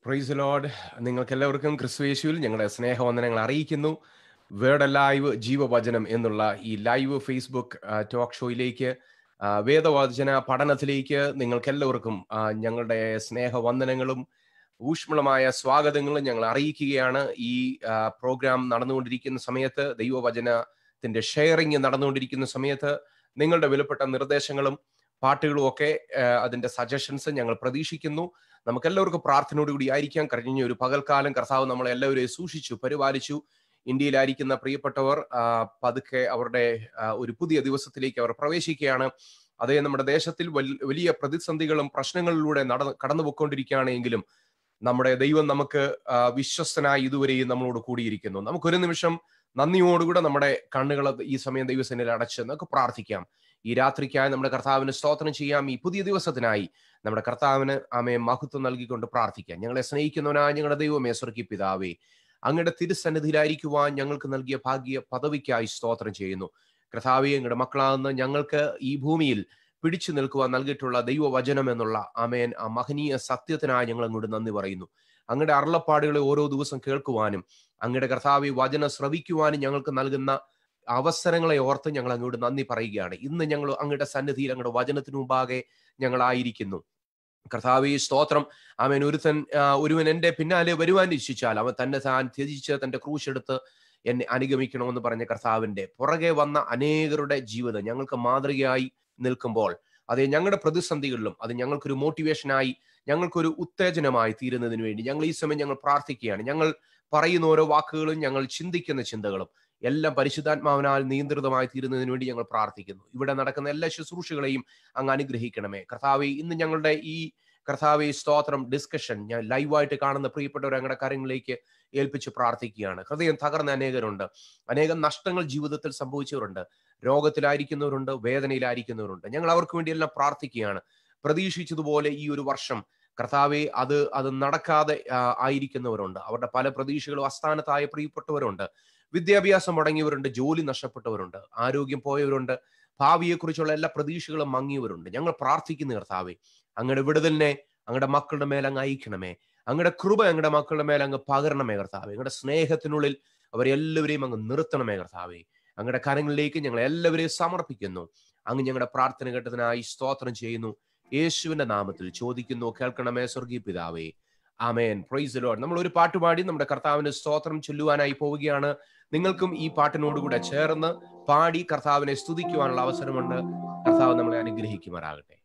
Price load നിങ്ങൾക്ക് എല്ലാവർക്കും ക്രിസ്തുയേശുവിൽ ഞങ്ങളുടെ സ്നേഹവന്ദനങ്ങൾ അറിയിക്കുന്നു വേർഡ് ലൈവ് ജീവവചനം എന്നുള്ള ഈ ലൈവ് ഫേസ്ബുക്ക് ടോക്ക് ഷോയിലേക്ക് ആ, വേദവചന പഠനത്തിലേക്ക് നിങ്ങൾക്ക് എല്ലാവർക്കും ആ, ഞങ്ങളുടെ സ്നേഹവന്ദനങ്ങളും ഊഷ്മളമായ സ്വാഗതങ്ങളും ഞങ്ങൾ അറിയിക്കുകയാണ് ഈ ആ, പ്രോഗ്രാം നടന്നുകൊണ്ടിരിക്കുന്ന സമയത്ത് ദൈവവചനത്തിന്റെ ഷെയറിങ് നടന്നുകൊണ്ടിരിക്കുന്ന സമയത്ത് നിങ്ങളുടെ വിലപ്പെട്ട നിർദ്ദേശങ്ങളും പാട്ടുകളും ഒക്കെ ആ, അതിന്റെ സജഷൻസ് ഞങ്ങൾ പ്രതീക്ഷിക്കുന്നു നമുക്ക് എല്ലാവർക്കും പ്രാർത്ഥനയോടുകൂടി ആയിരിക്കാം കഴിഞ്ഞ ഒരു പകൽക്കാലം കർത്താവ് നമ്മളെ എല്ലാവരെയും സൂക്ഷിച്ചു പരിപാലിച്ചു ഇന്ത്യയിലായിരിക്കുന്ന പ്രിയപ്പെട്ടവർ ആ, പതുക്കെ അവരുടെ ആ, ഒരു പുതിയ ദിവസത്തിലേക്ക് അവർ പ്രവേശിക്കുകയാണ് അതേ നമ്മുടെ ദേശത്തിൽ വൽ- വലിയ പ്രതിസന്ധികളും പ്രശ്നങ്ങളിലൂടെ നടന്ന് കടന്നുപോയിക്കൊണ്ടിരിക്കുകയാണെങ്കിലും നമ്മുടെ ദൈവം നമുക്ക് ആ, വിശ്വസ്തനായി ഇതുവരെയും നമ്മളോട് കൂടിയിരിക്കുന്നു നമുക്കൊരു നിമിഷം നന്ദിയോടുകൂടെ നമ്മുടെ കണ്ണുകൾ ഈ സമയം ദൈവസേനയിൽ അടച്ച് നമുക്ക് പ്രാർത്ഥിക്കാം ഈ രാത്രിക്കായി നമ്മുടെ കർത്താവിന് സ്തോത്രം ചെയ്യാം ഈ പുതിയ ദിവസത്തിനായി നമ്മുടെ കർത്താവിന് ആമയെ മഹത്വം നൽകിക്കൊണ്ട് പ്രാർത്ഥിക്കാം ഞങ്ങളെ സ്നേഹിക്കുന്നവനായ ഞങ്ങളുടെ ദൈവമേ സ്വർഗീയ പിതാവേ അങ്ങയുടെ തിരുസന്നിധിയിലായിരിക്കുവാൻ ഞങ്ങൾക്ക് നൽകിയ ഭാഗ്യ പദവിക്കായി സ്തോത്രം ചെയ്യുന്നു കർത്താവെ ഞങ്ങളുടെ മക്കളാകുന്ന ഞങ്ങൾക്ക് ഈ ഭൂമിയിൽ പിടിച്ചു നിൽക്കുവാൻ നൽകിയിട്ടുള്ള ദൈവവചനം എന്നുള്ള ആമേൻ ആ മഹനീയ സത്യത്തിനായി ഞങ്ങൾ അങ്ങോട്ട് നന്ദി പറയുന്നു അങ്ങയുടെ അരുളപ്പാടുകളെ ഓരോ ദിവസം കേൾക്കുവാനും അങ്ങയുടെ കർത്താവെ വചനം ശ്രവിക്കുവാനും ഞങ്ങൾക്ക് നൽകുന്ന അവസരങ്ങളെ ഓർത്ത് ഞങ്ങൾ അങ്ങോട്ട് നന്ദി പറയുകയാണ് ഇന്ന് ഞങ്ങൾ അങ്ങയുടെ സന്നിധിയിൽ അങ്ങയുടെ വചനത്തിനു മുമ്പാകെ ഞങ്ങളായിരിക്കുന്നു കർത്താവെ സ്തോത്രം അവൻ ഒരുത്തൻ ആ, ഒരുവൻ എൻ്റെ പിന്നാലെ വരുവാൻ ഇച്ഛിച്ചാൽ അവൻ തന്നെ താൻ ത്യജിച്ച് തന്റെ ക്രൂശ് എടുത്ത് എന്നെ അനുഗമിക്കണമെന്ന് പറഞ്ഞ കർത്താവിന്റെ പുറകെ വന്ന അനേകരുടെ ജീവിതം ഞങ്ങൾക്ക് മാതൃകയായി നിൽക്കുമ്പോൾ അതെ ഞങ്ങളുടെ പ്രതിസന്ധികളിലും അത് ഞങ്ങൾക്കൊരു മോട്ടിവേഷനായി ഞങ്ങൾക്കൊരു ഉത്തേജനമായി തീരുന്നതിന് വേണ്ടി ഞങ്ങൾ ഈ സമയം ഞങ്ങൾ പ്രാർത്ഥിക്കുകയാണ് ഞങ്ങൾ പറയുന്ന ഓരോ വാക്കുകളും ഞങ്ങൾ ചിന്തിക്കുന്ന ചിന്തകളും എല്ലാം പരിശുദ്ധാത്മാവിനാൽ നിയന്ത്രിതമായി തീരുന്നതിന് വേണ്ടി ഞങ്ങൾ പ്രാർത്ഥിക്കുന്നു ഇവിടെ നടക്കുന്ന എല്ലാ ശുശ്രൂഷകളെയും അങ്ങ് അനുഗ്രഹിക്കണമേ കർത്താവെ ഇന്ന് ഞങ്ങളുടെ ഈ കർത്താവെ സ്തോത്രം ഡിസ്കഷൻ ഞാൻ ലൈവായിട്ട് കാണുന്ന പ്രിയപ്പെട്ടവർ ഞങ്ങളുടെ കാര്യങ്ങളിലേക്ക് ഏൽപ്പിച്ച് പ്രാർത്ഥിക്കുകയാണ് ഹൃദയം തകർന്ന അനേകരുണ്ട് അനേകം നഷ്ടങ്ങൾ ജീവിതത്തിൽ സംഭവിച്ചവരുണ്ട് രോഗത്തിലായിരിക്കുന്നവരുണ്ട് വേദനയിലായിരിക്കുന്നവരുണ്ട് ഞങ്ങൾ അവർക്ക് വേണ്ടി എല്ലാം പ്രാർത്ഥിക്കുകയാണ് പ്രതീക്ഷിച്ചതുപോലെ ഈ ഒരു വർഷം കർത്താവെ അത് അത് നടക്കാതെ ആ, ആയിരിക്കുന്നവരുണ്ട് അവരുടെ പല പ്രതീക്ഷകളും അസ്ഥാനത്തായ പ്രിയപ്പെട്ടവരുണ്ട് വിദ്യാഭ്യാസം മുടങ്ങിയവരുണ്ട് ജോലി നഷ്ടപ്പെട്ടവരുണ്ട് ആരോഗ്യം പോയവരുണ്ട് ഭാവിയെക്കുറിച്ചുള്ള എല്ലാ പ്രതീക്ഷകളും മങ്ങിയവരുണ്ട് ഞങ്ങൾ പ്രാർത്ഥിക്കുന്ന കർത്താവെ അങ്ങയുടെ വിടുതലിനെ അങ്ങയുടെ മക്കളുടെ മേൽ അങ്ങ് അയക്കണമേ അങ്ങയുടെ കൃപ അങ്ങയുടെ മക്കളുടെ മേൽ അങ്ങ് പകരണമേ കർത്താവെ അങ്ങയുടെ സ്നേഹത്തിനുള്ളിൽ അവരെല്ലാവരെയും അങ്ങ് നിർത്തണമേ കർത്താവെ അങ്ങയുടെ കരങ്ങളിലേക്ക് ഞങ്ങൾ എല്ലാവരെയും സമർപ്പിക്കുന്നു അങ്ങ് ഞങ്ങളുടെ പ്രാർത്ഥന കേട്ടതിനായി സ്തോത്രം ചെയ്യുന്നു യേശുവിന്റെ നാമത്തിൽ ചോദിക്കുന്നു കേൾക്കണമേ സ്വർഗീയ പിതാവേ ആമേൻ പ്രൈസ് ലോഡ് നമ്മൾ ഒരു പാട്ട് പാടി നമ്മുടെ കർത്താവിന് സ്തോത്രം ചൊല്ലുവാനായി പോവുകയാണ് നിങ്ങൾക്കും ഈ പാട്ടിനോടുകൂടെ ചേർന്ന് പാടി കർത്താവിനെ സ്തുതിക്കുവാനുള്ള അവസരമുണ്ട് കർത്താവ് നമ്മളെ അനുഗ്രഹിക്കുമാറാകട്ടെ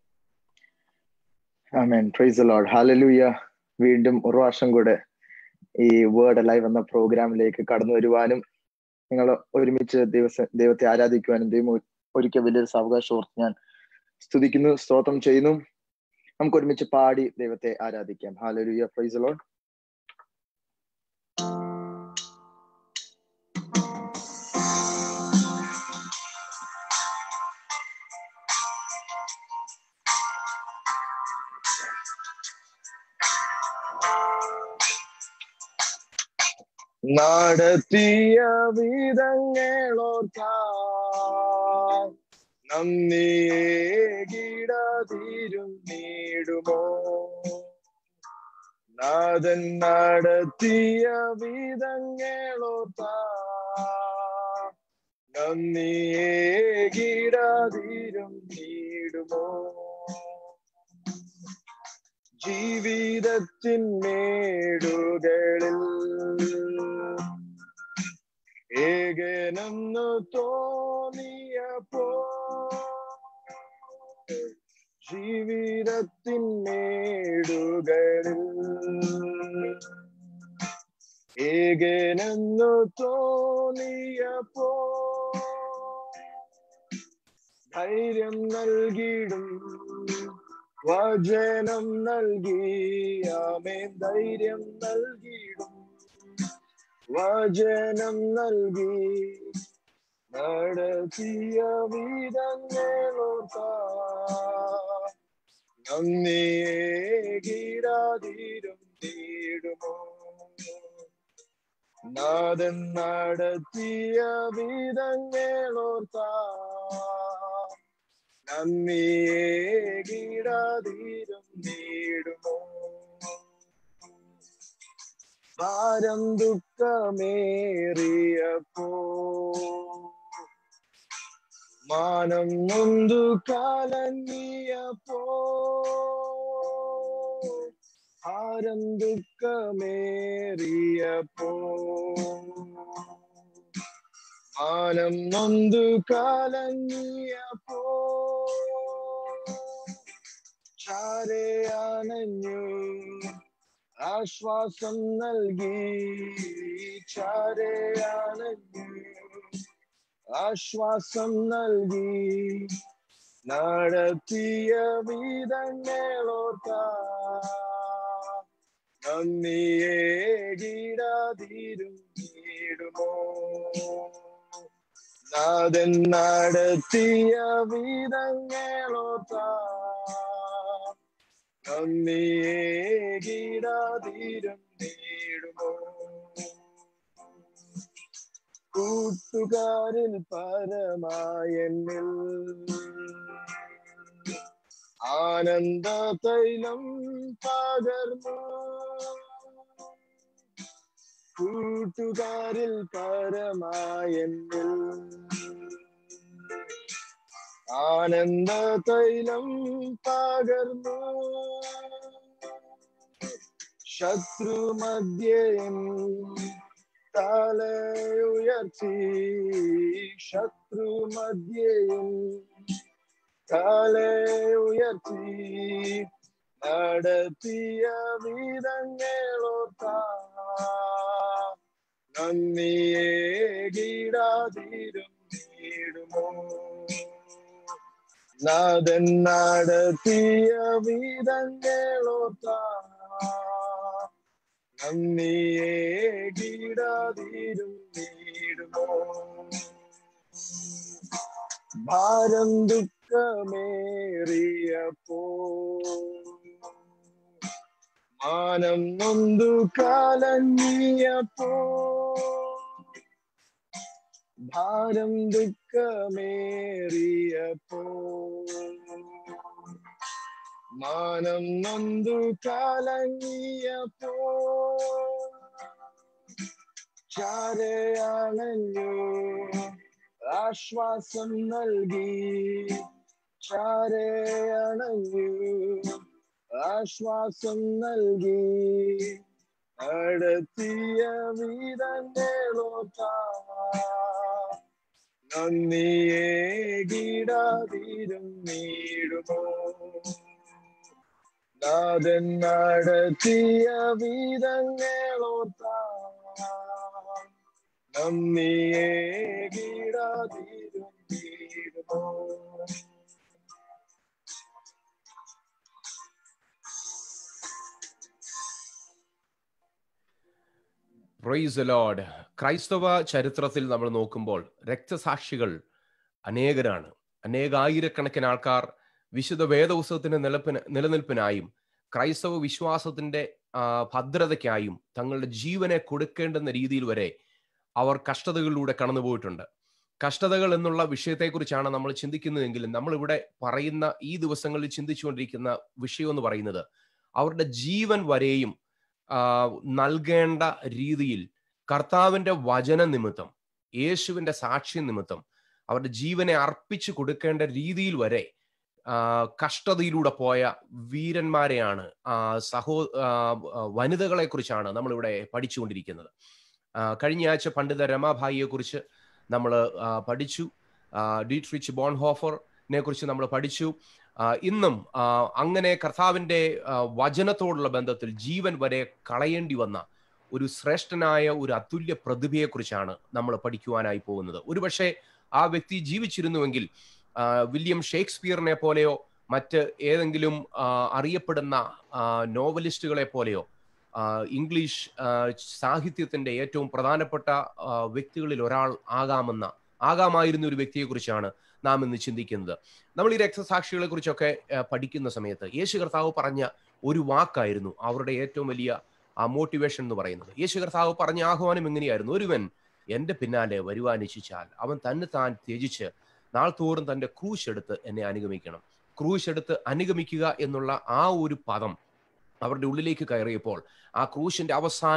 ആമേൻ പ്രൈസ് ലോർഡ് ഹാലലൂയ വീണ്ടും ഒരു വർഷം കൂടെ ഈ വേർഡ് ലൈവ് എന്ന പ്രോഗ്രാമിലേക്ക് കടന്നു വരുവാനും നിങ്ങൾ ഒരുമിച്ച് ദിവസം ദൈവത്തെ ആരാധിക്കുവാനും ദൈവം ഒരിക്കൽ വലിയൊരു സാവകാശം ഓർത്ത് ഞാൻ സ്തുതിക്കുന്നു സ്തോത്രം ചെയ്യുന്നു നമുക്ക് ഒരുമിച്ച് പാടി ദൈവത്തെ ആരാധിക്കാം ഹാലലൂയ പ്രൈസ് ലോർഡ് നടത്തിയ വിധങ്ങളോർത്താൻ നന്ദിയേകിടതിരും നീടുമോ നാഥൻ നടത്തിയ വിധങ്ങളോർത്താൻ നന്ദിയേകിടതിരും നീടുമോ ജീവിതത്തിൻ മേടുകളിൽ ഏകനെന്നു തോന്നിയപ്പോ ജീവിതത്തിൻ മേടുകളിൽ ഏകനെന്നു തോന്നിയപ്പോ ധൈര്യം നൽകിടും വചനം നൽകി ആമേ ധൈര്യം നൽകിയിടും വചനം നൽകി നടത്തിയ വിധങ്ങളോർത്ത നന്ദിയേകിടാതിരും നീടുമോ നാഥൻ നടത്തിയ വിധങ്ങളോർത്ത നന്ദിയേകിടാതിരും നീടുമോ ഭാരം ദുഃഖമേറിയപ്പോ മാനം നൊന്തു കലങ്ങിയപ്പോ ഭാരം ദുഃഖമേറിയപ്പോ മാനം നൊന്തു കലങ്ങിയപ്പോ ചാരയാണഞ്ഞു ആശ്വാസം നൽകി ചാരയാണഞ്ഞു ആശ്വാസം നൽകി നടത്തിയ വിധങ്ങളോർത്ത നന്ദിയെ ഗീടാതിരുന്നിടുമോ നാഥൻ നടത്തിയ വിധങ്ങളോർത്ത നന്ദിയെ ഗീടാതിരുന്നിടുമോ കൂട്ടുകാരിൽ പരമായെന്നിൽ ആനന്ദ തൈലം പകർന്നു കൂട്ടുകാരിൽ പരമായെന്നിൽ ആനന്ദ തൈലം പകർന്നു ശത്രുമധ്യൻ തലയുയർത്തി ശത്രുമധ്യൻ തലയുയർത്തി നടത്തിയ വിധങ്ങളോത്ത നന്ദിയെ ഗീടാതിരുന്നിടുമോ നാഥൻ നടത്തിയ വിധങ്ങളോത്ത നന്ദിയെ ഗീടാതിരുന്നിടുമോ ഭാരം ദുഃഖമേറിയപ്പോ മാനം നൊന്തു കലങ്ങിയപ്പോ ഭാരം ദുഃഖമേറിയപ്പോ മാനം നൊന്തു കലങ്ങിയപ്പോ ചാരയാണഞ്ഞു ആശ്വാസം നൽകി ചാരയണഞ്ഞു ആശ്വാസം നൽകി നടത്തിയ വീരങ്ങളോത്ത നന്ദിയെ ഗീടാതിരുന്നിടുമോ നാഥൻ നടത്തിയ വീരങ്ങളോത്ത നന്ദിയെ ഗീടാതിരുന്നിടുമോ പ്രൈസ് ലോഡ് ക്രൈസ്തവ ചരിത്രത്തിൽ നമ്മൾ നോക്കുമ്പോൾ രക്തസാക്ഷികൾ അനേകരാണ് അനേകായിരക്കണക്കിന് ആൾക്കാർ വിശുദ്ധ വേദോത്സവത്തിന്റെ നിലപ്പിന് നിലനിൽപ്പിനായും ക്രൈസ്തവ വിശ്വാസത്തിന്റെ ആ, ഭദ്രതയ്ക്കായും തങ്ങളുടെ ജീവനെ കൊടുക്കേണ്ടുന്ന രീതിയിൽ വരെ അവർ കഷ്ടതകളിലൂടെ കടന്നുപോയിട്ടുണ്ട് കഷ്ടതകൾ എന്നുള്ള വിഷയത്തെക്കുറിച്ചാണ് നമ്മൾ ചിന്തിക്കുന്നതെങ്കിലും നമ്മളിവിടെ പറയുന്ന ഈ ദിവസങ്ങളിൽ ചിന്തിച്ചുകൊണ്ടിരിക്കുന്ന വിഷയം എന്ന് പറയുന്നത് അവരുടെ ജീവൻ വരെയും ആ, നൽകേണ്ട രീതിയിൽ കർത്താവിന്റെ വചന നിമിത്തം യേശുവിന്റെ സാക്ഷ്യ നിമിത്തം അവരുടെ ജീവനെ അർപ്പിച്ചു കൊടുക്കേണ്ട രീതിയിൽ വരെ ആ, കഷ്ടതയിലൂടെ പോയ വീരന്മാരെയാണ് ആ, സഹോ വനിതകളെ കുറിച്ചാണ് നമ്മളിവിടെ പഠിച്ചുകൊണ്ടിരിക്കുന്നത് ആ, കഴിഞ്ഞ ആഴ്ച പണ്ഡിത രമാഭായിയെ കുറിച്ച് നമ്മൾ പഠിച്ചു ആ, ഡീട്രിച്ച് ബോൺഹോഫറിനെ കുറിച്ച് നമ്മൾ പഠിച്ചു ആ, ഇന്നും ആ, അങ്ങനെ കർത്താവിന്റെ ആ, വചനത്തോടുള്ള ബന്ധത്തിൽ ജീവൻ വരെ കളയേണ്ടി വന്ന ഒരു ശ്രേഷ്ഠനായ ഒരു അതുല്യ പ്രതിഭയെക്കുറിച്ചാണ് നമ്മൾ പഠിക്കുവാനായി പോകുന്നത് ഒരുപക്ഷെ ആ വ്യക്തി ജീവിച്ചിരുന്നുവെങ്കിൽ ആ, വില്യം ഷേക്സ്പിയറിനെ പോലെയോ മറ്റ് ഏതെങ്കിലും ആ, അറിയപ്പെടുന്ന ആ, നോവലിസ്റ്റുകളെ പോലെയോ ആ, ഇംഗ്ലീഷ് ആ, സാഹിത്യത്തിന്റെ ഏറ്റവും പ്രധാനപ്പെട്ട ആ, വ്യക്തികളിൽ ഒരാൾ ആകാമെന്ന ആകാമായിരുന്ന ഒരു വ്യക്തിയെക്കുറിച്ചാണ് നാം ഇന്ന് ചിന്തിക്കുന്നത് നമ്മൾ ഈ രക്തസാക്ഷികളെ കുറിച്ചൊക്കെ ആ, പഠിക്കുന്ന സമയത്ത് യേശു കർത്താവ് പറഞ്ഞ ഒരു വാക്കായിരുന്നു അവരുടെ ഏറ്റവും വലിയ ആ മോട്ടിവേഷൻ എന്ന് പറയുന്നത് യേശു കർത്താവ് പറഞ്ഞ ആഹ്വാനം എങ്ങനെയായിരുന്നു ഒരുവൻ എന്റെ പിന്നാലെ വരുവാൻ ഇച്ഛിച്ചാൽ അവൻ തന്നെ താൻ ത്യജിച്ച് നാൾ തോറും തന്റെ ക്രൂശ് എടുത്ത് എന്നെ അനുഗമിക്കണം ക്രൂശ് എടുത്ത് അനുഗമിക്കുക എന്നുള്ള ആ ഒരു പദം അവരുടെ ഉള്ളിലേക്ക് കയറിയപ്പോൾ ആ ക്രൂശിന്റെ അവസാനം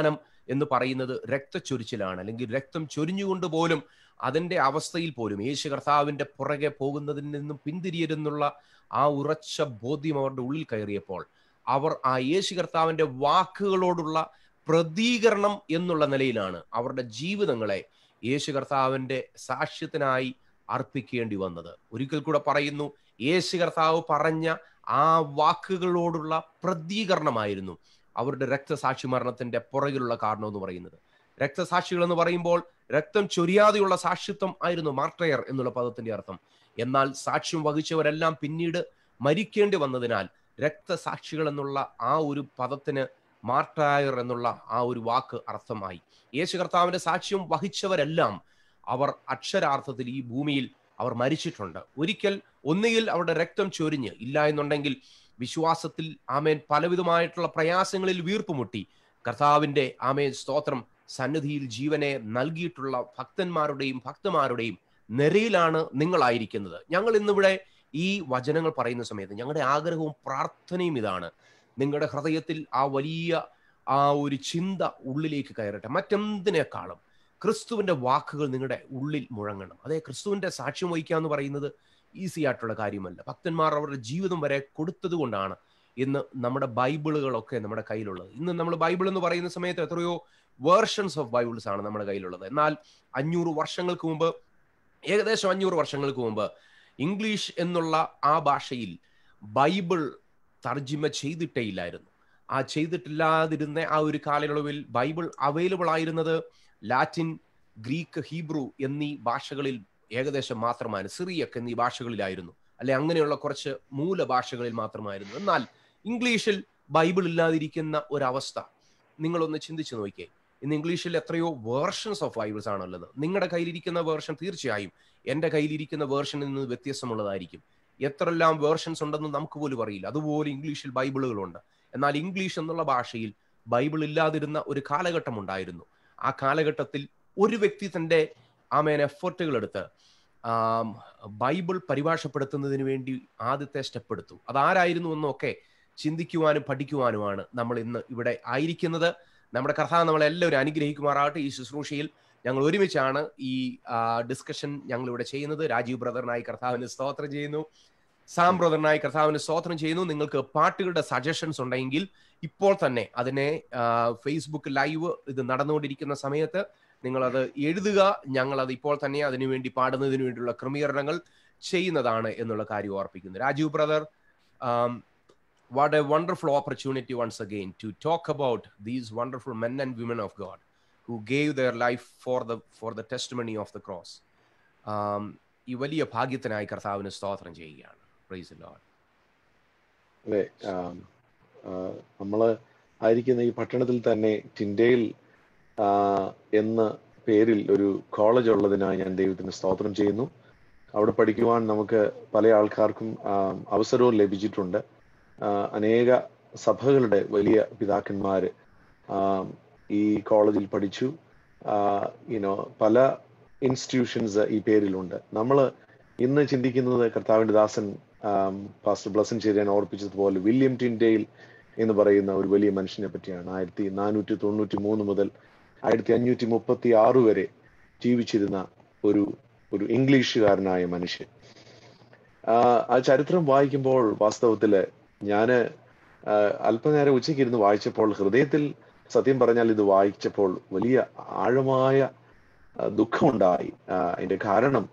എന്ന് പറയുന്നത് രക്തച്ചൊരിച്ചിലാണ് അല്ലെങ്കിൽ രക്തം ചൊരിഞ്ഞുകൊണ്ട് പോലും അതിൻ്റെ അവസ്ഥയിൽ പോലും യേശു കർത്താവിൻ്റെ പുറകെ പോകുന്നതിൽ നിന്നും പിന്തിരിയരുന്നുള്ള ആ ഉറച്ച ബോധ്യം അവരുടെ ഉള്ളിൽ കയറിയപ്പോൾ അവർ ആ യേശു കർത്താവിൻ്റെ വാക്കുകളോടുള്ള പ്രതികരണം എന്നുള്ള നിലയിലാണ് അവരുടെ ജീവിതങ്ങളെ യേശു കർത്താവിൻ്റെ സാക്ഷ്യത്തിനായി അർപ്പിക്കേണ്ടി വന്നത് ഒരിക്കൽ കൂടെ പറയുന്നു യേശു കർത്താവ് പറഞ്ഞ ആ വാക്കുകളോടുള്ള പ്രതികരണമായിരുന്നു അവരുടെ രക്തസാക്ഷി മരണത്തിന്റെ പുറകിലുള്ള കാരണം എന്ന് പറയുന്നത് രക്തസാക്ഷികൾ എന്ന് പറയുമ്പോൾ രക്തം ചൊരിയാതെയുള്ള സാക്ഷിത്വം ആയിരുന്നു മാർട്ടയർ എന്നുള്ള പദത്തിന്റെ അർത്ഥം എന്നാൽ സാക്ഷ്യം വഹിച്ചവരെല്ലാം പിന്നീട് മരിക്കേണ്ടി വന്നതിനാൽ രക്തസാക്ഷികൾ എന്നുള്ള ആ ഒരു പദത്തിന് മാർട്ടയർ എന്നുള്ള ആ ഒരു വാക്ക് അർത്ഥമായി യേശു കർത്താവിന്റെ സാക്ഷ്യം വഹിച്ചവരെല്ലാം അവർ അക്ഷരാർത്ഥത്തിൽ ഈ ഭൂമിയിൽ അവർ മരിച്ചിട്ടുണ്ട് ഒരിക്കൽ ഒന്നുകിൽ അവരുടെ രക്തം ചൊരിഞ്ഞ് ഇല്ല എന്നുണ്ടെങ്കിൽ വിശ്വാസത്തിൽ ആമേൻ പലവിധമായിട്ടുള്ള പ്രയാസങ്ങളിൽ വീർപ്പുമുട്ടി കർത്താവിന്റെ ആമേൻ സ്തോത്രം സന്നിധിയിൽ ജീവനെ നൽകിയിട്ടുള്ള ഭക്തന്മാരുടെയും ഭക്തന്മാരുടെയും നിരയിലാണ് നിങ്ങളായിരിക്കുന്നത് ഞങ്ങൾ ഇന്നിവിടെ ഈ വചനങ്ങൾ പറയുന്ന സമയത്ത് ഞങ്ങളുടെ ആഗ്രഹവും പ്രാർത്ഥനയും ഇതാണ് നിങ്ങളുടെ ഹൃദയത്തിൽ ആ വലിയ ആ ഒരു ചിന്ത ഉള്ളിലേക്ക് കയറട്ടെ മറ്റെന്തിനേക്കാളും ക്രിസ്തുവിന്റെ വാക്കുകൾ നിങ്ങളുടെ ഉള്ളിൽ മുഴങ്ങണം അതേ ക്രിസ്തുവിന്റെ സാക്ഷ്യം വഹിക്കുക എന്ന് പറയുന്നത് ഈസി ആയിട്ടുള്ള കാര്യമല്ല ഭക്തന്മാർ അവരുടെ ജീവിതം വരെ കൊടുത്തത് കൊണ്ടാണ് ഇന്ന് നമ്മുടെ ബൈബിളുകളൊക്കെ നമ്മുടെ കയ്യിലുള്ളത് ഇന്ന് നമ്മൾ ബൈബിൾ എന്ന് പറയുന്ന സമയത്ത് എത്രയോ വേർഷൻസ് ഓഫ് ബൈബിൾസ് ആണ് നമ്മുടെ കയ്യിലുള്ളത് എന്നാൽ അഞ്ഞൂറ് വർഷങ്ങൾക്ക് മുമ്പ് ഏകദേശം അഞ്ഞൂറ് വർഷങ്ങൾക്ക് മുമ്പ് ഇംഗ്ലീഷ് എന്നുള്ള ആ ഭാഷയിൽ ബൈബിൾ തർജിമ ചെയ്തിട്ടേ ഇല്ലായിരുന്നു ആ ചെയ്തിട്ടില്ലാതിരുന്ന ആ ഒരു കാലയളവിൽ ബൈബിൾ അവൈലബിൾ ആയിരുന്നത് ലാറ്റിൻ ഗ്രീക്ക് ഹീബ്രു എന്നീ ഭാഷകളിൽ ഏകദേശം മാത്രമായിരുന്നു സിറിയക്ക് എന്നീ ഭാഷകളിലായിരുന്നു അല്ലെ അങ്ങനെയുള്ള കുറച്ച് മൂല ഭാഷകളിൽ മാത്രമായിരുന്നു എന്നാൽ ഇംഗ്ലീഷിൽ ബൈബിൾ ഇല്ലാതിരിക്കുന്ന ഒരവസ്ഥ നിങ്ങളൊന്ന് ചിന്തിച്ചു നോക്കിയേ ഇന്ന് ഇംഗ്ലീഷിൽ എത്രയോ വേർഷൻസ് ഓഫ് ബൈബിൾസ് ആണുള്ളത് നിങ്ങളുടെ കയ്യിലിരിക്കുന്ന വേർഷൻ തീർച്ചയായും എൻ്റെ കയ്യിലിരിക്കുന്ന വേർഷനിൽ നിന്ന് വ്യത്യസ്തമുള്ളതായിരിക്കും എത്രയെല്ലാം വേർഷൻസ് ഉണ്ടെന്ന് നമുക്ക് പോലും അറിയില്ല അതുപോലെ ഇംഗ്ലീഷിൽ ബൈബിളുകളുണ്ട് എന്നാൽ ഇംഗ്ലീഷ് എന്നുള്ള ഭാഷയിൽ ബൈബിൾ ഇല്ലാതിരുന്ന ഒരു കാലഘട്ടം ഉണ്ടായിരുന്നു ആ കാലഘട്ടത്തിൽ ഒരു വ്യക്തി തൻ്റെ ആമേൻ എഫേർട്ടുകൾ എടുത്ത് ബൈബിൾ പരിഭാഷപ്പെടുത്തുന്നതിന് വേണ്ടി ആദ്യത്തെ സ്റ്റെപ്പ് എടുത്തു അതാരായിരുന്നു എന്നൊക്കെ ചിന്തിക്കുവാനും പഠിക്കുവാനുമാണ് നമ്മൾ ഇന്ന് ഇവിടെ ആയിരിക്കുന്നത് നമ്മുടെ കർത്താവ് നമ്മളെല്ലാവരും അനുഗ്രഹിക്കുമാറാകട്ടെ ഈ ശുശ്രൂഷയിൽ ഞങ്ങൾ ഒരുമിച്ചാണ് ഈ ഡിസ്കഷൻ ഞങ്ങൾ ഇവിടെ ചെയ്യുന്നത് രാജീവ് ബ്രദറിനായി കർത്താവിന് സ്തോത്രം ചെയ്യുന്നു സാം ബ്രദറിനായി കർത്താവിന് സ്തോത്രം ചെയ്യുന്നു നിങ്ങൾക്ക് പാട്ടുകളുടെ സജഷൻസ് ഉണ്ടെങ്കിൽ ഇപ്പോൾ തന്നെ അതിനെ ഫേസ്ബുക്ക് ലൈവ് ഇത് നടന്നുകൊണ്ടിരിക്കുന്ന സമയത്ത് നിങ്ങളത് എഴുതുക ഞങ്ങൾ അത് ഇപ്പോൾ തന്നെ അതിനുവേണ്ടി പാടുന്നതിന് വേണ്ടിയുള്ള ക്രമീകരണങ്ങൾ ചെയ്യുന്നതാണ് എന്നുള്ള കാര്യം ഓർപ്പിക്കുന്നു Rajeev brother what a wonderful opportunity once again to talk about these wonderful men and women of God who gave their life for the for the testimony of the cross ഈ വലിയ ഭാഗ്യത്തിനായി കർത്താവിന് സ്തോത്രം ചെയ്യുകയാണ് പ്രൈസ് ലോഡ് അതെ നമ്മൾ ആയിരിക്കുന്ന ഈ പട്ടണത്തിൽ തന്നെ ടിൻഡയിൽ എന്ന പേരിൽ ഒരു കോളേജ് ഉള്ളതിനായി ഞാൻ ദൈവത്തിന് സ്തോത്രം ചെയ്യുന്നു അവിടെ പഠിക്കുവാൻ നമുക്ക് പല ആൾക്കാർക്കും അവസരവും ലഭിച്ചിട്ടുണ്ട് അനേക സഭകളുടെ വലിയ പിതാക്കന്മാർ ഈ കോളേജിൽ പഠിച്ചു യുനോ പല ഇൻസ്റ്റിറ്റ്യൂഷൻസ് ഈ പേരിലുണ്ട് നമ്മൾ ഇന്ന് ചിന്തിക്കുന്നത് കർത്താവിൻ്റെ ദാസൻ പാസ്റ്റർ ബ്ലസൻ ചേരാൻ ഓർപ്പിച്ചതുപോലെ വില്യം ടിൻഡെയിൽ എന്ന് പറയുന്ന ഒരു വലിയ മനുഷ്യനെ പറ്റിയാണ് ആയിരത്തി നാനൂറ്റി തൊണ്ണൂറ്റി മൂന്ന് മുതൽ ആയിരത്തി അഞ്ഞൂറ്റി മുപ്പത്തി ആറ് വരെ ജീവിച്ചിരുന്ന ഒരു ഒരു ഇംഗ്ലീഷുകാരനായ മനുഷ്യൻ ആ ചരിത്രം വായിക്കുമ്പോൾ വാസ്തവത്തില് ഞാന് അല്പനേരം ഉച്ചയ്ക്ക് ഇരുന്ന് വായിച്ചപ്പോൾ ഹൃദയത്തിൽ സത്യം പറഞ്ഞാൽ ഇത് വായിച്ചപ്പോൾ വലിയ ആഴമായ ദുഃഖമുണ്ടായി അതിന്റെ കാരണം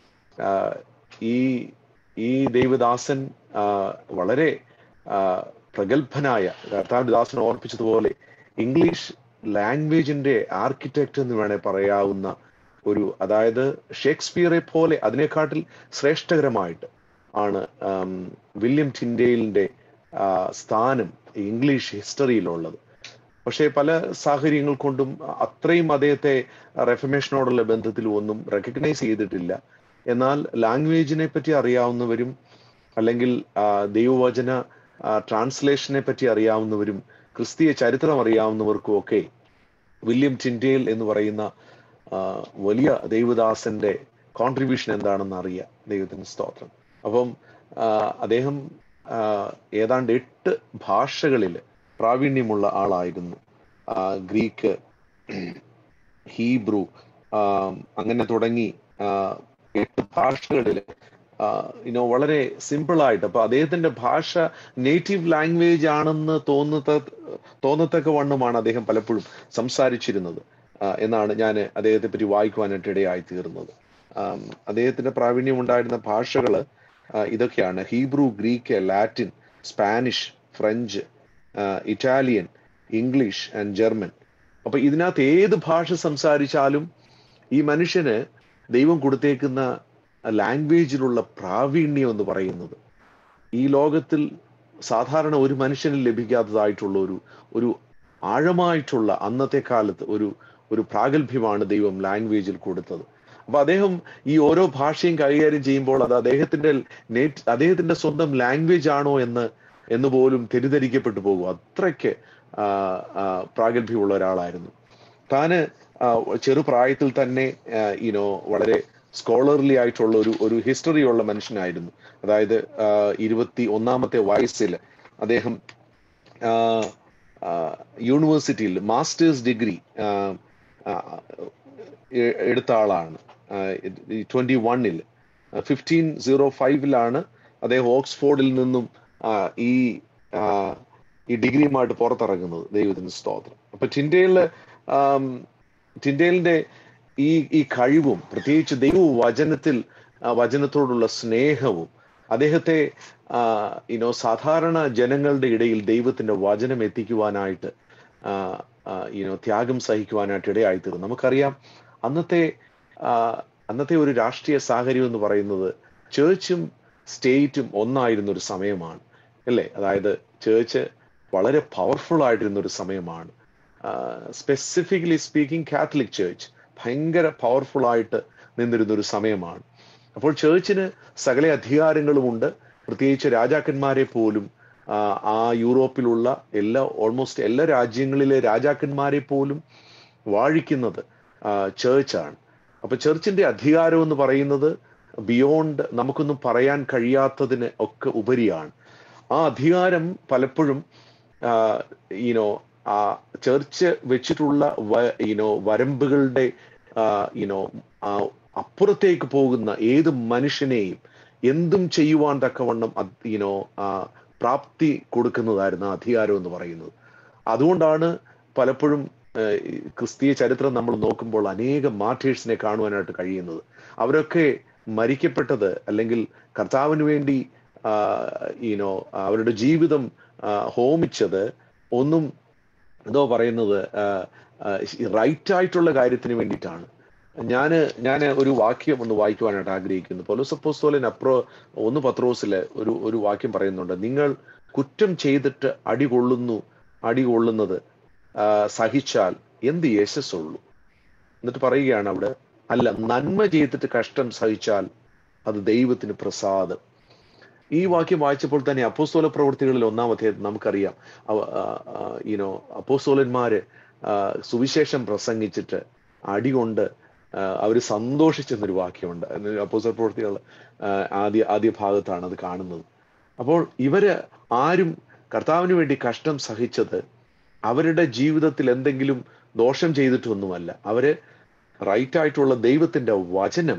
ഈ ഈ ദൈവദാസൻ വളരെ പ്രഗത്ഭനായ കർത്താവിന്റെ ദാസൻ ഓർപ്പിച്ചതുപോലെ ഇംഗ്ലീഷ് ലാംഗ്വേജിന്റെ ആർക്കിടെക്ട് എന്ന് വേണേൽ പറയാവുന്ന ഒരു അതായത് ഷേക്സ്പിയറെ പോലെ അതിനെക്കാട്ടിൽ ശ്രേഷ്ഠകരമായിട്ട് ആണ് വില്യം ടിൻഡെയിലിന്റെ സ്ഥാനം ഇംഗ്ലീഷ് ഹിസ്റ്ററിയിലുള്ളത് പക്ഷേ പല സാഹചര്യങ്ങൾ കൊണ്ടും അത്രയും അദ്ദേഹത്തെ റെഫമേഷനോടുള്ള ബന്ധത്തിൽ ഒന്നും റെക്കഗ്നൈസ് ചെയ്തിട്ടില്ല എന്നാൽ ലാംഗ്വേജിനെ പറ്റി അറിയാവുന്നവരും അല്ലെങ്കിൽ ദൈവവചന ട്രാൻസ്ലേഷനെ പറ്റി അറിയാവുന്നവരും ക്രിസ്തീയ ചരിത്രം അറിയാവുന്നവർക്കും ഒക്കെ വില്യം ടിൻഡേൽ എന്ന് പറയുന്ന വലിയ ദൈവദാസന്റെ കോൺട്രിബ്യൂഷൻ എന്താണെന്ന് അറിയാം ദൈവത്തിന് സ്തോത്രം അപ്പം അദ്ദേഹം ഏതാണ്ട് എട്ട് ഭാഷകളിൽ പ്രാവീണ്യമുള്ള ആളായിരുന്നു ഗ്രീക്ക് ഹീബ്രു ആം, അങ്ങനെ തുടങ്ങി ആ, എട്ട് ഭാഷകളിൽ ഇനോ വളരെ സിമ്പിൾ ആയിട്ട് അപ്പൊ അദ്ദേഹത്തിന്റെ ഭാഷ നേറ്റീവ് ലാംഗ്വേജ് ആണെന്ന് തോന്നത്ത തോന്നത്തക്ക വണ്ണമാണ് അദ്ദേഹം പലപ്പോഴും സംസാരിച്ചിരുന്നത് ആ, എന്നാണ് ഞാൻ അദ്ദേഹത്തെ പറ്റി വായിക്കുവാനായിട്ട് ഇടയായി തീർന്നത് ആം, അദ്ദേഹത്തിന്റെ പ്രാവീണ്യം ഉണ്ടായിരുന്ന ഭാഷകള് ആ, ഇതൊക്കെയാണ് Hebrew Greek Latin Spanish French ആ, ഇറ്റാലിയൻ ഇംഗ്ലീഷ് ആൻഡ് ജർമ്മൻ അപ്പൊ ഇതിനകത്ത് ഏത് ഭാഷ സംസാരിച്ചാലും ഈ മനുഷ്യന് ദൈവം കൊടുത്തേക്കുന്ന ലാംഗ്വേജിലുള്ള പ്രാവീണ്യം എന്ന് പറയുന്നത് ഈ ലോകത്തിൽ സാധാരണ ഒരു മനുഷ്യന് ലഭിക്കാത്തതായിട്ടുള്ള ഒരു ഒരു ആഴമായിട്ടുള്ള അന്നത്തെ കാലത്ത് ഒരു ഒരു പ്രാഗൽഭ്യമാണ് ദൈവം ലാംഗ്വേജിൽ കൊടുത്തത് അപ്പൊ അദ്ദേഹം ഈ ഓരോ ഭാഷയും കൈകാര്യം ചെയ്യുമ്പോൾ അത് അദ്ദേഹത്തിന്റെ നെറ്റ് അദ്ദേഹത്തിന്റെ സ്വന്തം ലാംഗ്വേജ് ആണോ എന്ന് എന്ന് പോലും തെറ്റിദ്ധരിക്കപ്പെട്ടു പോകും അത്രയ്ക്ക് ആ, ആ, പ്രാഗൽഭ്യമുള്ള ഒരാളായിരുന്നു താന് ആ, ചെറുപ്രായത്തിൽ തന്നെ യുനോ വളരെ സ്കോളർലി ആയിട്ടുള്ള ഒരു ഒരു ഹിസ്റ്ററി ഉള്ള മനുഷ്യനായിരുന്നു അതായത് ആ, ഇരുപത്തി ഒന്നാമത്തെ വയസ്സിൽ അദ്ദേഹം ആ, ആ, യൂണിവേഴ്സിറ്റിയിൽ മാസ്റ്റേഴ്സ് ഡിഗ്രി ആ, ആ, എ- എടുത്ത ആളാണ് ട്വന്റി വണ്ണിൽ ഫിഫ്റ്റീൻ സീറോ ഫൈവിലാണ് അദ്ദേഹം ഓക്സ്ഫോർഡിൽ നിന്നും ആ, ഈ ആ, ഈ ഡിഗ്രിയുമായിട്ട് പുറത്തിറങ്ങുന്നത് ദൈവത്തിന് സ്തോത്രം അപ്പൊ ടിൻഡേലില് ആം, ടിൻഡേലിന്റെ ഈ ഈ കഴിവും പ്രത്യേകിച്ച് ദൈവ വചനത്തിൽ ആ, വചനത്തോടുള്ള സ്നേഹവും അദ്ദേഹത്തെ ഇനോ സാധാരണ ജനങ്ങളുടെ ഇടയിൽ ദൈവത്തിന്റെ വചനം എത്തിക്കുവാനായിട്ട് ഇനോ ത്യാഗം സഹിക്കുവാനായിട്ട് ഇടയായി തീർന്നു നമുക്കറിയാം അന്നത്തെ ആ, അന്നത്തെ ഒരു രാഷ്ട്രീയ സാഹചര്യം എന്ന് പറയുന്നത് ചേർച്ചും സ്റ്റേറ്റും ഒന്നായിരുന്ന ഒരു സമയമാണ് അല്ലേ അതായത് ചേർച്ച് വളരെ പവർഫുൾ ആയിട്ടിരുന്ന ഒരു സമയമാണ് സ്പെസിഫിക്കലി സ്പീക്കിംഗ് കാത്തലിക് ചേർച്ച് ഭയങ്കര പവർഫുൾ ആയിട്ട് നിന്നിരുന്ന ഒരു സമയമാണ് അപ്പോൾ ചേർച്ചിന് സകല അധികാരങ്ങളുമുണ്ട് പ്രത്യേകിച്ച് രാജാക്കന്മാരെ പോലും ആ, ആ യൂറോപ്പിലുള്ള എല്ലാ ഓൾമോസ്റ്റ് എല്ലാ രാജ്യങ്ങളിലെ രാജാക്കന്മാരെ പോലും വാഴിക്കുന്നത് ചേർച്ചാണ് അപ്പൊ ചർച്ചിന്റെ അധികാരം എന്ന് പറയുന്നത് ബിയോണ്ട് നമുക്കൊന്നും പറയാൻ കഴിയാത്തതിന് ഒക്കെ ഉപരിയാണ് ആ അധികാരം പലപ്പോഴും യുനോ ആ ചർച്ച് വെച്ചിട്ടുള്ള യുനോ വരമ്പുകളുടെ യുനോ അപ്പുറത്തേക്ക് പോകുന്ന ഏത് മനുഷ്യനെയും എന്തും ചെയ്യുവാൻ തക്കവണ്ണം യുനോ പ്രാപ്തി കൊടുക്കുന്നതായിരുന്നു ആ അധികാരം എന്ന് പറയുന്നത് അതുകൊണ്ടാണ് പലപ്പോഴും ഏഹ്, ഈ ക്രിസ്തീയ ചരിത്രം നമ്മൾ നോക്കുമ്പോൾ അനേകം മാർട്ടേഴ്സിനെ കാണുവാനായിട്ട് കഴിയുന്നത് അവരൊക്കെ മരിക്കപ്പെട്ടത് അല്ലെങ്കിൽ കർത്താവിന് വേണ്ടി യുനോ അവരുടെ ജീവിതം ആ, ഹോമിച്ചത് ഒന്നും എന്തോ പറയുന്നത് റൈറ്റ് ആയിട്ടുള്ള കാര്യത്തിന് വേണ്ടിയിട്ടാണ് ഞാന് ഞാൻ ഒരു വാക്യം ഒന്ന് വായിക്കുവാനായിട്ട് ആഗ്രഹിക്കുന്നു പൊലോസപ്പോസ്തോലൻ അപ്രോ ഒന്ന് പത്രോസിലെ ഒരു ഒരു വാക്യം പറയുന്നുണ്ട് നിങ്ങൾ കുറ്റം ചെയ്തിട്ട് അടികൊള്ളുന്നു അടികൊള്ളുന്നത് ആ, സഹിച്ചാൽ എന്ത് യശസ്സുള്ളൂ എന്നിട്ട് പറയുകയാണ് അവിടെ അല്ല നന്മ ചെയ്തിട്ട് കഷ്ടം സഹിച്ചാൽ അത് ദൈവത്തിന് പ്രസാദം ഈ വാക്യം വായിച്ചപ്പോൾ തന്നെ അപ്പോസ്തോല പ്രവൃത്തികളിൽ ഒന്നാമത്തെ നമുക്കറിയാം യുനോ അപ്പോസ്തോലന്മാര് ആ, സുവിശേഷം പ്രസംഗിച്ചിട്ട് അടികൊണ്ട് അവർ സന്തോഷിച്ചെന്നൊരു വാക്യമുണ്ട് അപ്പോസ്തല പ്രവൃത്തികൾ ആ, ആദ്യ ആദ്യ ഭാഗത്താണ് അത് കാണുന്നത് അപ്പോൾ ഇവര് ആരും കർത്താവിന് വേണ്ടി കഷ്ടം സഹിച്ചത് അവരുടെ ജീവിതത്തിൽ എന്തെങ്കിലും ദോഷം ചെയ്തിട്ടൊന്നുമല്ല അവര് റൈറ്റ് ആയിട്ടുള്ള ദൈവത്തിന്റെ വചനം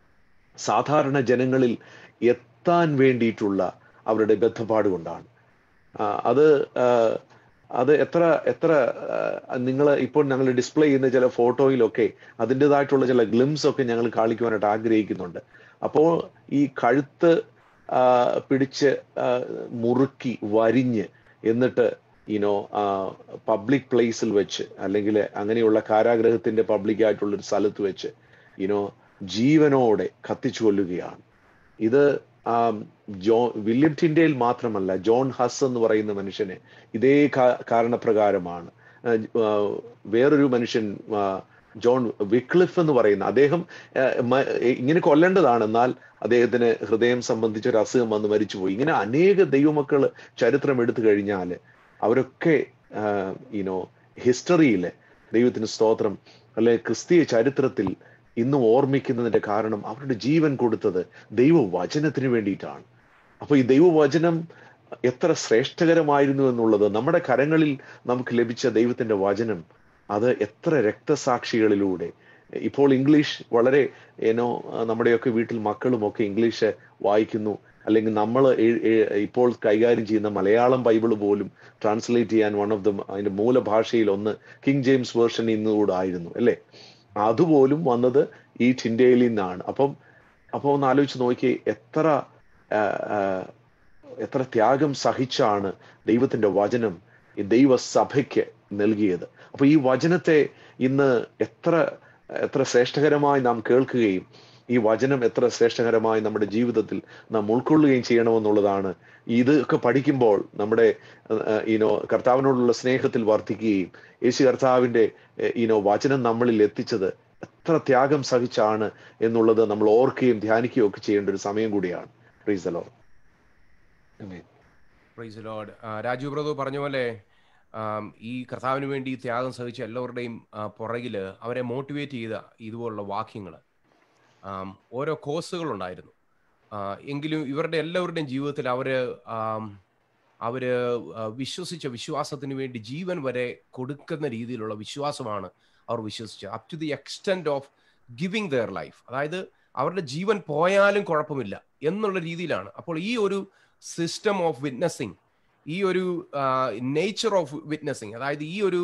സാധാരണ ജനങ്ങളിൽ എത്താൻ വേണ്ടിയിട്ടുള്ള അവരുടെ ബന്ധപ്പാട് കൊണ്ടാണ് ആ, അത് ആ, അത് എത്ര എത്ര നിങ്ങൾ ഇപ്പോൾ ഞങ്ങൾ ഡിസ്പ്ലേ ചെയ്യുന്ന ചില ഫോട്ടോയിലൊക്കെ അതിൻ്റെതായിട്ടുള്ള ചില ഗ്ലിംസ് ഒക്കെ ഞങ്ങൾ കാണിക്കുവാനായിട്ട് ആഗ്രഹിക്കുന്നുണ്ട് അപ്പോൾ ഈ കഴുത്ത് ആ, പിടിച്ച് ആ, മുറുക്കി വരിഞ്ഞ് എന്നിട്ട് യുനോ പബ്ലിക് പ്ലേസിൽ വെച്ച് അല്ലെങ്കിൽ അങ്ങനെയുള്ള കാരാഗ്രഹത്തിന്റെ പബ്ലിക് ആയിട്ടുള്ള ഒരു സ്ഥലത്ത് വെച്ച് യുനോ ജീവനോടെ കത്തിച്ചു കൊല്ലുകയാണ് ഇത് ആം, ജോ വില്യം ടിൻഡേൽ മാത്രമല്ല ജോൺ ഹസ് എന്ന് പറയുന്ന മനുഷ്യനെ ഇതേ കാ- കാരണപ്രകാരമാണ് ആ, ആ, വേറൊരു മനുഷ്യൻ ആ, ജോൺ വിക്ലിഫ് എന്ന് പറയുന്ന അദ്ദേഹം ആ, മ- ഇങ്ങനെ കൊല്ലേണ്ടതാണ് എന്നാൽ അദ്ദേഹത്തിന് ഹൃദയം സംബന്ധിച്ച ഒരു അസുഖം വന്ന് മരിച്ചുപോയി ഇങ്ങനെ അനേക ദൈവമക്കൾ ചരിത്രം എടുത്തു കഴിഞ്ഞാൽ അവരൊക്കെ യുനോ ഹിസ്റ്ററിയിലെ ദൈവത്തിന് സ്തോത്രം അല്ലെ ക്രിസ്തീയ ചരിത്രത്തിൽ ഇന്നും ഓർമ്മിക്കുന്നതിന്റെ കാരണം അവരുടെ ജീവൻ കൊടുത്തത് ദൈവവചനത്തിന് വേണ്ടിയിട്ടാണ് അപ്പൊ ഈ ദൈവവചനം എത്ര ശ്രേഷ്ഠകരമായിരുന്നു എന്നുള്ളത് നമ്മുടെ കരങ്ങളിൽ നമുക്ക് ലഭിച്ച ദൈവത്തിന്റെ വചനം അത് എത്ര രക്തസാക്ഷികളിലൂടെ ഇപ്പോൾ ഇംഗ്ലീഷ് വളരെ ഏനോ നമ്മുടെയൊക്കെ വീട്ടിൽ മക്കളും ഒക്കെ ഇംഗ്ലീഷ് വായിക്കുന്നു അല്ലെങ്കിൽ നമ്മൾ ഇപ്പോൾ കൈകാര്യം ചെയ്യുന്ന മലയാളം ബൈബിൾ പോലും ട്രാൻസ്ലേറ്റ് ചെയ്യാൻ വൺ ഓഫ് ദ അതിന്റെ മൂലഭാഷയിൽ ഒന്ന് കിങ് ജെയിംസ് വേർഷൻ ഇന്നുകൂടെ ആയിരുന്നു അല്ലേ അതുപോലും വന്നത് ഈ ചിന്തയിൽ നിന്നാണ് അപ്പം അപ്പോൾ ഒന്ന് ആലോചിച്ച് നോക്കി എത്ര എത്ര ത്യാഗം സഹിച്ചാണ് ദൈവത്തിന്റെ വചനം ഈ ദൈവസഭയ്ക്ക് നൽകിയത് അപ്പൊ ഈ വചനത്തെ ഇന്ന് എത്ര എത്ര ശ്രേഷ്ഠകരമായി നാം കേൾക്കുകയും ഈ വചനം എത്ര ശ്രേഷ്ഠകരമായി നമ്മുടെ ജീവിതത്തിൽ നാം ഉൾക്കൊള്ളുകയും ചെയ്യണമെന്നുള്ളതാണ് ഇതൊക്കെ പഠിക്കുമ്പോൾ നമ്മുടെ ഈനോ കർത്താവിനോടുള്ള സ്നേഹത്തിൽ വർദ്ധിക്കുകയും യേശു കർത്താവിന്റെ ഈനോ വചനം നമ്മളിൽ എത്തിച്ചത് എത്ര ത്യാഗം സഹിച്ചാണ് എന്നുള്ളത് നമ്മൾ ഓർക്കുകയും ധ്യാനിക്കുകയും ഒക്കെ ചെയ്യേണ്ട ഒരു സമയം കൂടിയാണ് പ്രീസ് ലോ പ്രൈസ് ലോഡ് രാജു ബ്രദു പറഞ്ഞ പോലെ ഈ കർത്താവിന് വേണ്ടി ത്യാഗം സഹിച്ച എല്ലാവരുടെയും പുറകിൽ അവരെ മോട്ടിവേറ്റ് ചെയ്ത ഇതുപോലുള്ള വാക്യങ്ങൾ ഓരോ കോഴ്സുകളുണ്ടായിരുന്നു എങ്കിലും ഇവരുടെ എല്ലാവരുടെയും ജീവിതത്തിൽ അവർ അവർ വിശ്വസിച്ച വിശ്വാസത്തിന് വേണ്ടി ജീവൻ വരെ കൊടുക്കുന്ന രീതിയിലുള്ള വിശ്വാസമാണ് അവർ വിശ്വസിച്ചത് up to the extent of giving their life അതായത് അവരുടെ ജീവൻ പോയാലും കുഴപ്പമില്ല എന്നുള്ള രീതിയിലാണ് അപ്പോൾ ഈ ഒരു സിസ്റ്റം ഓഫ് വിറ്റ്നസിങ് ഈ ഒരു നേച്ചർ ഓഫ് വിറ്റ്നസിങ് അതായത് ഈ ഒരു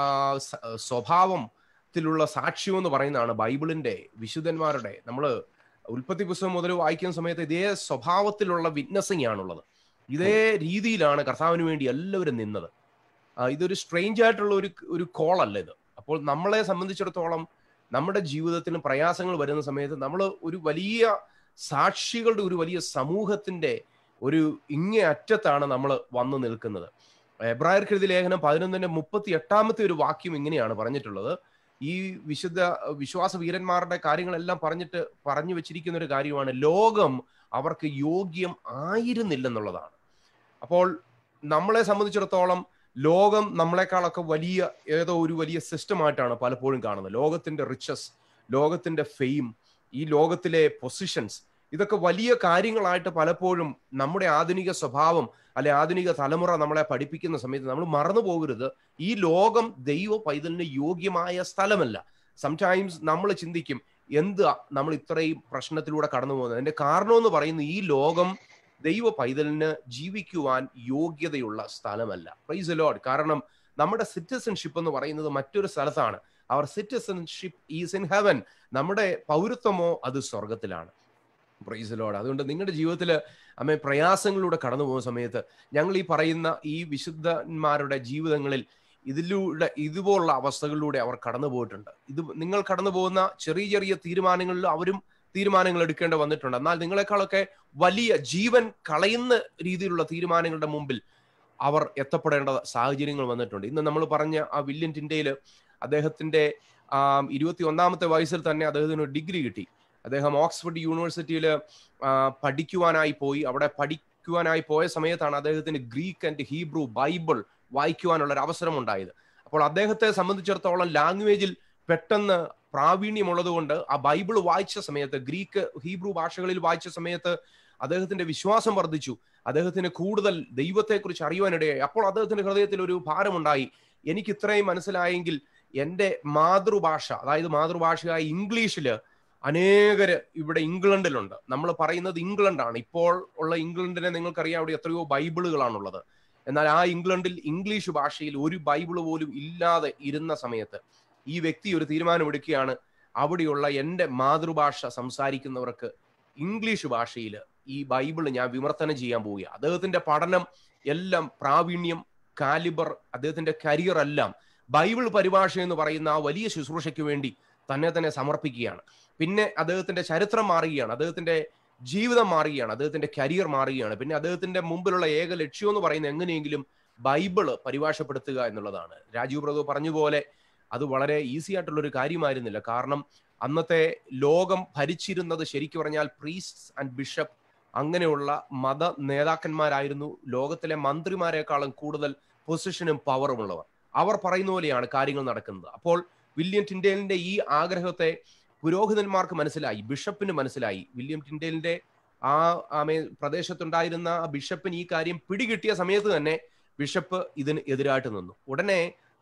സ്വഭാവത്തിലുള്ള സാക്ഷ്യം എന്ന് പറയുന്നതാണ് ബൈബിളിന്റെ വിശുദ്ധന്മാരുടെ നമ്മൾ ഉൽപ്പത്തി പുസ്തകം മുതൽ വായിക്കുന്ന സമയത്ത് ഇതേ സ്വഭാവത്തിലുള്ള വിറ്റ്നസിങ് ആണുള്ളത് ഇതേ രീതിയിലാണ് കർത്താവിന് വേണ്ടി എല്ലാവരും നിന്നത് ഇതൊരു സ്ട്രേഞ്ച് ആയിട്ടുള്ള ഒരു ഒരു കോൾ അല്ല ഇത് അപ്പോൾ നമ്മളെ സംബന്ധിച്ചിടത്തോളം നമ്മുടെ ജീവിതത്തിന് പ്രയാസങ്ങൾ വരുന്ന സമയത്ത് നമ്മൾ ഒരു വലിയ സാക്ഷികളുടെ ഒരു വലിയ സമൂഹത്തിന്റെ ഒരു ഇങ്ങേ അറ്റത്താണ് നമ്മൾ വന്നു നിൽക്കുന്നത് എബ്രായർക്കെഴുതി ലേഖനം പതിനൊന്നിന്റെ മുപ്പത്തി എട്ടാമത്തെ ഒരു വാക്യം ഇങ്ങനെയാണ് പറഞ്ഞിട്ടുള്ളത് ഈ വിശുദ്ധ വിശ്വാസ വീരന്മാരുടെ കാര്യങ്ങളെല്ലാം പറഞ്ഞിട്ട് പറഞ്ഞു വെച്ചിരിക്കുന്ന ഒരു കാര്യമാണ് ലോകം അവർക്ക് യോഗ്യം ആയിരുന്നില്ലെന്നുള്ളതാണ് അപ്പോൾ നമ്മളെ സംബന്ധിച്ചിടത്തോളം ലോകം നമ്മളെക്കാളൊക്കെ വലിയ ഏതോ ഒരു വലിയ സിസ്റ്റമായിട്ടാണ് പലപ്പോഴും കാണുന്നത് ലോകത്തിന്റെ റിച്ചസ് ലോകത്തിന്റെ ഫെയിം ഈ ലോകത്തിലെ പൊസിഷൻസ് ഇതൊക്കെ വലിയ കാര്യങ്ങളായിട്ട് പലപ്പോഴും നമ്മുടെ ആധുനിക സ്വഭാവം അല്ലെ ആധുനിക തലമുറ നമ്മളെ പഠിപ്പിക്കുന്ന സമയത്ത് നമ്മൾ മറന്നു പോകരുത് ഈ ലോകം ദൈവ പൈതലിന് യോഗ്യമായ സ്ഥലമല്ല സംടൈംസ് നമ്മൾ ചിന്തിക്കും എന്ത് നമ്മൾ ഇത്രയും പ്രശ്നത്തിലൂടെ കടന്നു പോകുന്നത് അതിന്റെ കാരണം എന്ന് പറയുന്നത് ഈ ലോകം ദൈവ പൈതലിന് ജീവിക്കുവാൻ യോഗ്യതയുള്ള സ്ഥലമല്ല പ്രൈസ് ലോഡ് കാരണം നമ്മുടെ സിറ്റിസൺഷിപ്പ് എന്ന് പറയുന്നത് മറ്റൊരു സ്ഥലത്താണ് അവർ സിറ്റിസൺഷിപ്പ് ഈസ് ഇൻ ഹെവൻ നമ്മുടെ പൗരത്വമോ അത് സ്വർഗത്തിലാണ് പ്രൈസ് ലോഡ് അതുകൊണ്ട് നിങ്ങളുടെ ജീവിതത്തിൽ അമ്മ പ്രയാസങ്ങളിലൂടെ കടന്നു പോകുന്ന സമയത്ത് ഞങ്ങൾ ഈ പറയുന്ന ഈ വിശുദ്ധന്മാരുടെ ജീവിതങ്ങളിൽ ഇതിലൂടെ ഇതുപോലുള്ള അവസ്ഥകളിലൂടെ അവർ കടന്നു പോയിട്ടുണ്ട് ഇത് നിങ്ങൾ കടന്നു പോകുന്ന ചെറിയ ചെറിയ തീരുമാനങ്ങളിൽ അവരും തീരുമാനങ്ങൾ എടുക്കേണ്ടി വന്നിട്ടുണ്ട് എന്നാൽ നിങ്ങളെക്കാളൊക്കെ വലിയ ജീവൻ കളയുന്ന രീതിയിലുള്ള തീരുമാനങ്ങളുടെ മുമ്പിൽ അവർ എത്തപ്പെടേണ്ട സാഹചര്യങ്ങൾ വന്നിട്ടുണ്ട് ഇന്ന് നമ്മൾ പറഞ്ഞ ആ വില്യൻ ടിൻഡയിൽ അദ്ദേഹത്തിന്റെ ഇരുപത്തി ഒന്നാമത്തെ വയസ്സിൽ തന്നെ അദ്ദേഹത്തിന് ഡിഗ്രി കിട്ടി അദ്ദേഹം ഓക്സ്ഫോർഡ് യൂണിവേഴ്സിറ്റിയിൽ പഠിക്കുവാനായി പോയി അവിടെ പഠിക്കുവാനായി പോയ സമയത്താണ് അദ്ദേഹത്തിന് ഗ്രീക്ക് ആൻഡ് ഹീബ്രു ബൈബിൾ വായിക്കുവാനുള്ള ഒരു അവസരം ഉണ്ടായത് അപ്പോൾ അദ്ദേഹത്തെ സംബന്ധിച്ചിടത്തോളം ലാംഗ്വേജിൽ പെട്ടെന്ന് പ്രാവീണ്യമുള്ളത് കൊണ്ട് ആ ബൈബിൾ വായിച്ച സമയത്ത് ഗ്രീക്ക് ഹീബ്രു ഭാഷകളിൽ വായിച്ച സമയത്ത് അദ്ദേഹത്തിന്റെ വിശ്വാസം വർദ്ധിച്ചു അദ്ദേഹത്തിന് കൂടുതൽ ദൈവത്തെക്കുറിച്ച് അറിയുവാനിടയായി അപ്പോൾ അദ്ദേഹത്തിന്റെ ഹൃദയത്തിൽ ഒരു ഭാരമുണ്ടായി എനിക്ക് ഇത്രയും മനസ്സിലായെങ്കിൽ എൻ്റെ മാതൃഭാഷ അതായത് മാതൃഭാഷയായ ഇംഗ്ലീഷില് അനേകര് ഇവിടെ ഇംഗ്ലണ്ടിലുണ്ട് നമ്മൾ പറയുന്നത് ഇംഗ്ലണ്ടാണ് ഇപ്പോൾ ഉള്ള ഇംഗ്ലണ്ടിനെ നിങ്ങൾക്കറിയാം അവിടെ എത്രയോ ബൈബിളുകളാണുള്ളത് എന്നാൽ ആ ഇംഗ്ലണ്ടിൽ ഇംഗ്ലീഷ് ഭാഷയിൽ ഒരു ബൈബിൾ പോലും ഇല്ലാതെ ഇരുന്ന സമയത്ത് ഈ വ്യക്തി ഒരു തീരുമാനമെടുക്കുകയാണ് അവിടെയുള്ള എൻ്റെ മാതൃഭാഷ സംസാരിക്കുന്നവർക്ക് ഇംഗ്ലീഷ് ഭാഷയിൽ ഈ ബൈബിൾ ഞാൻ വിമർത്തനം ചെയ്യാൻ പോവുക അദ്ദേഹത്തിന്റെ പഠനം എല്ലാം പ്രാവീണ്യം കാലിബർ അദ്ദേഹത്തിന്റെ കരിയർ എല്ലാം ബൈബിൾ പരിഭാഷ എന്ന് പറയുന്ന ആ വലിയ ശുശ്രൂഷയ്ക്ക് വേണ്ടി തന്നെ തന്നെ സമർപ്പിക്കുകയാണ് പിന്നെ അദ്ദേഹത്തിന്റെ ചരിത്രം മാറുകയാണ് അദ്ദേഹത്തിന്റെ ജീവിതം മാറുകയാണ് അദ്ദേഹത്തിന്റെ കരിയർ മാറുകയാണ് പിന്നെ അദ്ദേഹത്തിന്റെ മുമ്പിലുള്ള ഏക ലക്ഷ്യം എന്ന് പറയുന്നത് എങ്ങനെയെങ്കിലും ബൈബിള് പരിഭാഷപ്പെടുത്തുക എന്നുള്ളതാണ് രാജീവ് പ്രഭു പറഞ്ഞ പോലെ അത് വളരെ ഈസി ആയിട്ടുള്ള ഒരു കാര്യമായിരുന്നില്ല കാരണം അന്നത്തെ ലോകം ഭരിച്ചിരുന്നത് ശരിക്കു പറഞ്ഞാൽ പ്രീസ്റ്റ് ആൻഡ് ബിഷപ്പ് അങ്ങനെയുള്ള മത നേതാക്കന്മാരായിരുന്നു ലോകത്തിലെ മന്ത്രിമാരെക്കാളും കൂടുതൽ പൊസിഷനും പവറും ഉള്ളവർ അവർ പറയുന്ന പോലെയാണ് കാര്യങ്ങൾ നടക്കുന്നത് അപ്പോൾ വില്യം ടിൻഡേലിന്റെ ഈ ആഗ്രഹത്തെ പുരോഹിതന്മാർക്ക് മനസ്സിലായി ബിഷപ്പിന് മനസ്സിലായി വില്യം ടിൻഡേലിന്റെ ആ ആമേ പ്രദേശത്തുണ്ടായിരുന്ന ആ ബിഷപ്പിന് ഈ കാര്യം പിടികിട്ടിയ സമയത്ത് തന്നെ ബിഷപ്പ് ഇതിന് എതിരായിട്ട് നിന്നു ഉടനെ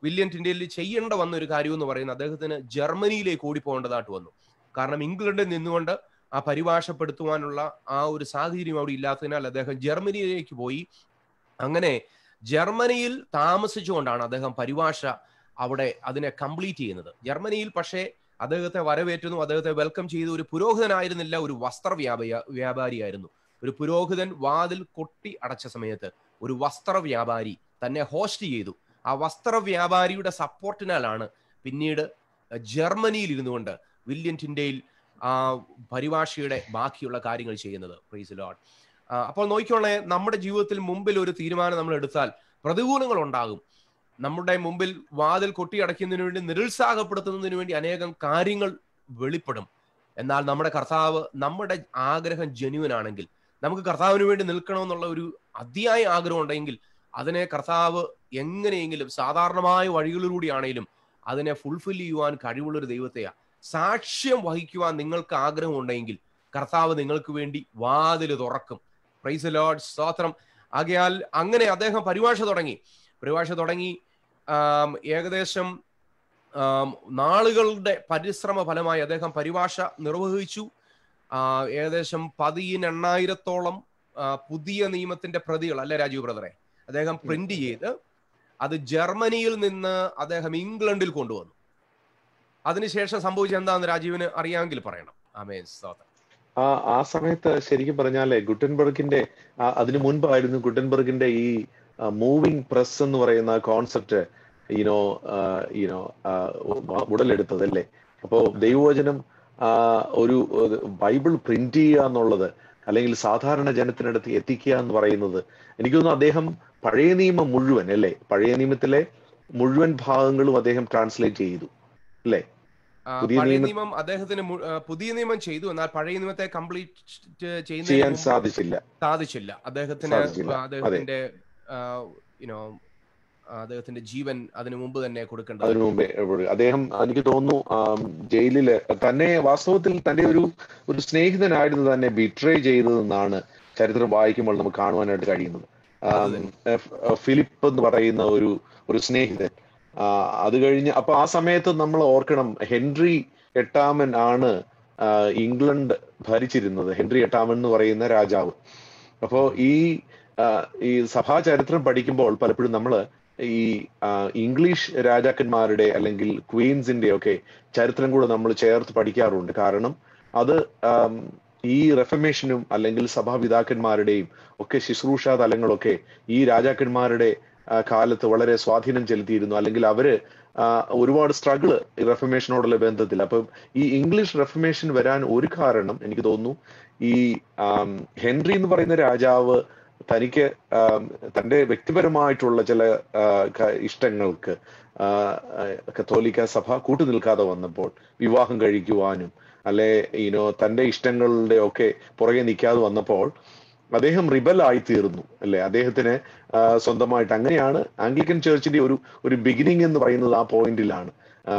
വില്യം ടിൻഡേലിൽ ചെയ്യേണ്ട വന്ന ഒരു കാര്യം എന്ന് പറയുന്നത് അദ്ദേഹത്തിന് ജർമ്മനിയിലേക്ക് ഓടിപ്പോകേണ്ടതായിട്ട് വന്നു കാരണം ഇംഗ്ലണ്ടിൽ നിന്നുകൊണ്ട് ആ പരിഭാഷപ്പെടുത്തുവാനുള്ള ആ ഒരു സാഹചര്യം അവിടെ ഇല്ലാത്തതിനാൽ അദ്ദേഹം ജർമ്മനിയിലേക്ക് പോയി അങ്ങനെ ജർമ്മനിയിൽ താമസിച്ചുകൊണ്ടാണ് അദ്ദേഹം പരിഭാഷ അവിടെ അതിനെ കംപ്ലീറ്റ് ചെയ്യുന്നത് ജർമ്മനിയിൽ പക്ഷേ അദ്ദേഹത്തെ വരവേറ്റുന്നു അദ്ദേഹത്തെ വെൽക്കം ചെയ്ത് ഒരു പുരോഹിതനായിരുന്നില്ല ഒരു വസ്ത്ര വ്യാപാരി വ്യാപാരിയായിരുന്നു ഒരു പുരോഹിതൻ വാതിൽ കൊട്ടി അടച്ച സമയത്ത് ഒരു വസ്ത്ര വ്യാപാരി തന്നെ ഹോസ്റ്റ് ചെയ്തു ആ വസ്ത്ര വ്യാപാരിയുടെ സപ്പോർട്ടിനാലാണ് പിന്നീട് ജർമ്മനിയിൽ ഇരുന്നുകൊണ്ട് വില്യം ടിൻഡയിൽ ആ പരിഭാഷയുടെ ബാക്കിയുള്ള കാര്യങ്ങൾ ചെയ്യുന്നത് പ്രൈസ് ലോഡ് അപ്പോൾ നോക്കിക്കോളെ നമ്മുടെ ജീവിതത്തിൽ മുമ്പിൽ ഒരു തീരുമാനം നമ്മൾ എടുത്താൽ പ്രതികൂലങ്ങൾ ഉണ്ടാകും നമ്മുടെ മുമ്പിൽ വാതിൽ കൊട്ടിയടയ്ക്കുന്നതിന് വേണ്ടി നിരുത്സാഹപ്പെടുത്തുന്നതിന് വേണ്ടി അനേകം കാര്യങ്ങൾ വെളിപ്പെടും എന്നാൽ നമ്മുടെ കർത്താവ് നമ്മുടെ ആഗ്രഹം ജെന്യുവൻ ആണെങ്കിൽ നമുക്ക് കർത്താവിന് വേണ്ടി നിൽക്കണമെന്നുള്ള ഒരു അതിയായ ആഗ്രഹം ഉണ്ടെങ്കിൽ അതിനെ കർത്താവ് എങ്ങനെയെങ്കിലും സാധാരണമായ വഴികളിലൂടെയാണെങ്കിലും അതിനെ ഫുൾഫിൽ ചെയ്യുവാൻ കഴിവുള്ളൊരു ദൈവത്തെയാ സാക്ഷ്യം വഹിക്കുവാൻ നിങ്ങൾക്ക് ആഗ്രഹം ഉണ്ടെങ്കിൽ കർത്താവ് നിങ്ങൾക്ക് വേണ്ടി വാതിൽ തുറക്കും പ്രൈസ് ലോഡ് സ്തോത്രം ആകയാൽ അങ്ങനെ അദ്ദേഹം പരിഭാഷ തുടങ്ങി പരിഭാഷ തുടങ്ങി ഏകദേശം നാളുകളുടെ പരിശ്രമ ഫലമായി അദ്ദേഹം പരിഭാഷ നിർവഹിച്ചു ഏകദേശം പതിനെണ്ണായിരത്തോളം പുതിയ നിയമത്തിന്റെ പ്രതികൾ അല്ലെ രാജീവ് ബ്രദറെ അദ്ദേഹം പ്രിന്റ് ചെയ്ത് അത് ജർമ്മനിയിൽ നിന്ന് അദ്ദേഹം ഇംഗ്ലണ്ടിൽ കൊണ്ടുവന്നു അതിനുശേഷം സംഭവിച്ചത് എന്താണെന്ന് രാജീവിന് അറിയാമെങ്കിൽ പറയണം ആമേൻ സ്തോത്രം ആ ആ സമയത്ത് ശരിക്കും പറഞ്ഞാലേ ഗുട്ടൻബർഗിന്റെ അതിനു മുൻപായിരുന്നു ഗുട്ടൻബർഗിന്റെ ഈ മൂവിങ് പ്രസ് എന്ന് പറയുന്ന കോൺസെപ്റ്റ് യുനോ യുനോ ഉടലെടുത്തത് അല്ലേ അപ്പോ ദൈവവചനം ഒരു ബൈബിൾ പ്രിന്റ് ചെയ്യുക എന്നുള്ളത് അല്ലെങ്കിൽ സാധാരണ ജനത്തിനടുത്ത് എത്തിക്കുക എന്ന് പറയുന്നത് എനിക്ക് തോന്നുന്നു അദ്ദേഹം പഴയ നിയമം മുഴുവൻ അല്ലേ പഴയ നിയമത്തിലെ മുഴുവൻ ഭാഗങ്ങളും അദ്ദേഹം ട്രാൻസ്ലേറ്റ് ചെയ്തു അല്ലേ പഴയ നിയമം അദ്ദേഹത്തിന് പുതിയ നിയമം ചെയ്തു എന്നാൽ പഴയ നിയമത്തെ കംപ്ലീറ്റ് ചെയ്യാൻ സാധിച്ചില്ല സാധിച്ചില്ല അദ്ദേഹത്തിന് അദ്ദേഹത്തിന്റെ യുനോ അദ്ദേഹത്തിന്റെ ജീവൻ അതിനു മുമ്പ് തന്നെ കൊടുക്കേണ്ടത് അതിനു മുമ്പേ അദ്ദേഹം എനിക്ക് തോന്നുന്നു ജയിലില് തന്നെ വാസ്തവത്തിൽ തന്റെ ഒരു ഒരു സ്നേഹിതനായിരുന്നു തന്നെ ബിട്രേ ചെയ്തതെന്നാണ് ചരിത്രം വായിക്കുമ്പോൾ നമുക്ക് കാണുവാനായിട്ട് കഴിയുന്നത് ഫിലിപ്പ് എന്ന് പറയുന്ന ഒരു ഒരു സ്നേഹിതൻ അത് കഴിഞ്ഞ് അപ്പൊ ആ സമയത്ത് നമ്മൾ ഓർക്കണം ഹെൻറി എട്ടാമൻ ആണ് ഇംഗ്ലണ്ട് ഭരിച്ചിരുന്നത് ഹെൻറി എട്ടാമൻ എന്ന് പറയുന്ന രാജാവ് അപ്പോ ഈ ഈ സഭാ ചരിത്രം പഠിക്കുമ്പോൾ പലപ്പോഴും നമ്മൾ ഈ ഇംഗ്ലീഷ് രാജാക്കന്മാരുടെ അല്ലെങ്കിൽ ക്വീൻസിന്റെ ഒക്കെ ചരിത്രം കൂടെ നമ്മൾ ചേർത്ത് പഠിക്കാറുണ്ട് കാരണം അത് ഈ റെഫമേഷനും അല്ലെങ്കിൽ സഭാപിതാക്കന്മാരുടെയും ഒക്കെ ശുശ്രൂഷ തലങ്ങളൊക്കെ ഈ രാജാക്കന്മാരുടെ കാലത്ത് വളരെ സ്വാധീനം ചെലുത്തിയിരുന്നു അല്ലെങ്കിൽ അവര് ഒരുപാട് സ്ട്രഗിള് ഈ റെഫമേഷനോടുള്ള ബന്ധത്തിൽ അപ്പം ഈ ഇംഗ്ലീഷ് റെഫമേഷൻ വരാൻ ഒരു കാരണം എനിക്ക് തോന്നുന്നു ഈ ഹെൻറി എന്ന് പറയുന്ന രാജാവ് തനിക്ക് തന്റെ വ്യക്തിപരമായിട്ടുള്ള ചില ഇഷ്ടങ്ങൾക്ക് കത്തോലിക്ക സഭ കൂട്ടുനിൽക്കാതെ വന്നപ്പോൾ വിവാഹം കഴിക്കുവാനും അല്ലെ ഈനോ തന്റെ ഇഷ്ടങ്ങളുടെ ഒക്കെ പുറകെ നിൽക്കാതെ വന്നപ്പോൾ അദ്ദേഹം റിബൽ ആയി തീർന്നു അല്ലെ അദ്ദേഹത്തിന് സ്വന്തമായിട്ട് അങ്ങനെയാണ് ആംഗ്ലിക്കൻ ചേർച്ചിന്റെ ഒരു ഒരു ബിഗിനിങ് എന്ന് പറയുന്നത് ആ പോയിന്റിലാണ്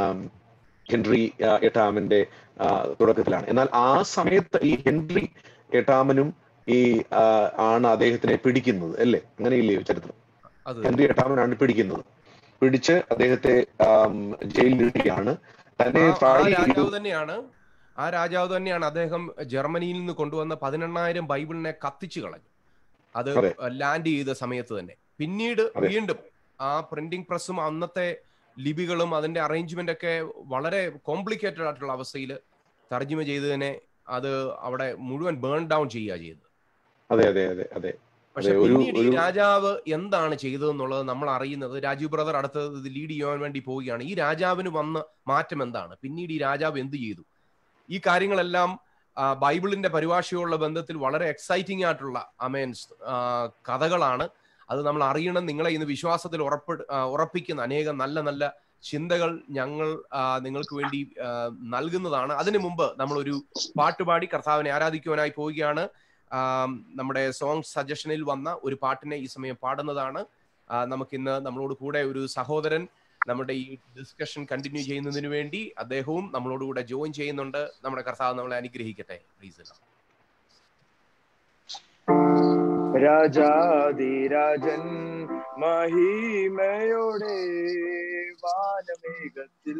ഹെൻറി എട്ടാമന്റെ തുടക്കത്തിലാണ് എന്നാൽ ആ സമയത്ത് ഈ ഹെൻറി എട്ടാമനും ഈ ആണ് അദ്ദേഹത്തിനെ പിടിക്കുന്നത് അല്ലേ അങ്ങനെയില്ലേ ചരിത്രം ഹെൻറി എട്ടാമനാണ് പിടിക്കുന്നത് പിടിച്ച് അദ്ദേഹത്തെ ജയിലിലിടുകയാണ് തന്നെ തന്നെയാണ് ആ രാജാവ് തന്നെയാണ് അദ്ദേഹം ജർമ്മനിയിൽ നിന്ന് കൊണ്ടുവന്ന പതിനെണ്ണായിരം ബൈബിളിനെ കത്തിച്ചു കളഞ്ഞു അത് ലാൻഡ് ചെയ്ത സമയത്ത് തന്നെ പിന്നീട് വീണ്ടും ആ പ്രിന്റിംഗ് പ്രസ്സും അന്നത്തെ ലിപികളും അതിന്റെ അറേഞ്ച്മെന്റ് ഒക്കെ വളരെ കോംപ്ലിക്കേറ്റഡ് ആയിട്ടുള്ള അവസ്ഥയിൽ തർജ്ജിമ ചെയ്തതിനെ അത് അവിടെ മുഴുവൻ ബേൺ ഡൗൺ ചെയ്യുക ചെയ്തത് അതെ അതെ അതെ അതെ പക്ഷെ പിന്നീട് ഈ രാജാവ് എന്താണ് ചെയ്തതെന്നുള്ളത് നമ്മൾ അറിയുന്നത് രാജീവ് ബ്രദർ അടുത്തത് ഇത് ലീഡ് ചെയ്യാൻ വേണ്ടി പോവുകയാണ് ഈ രാജാവിന് വന്ന മാറ്റം എന്താണ് പിന്നീട് ഈ രാജാവ് എന്ത് ചെയ്തു ഈ കാര്യങ്ങളെല്ലാം ബൈബിളിന്റെ പരിഭാഷയുള്ള ബന്ധത്തിൽ വളരെ എക്സൈറ്റിംഗ് ആയിട്ടുള്ള അമേൻസ് കഥകളാണ് അത് നമ്മൾ അറിയണം നിങ്ങളെ ഇന്ന് വിശ്വാസത്തിൽ ഉറപ്പ് ഉറപ്പിക്കുന്ന അനേകം നല്ല നല്ല ചിന്തകൾ ഞങ്ങൾ നിങ്ങൾക്ക് വേണ്ടി നൽകുന്നതാണ് അതിനു മുമ്പ് നമ്മളൊരു പാട്ടുപാടി കർത്താവിനെ ആരാധിക്കുവാനായി പോവുകയാണ് നമ്മുടെ സോങ് സജഷനിൽ വന്ന ഒരു പാട്ടിനെ ഈ സമയം പാടുന്നതാണ് നമുക്കിന്ന് നമ്മളോട് കൂടെ ഒരു സഹോദരൻ നമ്മുടെ ഈ ഡിസ്കഷൻ കണ്ടിന്യൂ ചെയ്യുന്നതിന് വേണ്ടി അദ്ദേഹവും നമ്മളോട് കൂടെ ജോയിൻ ചെയ്യുന്നുണ്ട് നമ്മുടെ കർത്താവ് നമ്മളെ അനുഗ്രഹിക്കട്ടെ പ്ലീസ് രാജാതിരാജൻ മഹിമയോടെ വാനമേഘത്തിൽ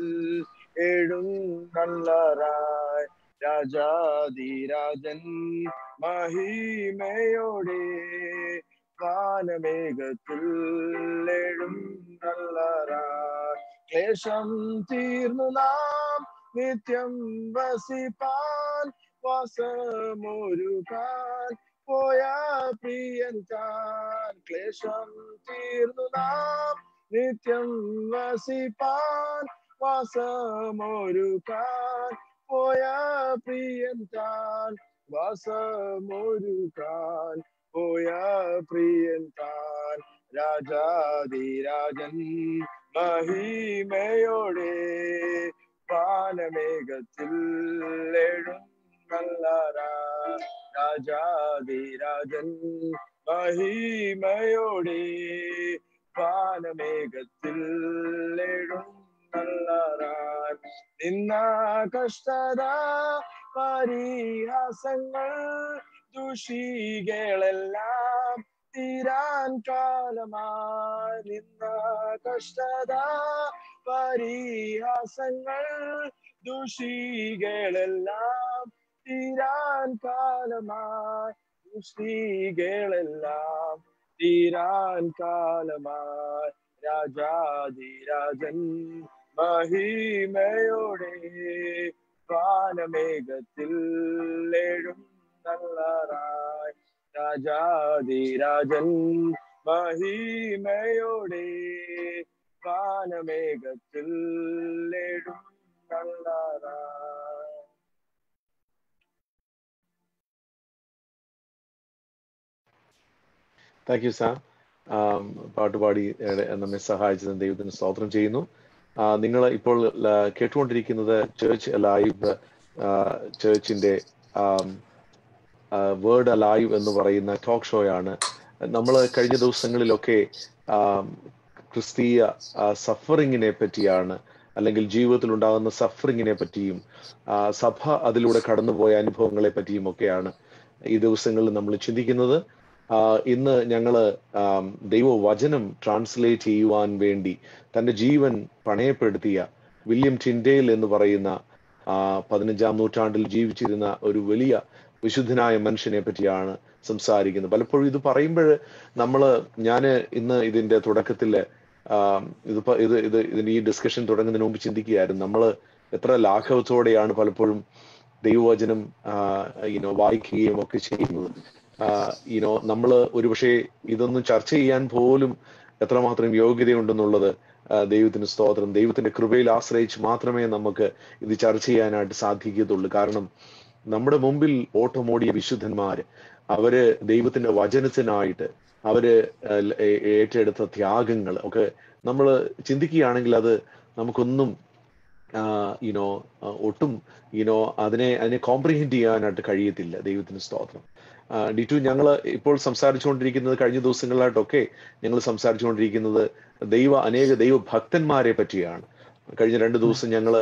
എഴുന്നള്ളറായി രാജാതിരാജൻ മഹിമയോടെ വാനമേഘത്തിൽ എഴുന്നള്ളറായി ക്ലേശം തീർന്നു നാം നിത്യം വസിപ്പാൻ വാസമൊരുക്കാൻ പോയ പ്രിയൻ താൻ ക്ലേശം തീർന്നു നാം നിത്യം വസിപ്പാൻ വാസമൊരുക്കാൻ പോയ പ്രിയൻ താൻ വാസമൊരുക്കാൻ പോയ പ്രിയൻ താൻ രാജാതിരാജൻ മഹിമയോടെ വാനമേഘത്തിൽ എഴുന്നള്ളറാ രാജാതിരാജൻ മഹിമയോടെ വാനമേഘത്തിൽ എഴുന്നള്ളറാൻ നിന്ന കഷ്ടത പരിഹാസങ്ങൾ ദുഷികളെല്ലാം തീരാൻ കാലമായി നിന്ന കഷ്ടത പരിഹാസങ്ങൾ ദുഷികളെല്ലാം തീരാൻ കാലമായി ദുഷികളെല്ലാം തീരാൻ കാലമായി രാജാതിരാജൻ മഹിമയോടെ വാനമേഘത്തിൽ എഴും നല്ലറായി രാജാതിരാജൻ മഹിമയോടെ വാനമേഘത്തിൽ എഴും നല്ലറായി താങ്ക് യു സാം പാട്ടുപാടി ഏറെ നമ്മെ സഹായിച്ചതിന് ദൈവത്തിന് സ്തോത്രം ചെയ്യുന്നു നിങ്ങൾ ഇപ്പോൾ ല- കേട്ടുകൊണ്ടിരിക്കുന്നത് ചേർച്ച് ലൈവ് ചേർച്ചിന്റെ വേർഡ് അലൈവ് എന്ന് പറയുന്ന ടോക്ക് ഷോയാണ് നമ്മൾ കഴിഞ്ഞ ദിവസങ്ങളിലൊക്കെ ആം, ക്രിസ്തീയ സഫറിങ്ങിനെ പറ്റിയാണ് അല്ലെങ്കിൽ ജീവിതത്തിൽ ഉണ്ടാകുന്ന സഫറിങ്ങിനെ പറ്റിയും ആ, സഭ അതിലൂടെ കടന്നുപോയ അനുഭവങ്ങളെ പറ്റിയും ഒക്കെയാണ് ഈ ദിവസങ്ങളിൽ നമ്മൾ ചിന്തിക്കുന്നത് ആ, ഇന്ന് ഞങ്ങള് ആം, ദൈവവചനം ട്രാൻസ്ലേറ്റ് ചെയ്യുവാൻ വേണ്ടി തന്റെ ജീവൻ പണയപ്പെടുത്തിയ വില്യം ടിൻഡേൽ എന്ന് പറയുന്ന ആ, പതിനഞ്ചാം നൂറ്റാണ്ടിൽ ജീവിച്ചിരുന്ന ഒരു വലിയ വിശുദ്ധനായ മനുഷ്യനെ പറ്റിയാണ് സംസാരിക്കുന്നത് പലപ്പോഴും ഇത് പറയുമ്പോൾ നമ്മൾ ഞാൻ ഇന്ന് ഇതിന്റെ തുടക്കത്തിൽ ഇത് പ- ഇത് ഇത് ഇതിന്റെ ഈ ഡിസ്കഷൻ തുടങ്ങുന്നതിന് മുമ്പ് ചിന്തിക്കുകയായിരുന്നു നമ്മൾ എത്ര ലാഘവത്തോടെയാണ് പലപ്പോഴും ദൈവവചനം യുനോ വായിക്കുകയും ഒക്കെ ചെയ്യുന്നത് യുനോ നമ്മൾ ഒരുപക്ഷെ ഇതൊന്നും ചർച്ച ചെയ്യാൻ പോലും എത്രമാത്രം യോഗ്യതയുണ്ടെന്നുള്ളത് ആ, ദൈവത്തിന് സ്തോത്രം ദൈവത്തിന്റെ കൃപയിൽ ആശ്രയിച്ച് മാത്രമേ നമുക്ക് ഇത് ചർച്ച ചെയ്യാനായിട്ട് സാധിക്കത്തുള്ളൂ കാരണം നമ്മുടെ മുമ്പിൽ ഓട്ടമോടിയ വിശുദ്ധന്മാര് അവര് ദൈവത്തിന്റെ വചനത്തിനായിട്ട് അവര് ഏഹ് ഏ- ഏറ്റെടുത്ത ത്യാഗങ്ങൾ ഒക്കെ നമ്മൾ ചിന്തിക്കുകയാണെങ്കിൽ അത് നമുക്കൊന്നും യുനോ ഒട്ടും യുനോ അതിനെ അതിനെ കോംപ്രിഹെൻഡ് ചെയ്യാനായിട്ട് കഴിയത്തില്ല ദൈവത്തിന് സ്തോത്രം ഡിറ്റു ഞങ്ങൾ ഇപ്പോൾ സംസാരിച്ചുകൊണ്ടിരിക്കുന്നത് കഴിഞ്ഞ ദിവസങ്ങളിലായിട്ടൊക്കെ ഞങ്ങൾ സംസാരിച്ചുകൊണ്ടിരിക്കുന്നത് ദൈവ അനേക ദൈവ ഭക്തന്മാരെ പറ്റിയാണ് കഴിഞ്ഞ രണ്ട് ദിവസം ഞങ്ങൾ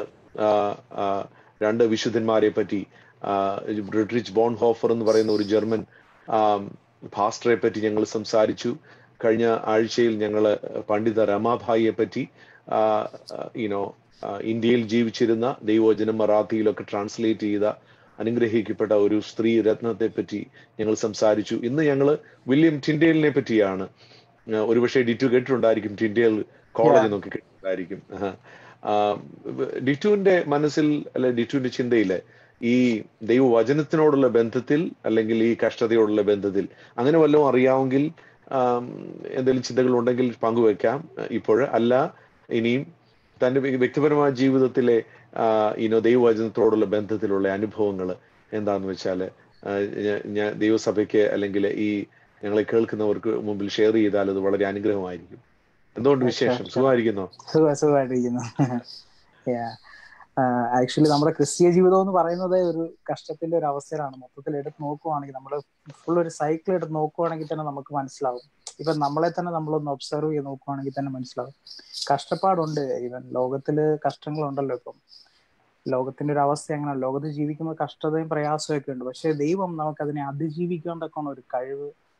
രണ്ട് വിശുദ്ധന്മാരെ പറ്റി റിട്രിച്ച് ബോൺ ഹോഫർ എന്ന് പറയുന്ന ഒരു ജർമ്മൻ ഫാസ്റ്ററെ പറ്റി ഞങ്ങൾ സംസാരിച്ചു കഴിഞ്ഞ ആഴ്ചയിൽ ഞങ്ങൾ പണ്ഡിത രമാഭായിയെ പറ്റി യുനോ ഇന്ത്യയിൽ ജീവിച്ചിരുന്ന ദൈവവചനം മറാത്തിയിലൊക്കെ ട്രാൻസ്ലേറ്റ് ചെയ്ത അനുഗ്രഹിക്കപ്പെട്ട ഒരു സ്ത്രീ രത്നത്തെ പറ്റി ഞങ്ങൾ സംസാരിച്ചു ഇന്ന് ഞങ്ങൾ വില്യം ടിൻഡേലിനെ പറ്റിയാണ് ആ, ഒരുപക്ഷെ ഡിറ്റു കേട്ടിട്ടുണ്ടായിരിക്കും ടിൻഡേൽ കോളേജ് Yeah. നോക്കി കേട്ടിട്ടുണ്ടായിരിക്കും ആഹ്. ആ, ഡിറ്റുവിന്റെ മനസ്സിൽ അല്ലെ ഡിറ്റുവിന്റെ ചിന്തയില് ഈ ദൈവവചനത്തിനോടുള്ള ബന്ധത്തിൽ അല്ലെങ്കിൽ ഈ കഷ്ടതയോടുള്ള ബന്ധത്തിൽ അങ്ങനെ വല്ലതും അറിയാമെങ്കിൽ ആം, എന്തെങ്കിലും ചിന്തകൾ ഉണ്ടെങ്കിൽ പങ്കുവെക്കാം ഇപ്പോൾ അല്ല ഇനിയും തന്റെ വ്യ- വ്യക്തിപരമായ ജീവിതത്തിലെ ഇനോ ദൈവവചനത്തോടുള്ള ബന്ധത്തിലുള്ള അനുഭവങ്ങൾ എന്താന്ന് വെച്ചാൽ ഞാൻ ദൈവസഭയ്ക്ക് അല്ലെങ്കിൽ ഈ ഞങ്ങളെ കേൾക്കുന്നവർക്ക് മുമ്പിൽ ഷെയർ ചെയ്താൽ അത് വളരെ അനുഗ്രഹമായിരിക്കും എന്തുകൊണ്ട് വിശേഷം സുഖമായിരിക്കുന്നോ സുഖ സുഖമായിട്ടിരിക്കുന്നു ആക്ച്വലി നമ്മുടെ ക്രിസ്തീയ ജീവിതം എന്ന് പറയുന്നത് ഒരു കഷ്ടത്തിന്റെ ഒരു അവസ്ഥയിലാണ് മൊത്തത്തിൽ എടുത്ത് നോക്കുവാണെങ്കിൽ നമ്മൾ ഫുൾ ഒരു സൈക്കിൾ എടുത്ത് നോക്കുവാണെങ്കിൽ തന്നെ നമുക്ക് മനസ്സിലാവും ഇപ്പൊ നമ്മളെ തന്നെ നമ്മളൊന്ന് ഒബ്സർവ് ചെയ്ത് നോക്കുവാണെങ്കിൽ തന്നെ മനസ്സിലാവും കഷ്ടപ്പാടുണ്ട് ഈവൻ ലോകത്തില് കഷ്ടങ്ങളുണ്ടല്ലോ ഇപ്പം ലോകത്തിന്റെ ഒരു അവസ്ഥ അങ്ങനെ ലോകത്ത് ജീവിക്കുമ്പോൾ കഷ്ടതയും പ്രയാസവും ഒക്കെ ഉണ്ട് പക്ഷെ ദൈവം നമുക്ക് അതിനെ അതിജീവിക്കേണ്ടൊക്കെ ഒരു കഴിവ്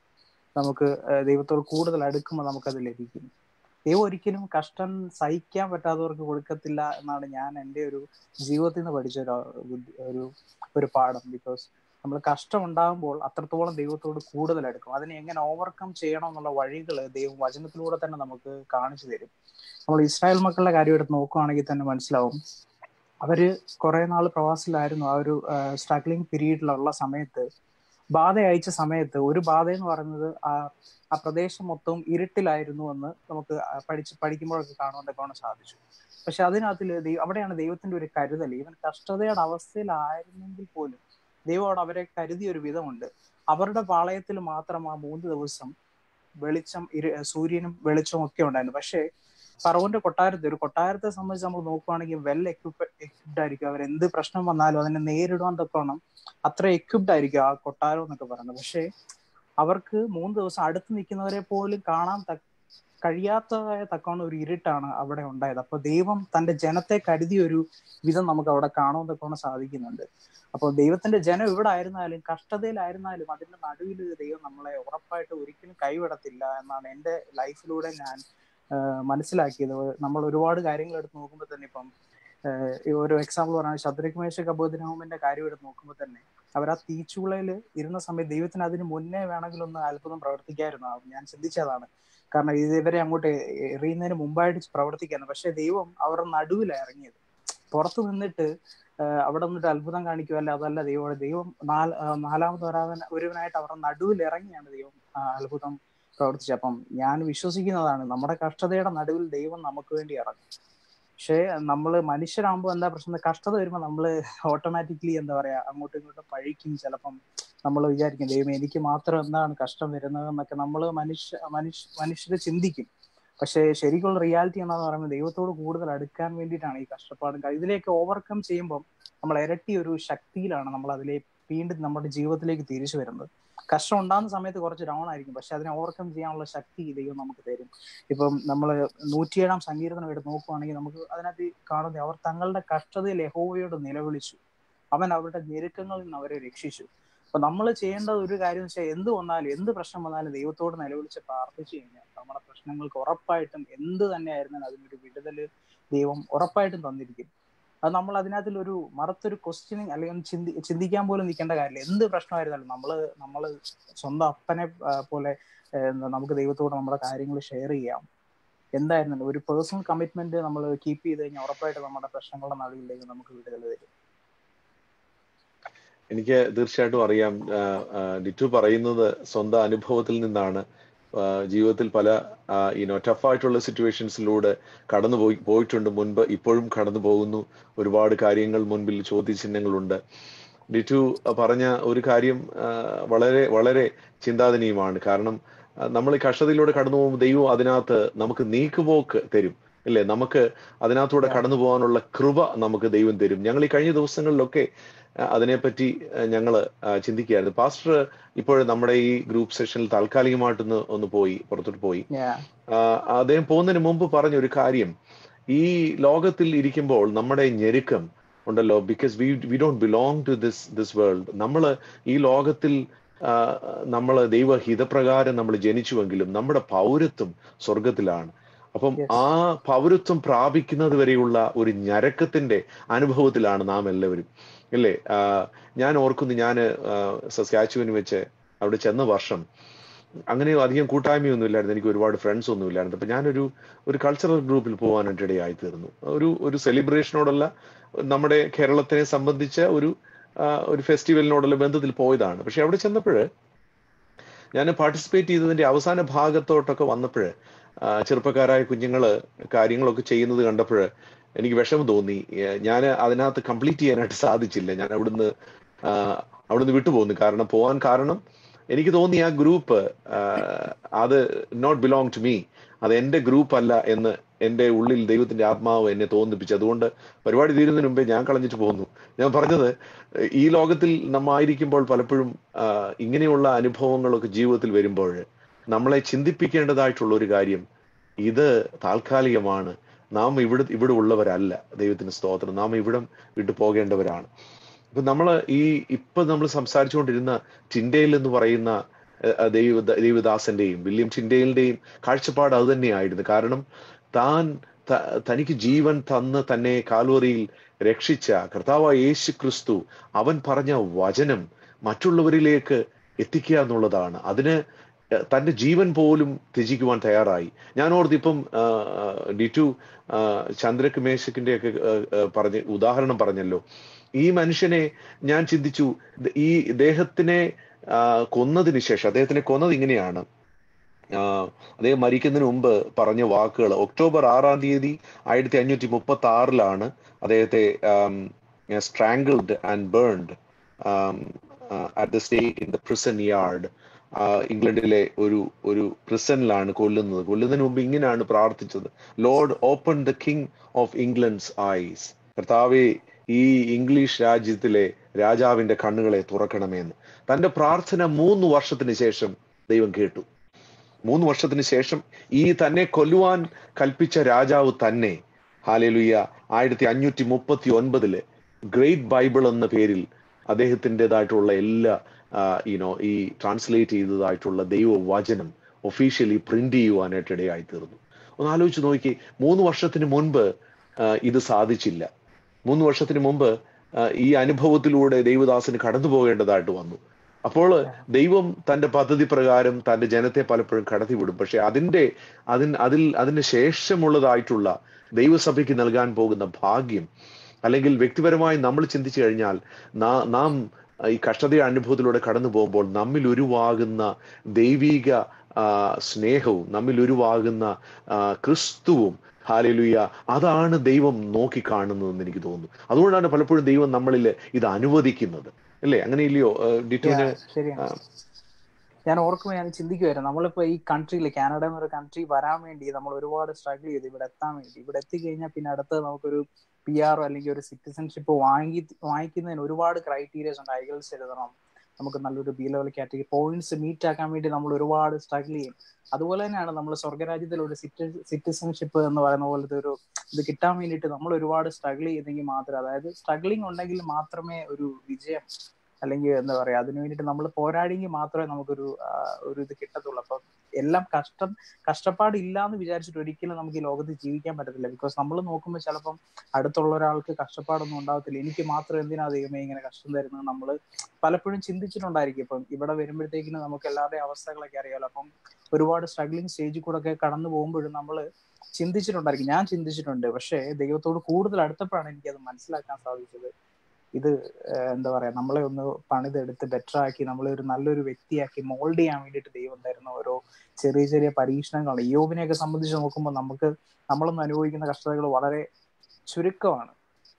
നമുക്ക് ഏഹ് ദൈവത്തോട് കൂടുതൽ അടുക്കുമ്പോൾ നമുക്കത് ലഭിക്കും ദൈവം ഒരിക്കലും കഷ്ടം സഹിക്കാൻ പറ്റാത്തവർക്ക് കൊടുക്കത്തില്ല എന്നാണ് ഞാൻ എൻ്റെ ഒരു ജീവിതത്തിൽ നിന്ന് പഠിച്ച ഒരു ബുദ്ധി- ഒരു ഒരു പാഠം ബിക്കോസ് നമ്മൾ കഷ്ടം ഉണ്ടാകുമ്പോൾ അത്രത്തോളം ദൈവത്തോട് കൂടുതൽ അടുക്കും അതിനെ എങ്ങനെ ഓവർകം ചെയ്യണം എന്നുള്ള വഴികൾ ദൈവം വചനത്തിലൂടെ തന്നെ നമുക്ക് കാണിച്ചു തരും നമ്മൾ ഇസ്രായേൽ മക്കളുടെ കാര്യം എടുത്ത് നോക്കുകയാണെങ്കിൽ തന്നെ മനസ്സിലാവും അവര് കുറെ നാൾ പ്രവാസിലായിരുന്നു ആ ഒരു സ്ട്രഗ്ലിംഗ് പീരീഡിലുള്ള സമയത്ത് ബാധ അയച്ച സമയത്ത് ഒരു ബാധ എന്ന് പറയുന്നത് ആ ആ പ്രദേശം മൊത്തം ഇരുട്ടിലായിരുന്നു എന്ന് നമുക്ക് ആ പഠിച്ച് പഠിക്കുമ്പോഴൊക്കെ കാണുവാൻ കാണാൻ സാധിച്ചു പക്ഷെ അതിനകത്തിൽ ദൈവ- അവിടെയാണ് ദൈവത്തിന്റെ ഒരു കരുതൽ ഈവൻ കഷ്ടതയുടെ അവസ്ഥയിലായിരുന്നെങ്കിൽ പോലും ദൈവം അവിടെ അവരെ കരുതിയ ഒരു വിധമുണ്ട് അവരുടെ പാളയത്തിൽ മാത്രം ആ മൂന്ന് ദിവസം വെളിച്ചം ഇരു സൂര്യനും വെളിച്ചവും ഒക്കെ ഉണ്ടായിരുന്നു പക്ഷേ ഫറവോന്റെ കൊട്ടാരത്തിൽ ഒരു കൊട്ടാരത്തെ സംബന്ധിച്ച് നമ്മൾ നോക്കുവാണെങ്കിൽ വെൽ എക്യുപ്പ് എക്യുപ്ഡ് ആയിരിക്കും അവർ എന്ത് പ്രശ്നം വന്നാലും അതിനെ നേരിടാൻ തക്കോണം അത്ര എക്യുപ്ഡ് ആയിരിക്കും ആ കൊട്ടാരം എന്നൊക്കെ പറയുന്നത് പക്ഷേ അവർക്ക് മൂന്ന് ദിവസം അടുത്ത് നിൽക്കുന്നവരെ പോലും കാണാൻ ത കഴിയാത്തതായ തക്കോണം ഒരു ഇരുട്ടാണ് അവിടെ ഉണ്ടായത് അപ്പൊ ദൈവം തന്റെ ജനത്തെ കരുതിയ ഒരു വിധം നമുക്ക് അവിടെ കാണാൻ തക്കോണം സാധിക്കുന്നുണ്ട് അപ്പോൾ ദൈവത്തിന്റെ ജനം ഇവിടെ ആയിരുന്നാലും കഷ്ടതയിലായിരുന്നാലും അതിന്റെ നടുവിൽ ദൈവം നമ്മളെ ഉറപ്പായിട്ട് ഒരിക്കലും കൈവിടത്തില്ല എന്നാണ് എൻ്റെ ലൈഫിലൂടെ ഞാൻ ആഹ് മനസ്സിലാക്കിയത് നമ്മൾ ഒരുപാട് കാര്യങ്ങൾ എടുത്ത് നോക്കുമ്പോൾ തന്നെ ഇപ്പം ആഹ് ഈ ഒരു എക്സാമ്പിൾ പറയുന്നത് ശത്രുഘ് മേശ കബോധനോമിന്റെ കാര്യം എടുത്ത് നോക്കുമ്പോൾ തന്നെ അവർ ആ തീച്ചുളയിൽ ഇരുന്ന സമയത്ത് ദൈവത്തിന് അതിന് മുന്നേ വേണമെങ്കിൽ ഒന്ന് അത്ഭുതം പ്രവർത്തിക്കായിരുന്നു ആ ഞാൻ ചിന്തിച്ചതാണ് കാരണം ഇത് ഇവരെ അങ്ങോട്ട് എറിയുന്നതിന് മുമ്പായിട്ട് പ്രവർത്തിക്കാണ് പക്ഷെ ദൈവം അവരുടെ നടുവിലാണ് ഇറങ്ങിയത് പുറത്തു നിന്നിട്ട് ആഹ് അവിടെ നിന്നിട്ട് അത്ഭുതം കാണിക്കുമല്ല അതല്ല ദൈവം ദൈവം നാല് ആഹ് നാലാമത് വരാവൻ ഒരുവനായിട്ട് അവരുടെ നടുവിൽ ഇറങ്ങിയാണ് ദൈവം ആ അത്ഭുതം പ്രവർത്തിച്ചത് അപ്പം ഞാൻ വിശ്വസിക്കുന്നതാണ് നമ്മുടെ കഷ്ടതയുടെ നടുവിൽ ദൈവം നമുക്ക് വേണ്ടി ഇറങ്ങും പക്ഷേ നമ്മൾ മനുഷ്യരാകുമ്പോൾ എന്താ പ്രശ്നം കഷ്ടത വരുമ്പോൾ നമ്മൾ ഓട്ടോമാറ്റിക്കലി എന്താ പറയാ അങ്ങോട്ടും ഇങ്ങോട്ടും പഴിക്കും ചിലപ്പം നമ്മൾ വിചാരിക്കും ദൈവം എനിക്ക് മാത്രം എന്താണ് കഷ്ടം വരുന്നത് എന്നൊക്കെ നമ്മൾ മനുഷ്യ മനുഷ്യ മനുഷ്യരെ ചിന്തിക്കും പക്ഷേ ശരിക്കുള്ള റിയാലിറ്റി എന്താന്ന് പറയുമ്പോൾ ദൈവത്തോട് കൂടുതൽ അടുക്കാൻ വേണ്ടിയിട്ടാണ് ഈ കഷ്ടപ്പാടും കാര്യം ഇതിലേക്ക് ഓവർകം ചെയ്യുമ്പോൾ നമ്മൾ ഇരട്ടി ഒരു ശക്തിയിലാണ് നമ്മൾ അതിലെ വീണ്ടും നമ്മുടെ ജീവിതത്തിലേക്ക് തിരിച്ചു വരുന്നത് കഷ്ടം ഉണ്ടാകുന്ന സമയത്ത് കുറച്ച് ഡൗൺ ആയിരിക്കും പക്ഷെ അതിനെ ഓവർകം ചെയ്യാനുള്ള ശക്തി ദൈവം നമുക്ക് തരും ഇപ്പം നമ്മൾ നൂറ്റിയേഴാം സങ്കീർത്തനം എടുത്ത് നോക്കുവാണെങ്കിൽ നമുക്ക് അതിനകത്ത് കാണുന്നത് അവർ തങ്ങളുടെ കഷ്ടതയിൽ യഹോവയോട് നിലവിളിച്ചു അവൻ അവരുടെ ഞെരുക്കങ്ങളിൽ നിന്ന് അവരെ രക്ഷിച്ചു അപ്പൊ നമ്മൾ ചെയ്യേണ്ട ഒരു കാര്യം വെച്ചാൽ എന്ത് വന്നാലും എന്ത് പ്രശ്നം വന്നാലും ദൈവത്തോട് നിലവിളിച്ച് പ്രാർത്ഥിച്ചു കഴിഞ്ഞാൽ നമ്മുടെ പ്രശ്നങ്ങൾക്ക് ഉറപ്പായിട്ടും എന്ത് തന്നെ ആയിരുന്നാലും അതിനൊരു വിടുതല് ദൈവം ഉറപ്പായിട്ടും തന്നിരിക്കും അത് നമ്മൾ അതിനകത്തിൽ ഒരു മറത്തൊരു ക്വസ്റ്റ്യനിങ് അല്ലെങ്കിൽ ഒന്ന് ചിന്തി ചിന്തിക്കാൻ പോലും നിൽക്കേണ്ട കാര്യമില്ല എന്ത് പ്രശ്നമായിരുന്നാലും നമ്മള് നമ്മള് സ്വന്തം അപ്പനെ ആ, പോലെ ഏ, എന്താ, നമുക്ക് ദൈവത്തോട് നമ്മുടെ കാര്യങ്ങൾ ഷെയർ ചെയ്യാം എന്തായിരുന്നാലും ഒരു പേഴ്സണൽ കമ്മിറ്റ്മെന്റ് നമ്മൾ കീപ്പ് ചെയ്ത് കഴിഞ്ഞാൽ ഉറപ്പായിട്ട് നമ്മുടെ പ്രശ്നങ്ങളുടെ നടുവിലേക്ക് നമുക്ക് വിടുതൽ തരും എനിക്ക് തീർച്ചയായിട്ടും അറിയാം ആ, ആ, ഡിറ്റു പറയുന്നത് സ്വന്തം അനുഭവത്തിൽ നിന്നാണ് ആ, ജീവിതത്തിൽ പല ഈനോ ടഫായിട്ടുള്ള സിറ്റുവേഷൻസിലൂടെ കടന്നു പോയി പോയിട്ടുണ്ട് മുൻപ് ഇപ്പോഴും കടന്നു പോകുന്നു ഒരുപാട് കാര്യങ്ങൾ മുൻപിൽ ചോദ്യചിഹ്നങ്ങളുണ്ട് ഡിറ്റു പറഞ്ഞ ഒരു കാര്യം ആ, വളരെ വളരെ ചിന്താധനീയമാണ് കാരണം ആ, നമ്മൾ ഈ കഷ്ടതയിലൂടെ കടന്നു പോകുമ്പോൾ ദൈവം അതിനകത്ത് നമുക്ക് നീക്കുപോക്ക് തരും അല്ലേ നമുക്ക് അതിനകത്തൂടെ Yeah. കടന്നു പോകാനുള്ള കൃപ നമുക്ക് ദൈവം തരും ഞങ്ങൾ ഈ കഴിഞ്ഞ ദിവസങ്ങളിലൊക്കെ ആ, അതിനെപ്പറ്റി ഞങ്ങൾ ചിന്തിക്കുകയായിരുന്നു പാസ്റ്റർ ഇപ്പോൾ നമ്മുടെ ഈ ഗ്രൂപ്പ് സെഷനിൽ താൽക്കാലികമായിട്ടൊന്ന് ഒന്ന് പോയി പുറത്തോട്ട് പോയി Yeah. ആ, അദ്ദേഹം പോകുന്നതിന് മുമ്പ് പറഞ്ഞ ഒരു കാര്യം ഈ ലോകത്തിൽ ഇരിക്കുമ്പോൾ നമ്മുടെ ഞെരുക്കം ഉണ്ടല്ലോ because we we don't belong to this this world നമ്മൾ ഈ ലോകത്തിൽ നമ്മൾ ദൈവഹിതപ്രകാരം നമ്മൾ ജനിച്ചുവെങ്കിലും നമ്മുടെ പൗരത്വം സ്വർഗത്തിലാണ് അപ്പം Yes. ആ പൗരത്വം പ്രാപിക്കുന്നത് വരെയുള്ള ഒരു ഞരക്കത്തിന്റെ അനുഭവത്തിലാണ് നാം എല്ലാവരും ഇല്ലേ ആ, ഞാൻ ഓർക്കുന്നു ഞാൻ സസ്യാച്ചുവിന് വെച്ച് അവിടെ ചെന്ന വർഷം അങ്ങനെ അധികം കൂട്ടായ്മയൊന്നും ഇല്ലായിരുന്നു എനിക്ക് ഒരുപാട് ഫ്രണ്ട്സ് ഒന്നും ഇല്ലായിരുന്നു അപ്പൊ ഞാനൊരു ഒരു കൾച്ചറൽ ഗ്രൂപ്പിൽ പോകാനായിട്ട് ഇടയായി തീർന്നു ഒരു ഒരു സെലിബ്രേഷനോടുള്ള നമ്മുടെ കേരളത്തിനെ സംബന്ധിച്ച ഒരു ആ, ഒരു ഫെസ്റ്റിവലിനോടുള്ള ബന്ധത്തിൽ പോയതാണ് പക്ഷെ അവിടെ ചെന്നപ്പോൾ ഞാൻ പാർട്ടിസിപ്പേറ്റ് ചെയ്തതിന്റെ അവസാന ഭാഗത്തോട്ടൊക്കെ വന്നപ്പോൾ ചെറുപ്പക്കാരായ കുഞ്ഞുങ്ങള് കാര്യങ്ങളൊക്കെ ചെയ്യുന്നത് കണ്ടപ്പോൾ എനിക്ക് വിഷമം തോന്നി ഞാൻ അതിനകത്ത് കംപ്ലീറ്റ് ചെയ്യാനായിട്ട് സാധിച്ചില്ല ഞാൻ അവിടുന്ന് ആ, അവിടുന്ന് വിട്ടുപോകുന്നു കാരണം പോകാൻ കാരണം എനിക്ക് തോന്നി ആ ഗ്രൂപ്പ് അത് നോട്ട് ബിലോങ് ടു മീ അത് എന്റെ ഗ്രൂപ്പ് അല്ല എന്ന് എന്റെ ഉള്ളിൽ ദൈവത്തിന്റെ ആത്മാവ് എന്നെ തോന്നിപ്പിച്ചു അതുകൊണ്ട് പരിപാടി തീരുന്നതിന് മുമ്പേ ഞാൻ കളഞ്ഞിട്ട് പോകുന്നു ഞാൻ പറഞ്ഞത് ഈ ലോകത്തിൽ നമ്മ ആയിരിക്കുമ്പോൾ പലപ്പോഴും ആ, ഇങ്ങനെയുള്ള അനുഭവങ്ങളൊക്കെ ജീവിതത്തിൽ വരുമ്പോൾ നമ്മളെ ചിന്തിപ്പിക്കേണ്ടതായിട്ടുള്ള ഒരു കാര്യം ഇത് താൽക്കാലികമാണ് നാം ഇവിടെ ഇവിടെ ഉള്ളവരല്ല ദൈവത്തിന് സ്തോത്രം നാം ഇവിടം വിട്ടു പോകേണ്ടവരാണ് അപ്പൊ നമ്മൾ ഈ ഇപ്പൊ നമ്മൾ സംസാരിച്ചുകൊണ്ടിരുന്ന ടിൻഡേൽ എന്ന് പറയുന്ന ഏഹ്, ദൈവ ദൈവദാസന്റെയും വില്യം ചിൻഡേലിന്റെയും കാഴ്ചപ്പാട് അത് തന്നെയായിരുന്നു കാരണം താൻ ത- തനിക്ക് ജീവൻ തന്ന് തന്നെ കാൽവറിയിൽ രക്ഷിച്ച കർത്താവായ യേശു ക്രിസ്തു അവൻ പറഞ്ഞ വചനം മറ്റുള്ളവരിലേക്ക് എത്തിക്കുക എന്നുള്ളതാണ് അതിന് ഏഹ്, തന്റെ ജീവൻ പോലും ത്യജിക്കുവാൻ തയ്യാറായി ഞാൻ ഓർത്ത് ഇപ്പം ഡി ടു ചന്ദ്രക്ക് മേശക്കിന്റെ ഒക്കെ പറഞ്ഞ് ഉദാഹരണം പറഞ്ഞല്ലോ ഈ മനുഷ്യനെ ഞാൻ ചിന്തിച്ചു ദ- ഈ ഇദ്ദേഹത്തിനെ ആ, കൊന്നതിന് ശേഷം അദ്ദേഹത്തിനെ കൊന്നത് ഇങ്ങനെയാണ് ആ, അദ്ദേഹം മരിക്കുന്നതിന് മുമ്പ് പറഞ്ഞ വാക്കുകൾ ഒക്ടോബർ ആറാം തീയതി ആയിരത്തി അഞ്ഞൂറ്റി മുപ്പത്തി ആറിലാണ് അദ്ദേഹത്തെ strangled and burned at the stake in the prison yard ഇംഗ്ലണ്ടിലെ ഒരു ഒരു പ്രിസണിലാണ് കൊല്ലുന്നത് കൊല്ലുന്നതിന് മുമ്പ് ഇങ്ങനെയാണ് പ്രാർത്ഥിച്ചത് Lord open the king of England's eyes കർത്താവെ ഈ ഇംഗ്ലീഷ് രാജ്യത്തിലെ രാജാവിന്റെ കണ്ണുകളെ തുറക്കണമെന്ന് തന്റെ പ്രാർത്ഥന മൂന്ന് വർഷത്തിന് ശേഷം ദൈവം കേട്ടു മൂന്ന് വർഷത്തിന് ശേഷം ഈ തന്നെ കൊല്ലുവാൻ കൽപ്പിച്ച രാജാവ് തന്നെ ഹാലേലുയ്യ ആയിരത്തി അഞ്ഞൂറ്റി മുപ്പത്തി ഒൻപതില് ഗ്രേറ്റ് ബൈബിൾ എന്ന പേരിൽ അദ്ദേഹത്തിൻ്റെതായിട്ടുള്ള എല്ലാ യുനോ ഈ ട്രാൻസ്ലേറ്റ് ചെയ്തതായിട്ടുള്ള ദൈവവചനം ഒഫീഷ്യലി പ്രിന്റ് ചെയ്യുവാനായിട്ട് ഇടയായി തീർന്നു ഒന്ന് ആലോചിച്ച് നോക്കി മൂന്ന് വർഷത്തിന് മുൻപ് ആ, ഇത് സാധിച്ചില്ല മൂന്ന് വർഷത്തിന് മുമ്പ് ആ, ഈ അനുഭവത്തിലൂടെ ദൈവദാസന് കടന്നു പോകേണ്ടതായിട്ട് വന്നു അപ്പോൾ ദൈവം തന്റെ പദ്ധതി പ്രകാരം തന്റെ ജനത്തെ പലപ്പോഴും കടത്തിവിടും പക്ഷെ അതിന്റെ അതിന് അതിൽ അതിന് ശേഷമുള്ളതായിട്ടുള്ള ദൈവസഭയ്ക്ക് നൽകാൻ പോകുന്ന ഭാഗ്യം അല്ലെങ്കിൽ വ്യക്തിപരമായി നമ്മൾ ചിന്തിച്ചു കഴിഞ്ഞാൽ നാ- നാം ഈ കഷ്ടത അനുഭവത്തിലൂടെ കടന്നു പോകുമ്പോൾ നമ്മിൽ ഉരുവാകുന്ന ദൈവിക ആ, സ്നേഹവും നമ്മിൽ ഉരുവാകുന്ന ആ, ക്രിസ്തുവും ഹാലലുയ അതാണ് ദൈവം നോക്കി കാണുന്നതെന്ന് എനിക്ക് തോന്നുന്നു അതുകൊണ്ടാണ് പലപ്പോഴും ദൈവം നമ്മളിൽ ഇത് അനുവദിക്കുന്നത് അല്ലേ അങ്ങനെയില്ലയോ ഏഹ് ഡിറ്റോന് Yeah, ശരിയാണ് ഞാൻ ഓർക്കുമ്പോൾ ഞാൻ ചിന്തിക്കുമായിരുന്നു നമ്മളിപ്പോ ഈ കൺട്രിയിൽ കാനഡ എന്നൊരു കൺട്രി വരാൻ വേണ്ടി നമ്മൾ ഒരുപാട് സ്ട്രഗിൾ ചെയ്തു ഇവിടെ എത്താൻ വേണ്ടി ഇവിടെ എത്തിക്കഴിഞ്ഞാൽ പിന്നെ അടുത്ത് നമുക്കൊരു പി ആറോ അല്ലെങ്കിൽ ഒരു സിറ്റിസൺഷിപ്പ് വാങ്ങി വാങ്ങിക്കുന്നതിന് ഒരുപാട് ക്രൈറ്റീരിയസ് ഉണ്ട് ഐഗൽസ് എഴുതണം നമുക്ക് നല്ലൊരു B level category points meet ആക്കാൻ വേണ്ടി നമ്മൾ ഒരുപാട് സ്ട്രഗിൾ ചെയ്യും അതുപോലെ തന്നെയാണ് നമ്മൾ സ്വർഗരാജ്യത്തിൽ ഒരു സിറ്റിസൺഷിപ്പ് എന്ന് പറയുന്ന പോലത്തെ ഒരു ഇത് കിട്ടാൻ വേണ്ടിയിട്ട് നമ്മൾ ഒരുപാട് സ്ട്രഗിൾ ചെയ്തെങ്കിൽ മാത്രമേ അതായത് സ്ട്രഗ്ലിംഗ് ഉണ്ടെങ്കിൽ മാത്രമേ ഒരു വിജയം അല്ലെങ്കിൽ എന്താ പറയാ അതിനു വേണ്ടിയിട്ട് നമ്മൾ പോരാടിയെങ്കിൽ മാത്രമേ നമുക്കൊരു ആ, ഒരു ഇത് കിട്ടത്തുള്ളൂ അപ്പം എല്ലാം കഷ്ടം കഷ്ടപ്പാട് ഇല്ല എന്ന് വിചാരിച്ചിട്ട് ഒരിക്കലും നമുക്ക് ഈ ലോകത്ത് ജീവിക്കാൻ പറ്റത്തില്ല ബിക്കോസ് നമ്മൾ നോക്കുമ്പോൾ ചിലപ്പം അടുത്തുള്ള ഒരാൾക്ക് കഷ്ടപ്പാടൊന്നും ഉണ്ടാവത്തില്ല എനിക്ക് മാത്രം എന്തിനാ ദൈവമേ ഇങ്ങനെ കഷ്ടം തരുന്നത് നമ്മൾ പലപ്പോഴും ചിന്തിച്ചിട്ടുണ്ടായിരിക്കും ഇപ്പം ഇവിടെ വരുമ്പോഴത്തേക്കിന് നമുക്ക് എല്ലാവരുടെയും അവസ്ഥകളൊക്കെ അറിയാലോ അപ്പം ഒരുപാട് സ്ട്രഗ്ലിംഗ് സ്റ്റേജിൽ കൂടെ ഒക്കെ കടന്നു പോകുമ്പോഴും നമ്മൾ ചിന്തിച്ചിട്ടുണ്ടായിരിക്കും ഞാൻ ചിന്തിച്ചിട്ടുണ്ട് പക്ഷേ ദൈവത്തോട് കൂടുതൽ അടുത്തപ്പോഴാണ് എനിക്കത് മനസ്സിലാക്കാൻ സാധിച്ചത് ഇത് ഏഹ് എന്താ പറയാ നമ്മളെ ഒന്ന് പണിതെടുത്ത് ബെറ്റർ ആക്കി നമ്മളെ ഒരു നല്ലൊരു വ്യക്തിയാക്കി മോൾഡ് ചെയ്യാൻ വേണ്ടിയിട്ട് ദൈവം തരുന്ന ഓരോ ചെറിയ ചെറിയ പരീക്ഷണങ്ങളാണ് യോബിനെയൊക്കെ സംബന്ധിച്ച് നോക്കുമ്പോൾ നമുക്ക് നമ്മളൊന്നും അനുഭവിക്കുന്ന കഷ്ടതകൾ വളരെ ചുരുക്കമാണ്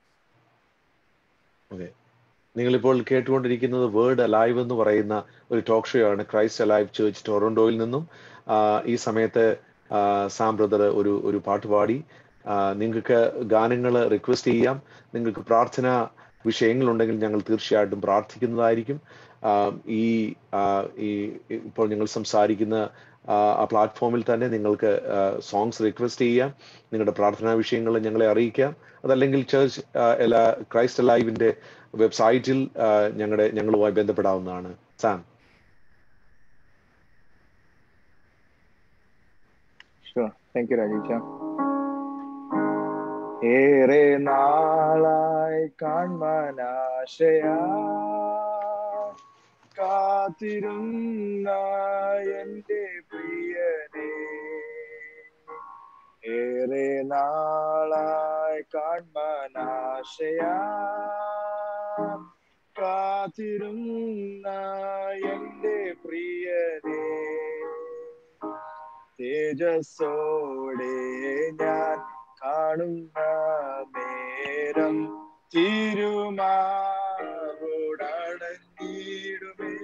നിങ്ങളിപ്പോൾ കേട്ടുകൊണ്ടിരിക്കുന്നത് വേർഡ് അലൈവ് എന്ന് പറയുന്ന ഒരു ടോക്ക് ഷോ ആണ് ക്രൈസ്റ്റ് അലൈവ് ചേർച്ച് ടൊറന്റോയിൽ നിന്നും ആ, ഈ സമയത്ത് ആ, സാം ബ്രദർ ഒരു ഒരു പാട്ട് പാടി ആ, നിങ്ങൾക്ക് ഗാനങ്ങൾ റിക്വസ്റ്റ് ചെയ്യാം നിങ്ങൾക്ക് പ്രാർത്ഥന വിഷയങ്ങളുണ്ടെങ്കിൽ ഞങ്ങൾ തീർച്ചയായിട്ടും പ്രാർത്ഥിക്കുന്നതായിരിക്കും ആ, ഈ ആ, ഈ ഇപ്പോൾ ഞങ്ങൾ സംസാരിക്കുന്ന ആ, ആ പ്ലാറ്റ്ഫോമിൽ തന്നെ നിങ്ങൾക്ക് സോങ്സ് റിക്വസ്റ്റ് ചെയ്യാം നിങ്ങളുടെ പ്രാർത്ഥനാ വിഷയങ്ങൾ ഞങ്ങളെ അറിയിക്കാം അതല്ലെങ്കിൽ ചേർച്ച് എല്ലാ ക്രൈസ്റ്റ് ലൈവിന്റെ വെബ്സൈറ്റിൽ ആ, ഞങ്ങളുടെ ഞങ്ങളുമായി ബന്ധപ്പെടാവുന്നതാണ് സാം ഷുവർ താങ്ക് യു രാജീഷ ഏറെ നാളായി കാൺമാനാശയാ കാത്തിരുന്ന എന്റെ പ്രിയനെ ഏറെ നാളായി കാൺമാനാശയാ കാത്തിരുന്ന എന്റെ പ്രിയനെ തേജസ്സോടെ ഞാൻ കാണുന്ന നേരം തിരുമാറോടണഞ്ഞിടുമേ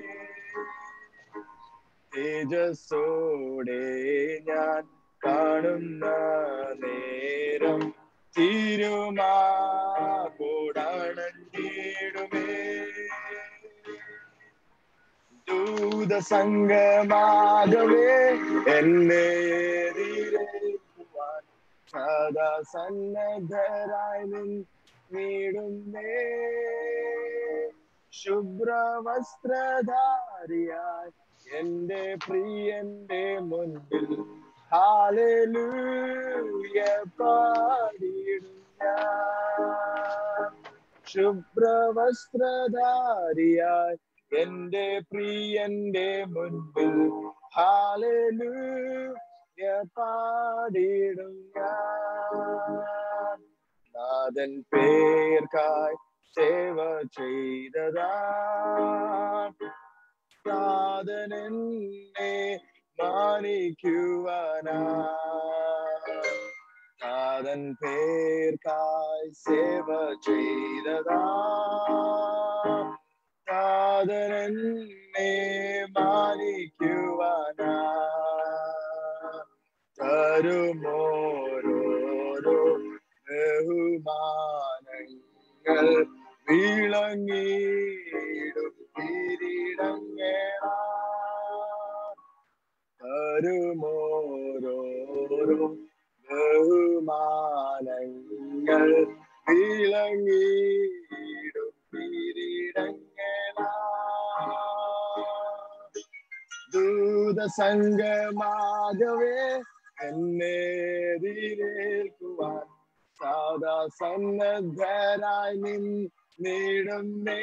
തേജസ്സോടെ ഞാൻ കാണുന്ന നേരം തിരുമാറോടണഞ്ഞിടുമേ ദൂതസംഗമാകവേ എന്നെ എതിരേൽക്കുവാൻ സദാ സന്നദ്ധരായി നിന്നിടുന്നേ ശുഭ്രവസ്ത്രധാരിയായി എന്റെ പ്രിയന്റെ മുൻപിൽ ഹാലൂയ പാടിയിടും ഞാൻ ശുഭ്രവസ്ത്രധാരിയായി എന്റെ പ്രിയന്റെ മുൻപിൽ ഹാലൂയ പാടിയിടും ഞാൻ നാഥൻ പേർക്കായി സേവ ചെയ്തതാ നാഥൻ എന്നെ മാനിക്കുവാനാ നാഥൻ പേർക്കായി സേവ ചെയ്തതാ നാഥൻ എന്നെ മാനിക്കുവാനാ തരുമോരോരോ ബഹുമാനങ്ങൾ വിളങ്ങിയിടും കിരീടങ്ങളാ തരുമോരോരോ ബഹുമാനങ്ങൾ വിളങ്ങിയിടും കിരീടങ്ങളാ ദൂതസംഗമാകവേ എന്നെ എതിരേൽക്കുവാൻ സാദാ സന്നദ്ധരായി നിന്നിടുന്നേ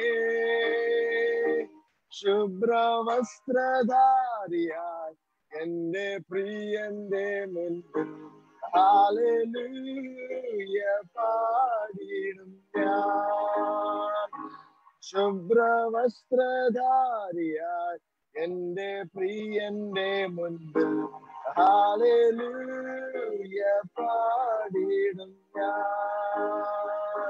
ശുഭ്രവസ്ത്രധാരിയായി എന്റെ പ്രിയന്റെ മുൻപിൽ ഹാലൂയ പാടിയിടും ഞാൻ ശുഭ്രവസ്ത്രധാരിയായി എന്റെ പ്രിയന്റെ മുൻപിൽ ഹാലൂയ പാടിയിടും ഞാൻ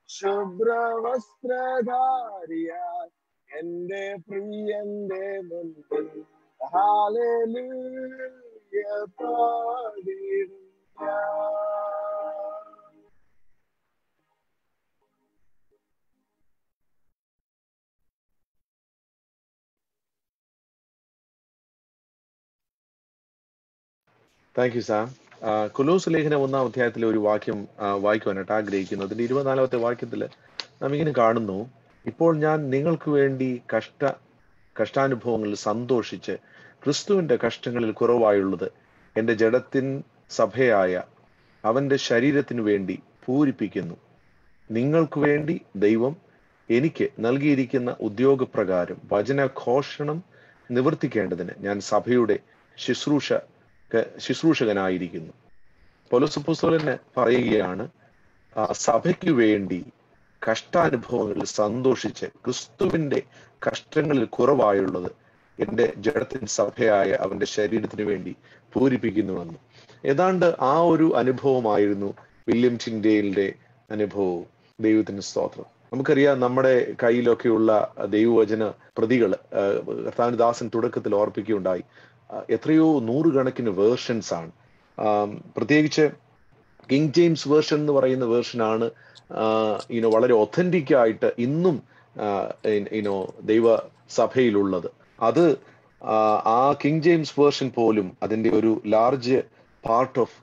ശുഭ്രവസ്ത്രധാരിയായി എന്റെ പ്രിയന്റെ മുൻപിൽ ഹാലൂയ പാടിയിടും ഞാൻ താങ്ക് യു സാം കൊലോസ് ലേഖനം ഒന്നാം അധ്യായത്തിലെ ഒരു വാക്യം ആ, വായിക്കുവാനായിട്ട് ആഗ്രഹിക്കുന്നു അതിന്റെ ഇരുപത്തിനാലാമത്തെ വാക്യത്തിൽ നാം ഇങ്ങനെ കാണുന്നു ഇപ്പോൾ ഞാൻ നിങ്ങൾക്ക് വേണ്ടി കഷ്ട കഷ്ടാനുഭവങ്ങളിൽ സന്തോഷിച്ച് ക്രിസ്തുവിന്റെ കഷ്ടങ്ങളിൽ കുറവായുള്ളത് എൻ്റെ ജഡത്തിൻ സഭയായ അവന്റെ ശരീരത്തിനു വേണ്ടി പൂരിപ്പിക്കുന്നു നിങ്ങൾക്ക് വേണ്ടി ദൈവം എനിക്ക് നൽകിയിരിക്കുന്ന ഉദ്യോഗപ്രകാരം വചനഘോഷണം നിവർത്തിക്കേണ്ടതിന് ഞാൻ സഭയുടെ ശുശ്രൂഷ ശുശ്രൂഷകനായിരിക്കുന്നു പൊലസുപ്പുസ്തകന് പറയുകയാണ് ആ സഭയ്ക്ക് വേണ്ടി കഷ്ടാനുഭവങ്ങളിൽ സന്തോഷിച്ച് ക്രിസ്തുവിന്റെ കഷ്ടങ്ങളിൽ കുറവായുള്ളത് എൻ്റെ ജഡത്തിൻ സഭയായ അവന്റെ ശരീരത്തിന് വേണ്ടി പൂരിപ്പിക്കുന്നുവെന്ന് ഏതാണ്ട് ആ ഒരു അനുഭവമായിരുന്നു വില്യം ടിൻഡേലിന്റെ അനുഭവവും ദൈവത്തിന് സ്തോത്രം നമുക്കറിയാം നമ്മുടെ കയ്യിലൊക്കെയുള്ള ദൈവവചന പ്രതികൾ കർത്താവിന് ദാസൻ തുടക്കത്തിൽ ഓർപ്പിക്കുകയുണ്ടായി ആ, എത്രയോ നൂറുകണക്കിന് വേർഷൻസ് ആണ് ആം, പ്രത്യേകിച്ച് കിങ് ജെയിംസ് വേർഷൻ എന്ന് പറയുന്ന വേർഷനാണ് ഇനോ വളരെ ഒത്തന്റിക് ആയിട്ട് ഇന്നും ഇനോ ദൈവ സഭയിലുള്ളത് അത് ആ, ആ കിങ് ജെയിംസ് വേർഷൻ പോലും അതിന്റെ ഒരു ലാർജ് പാർട്ട് ഓഫ്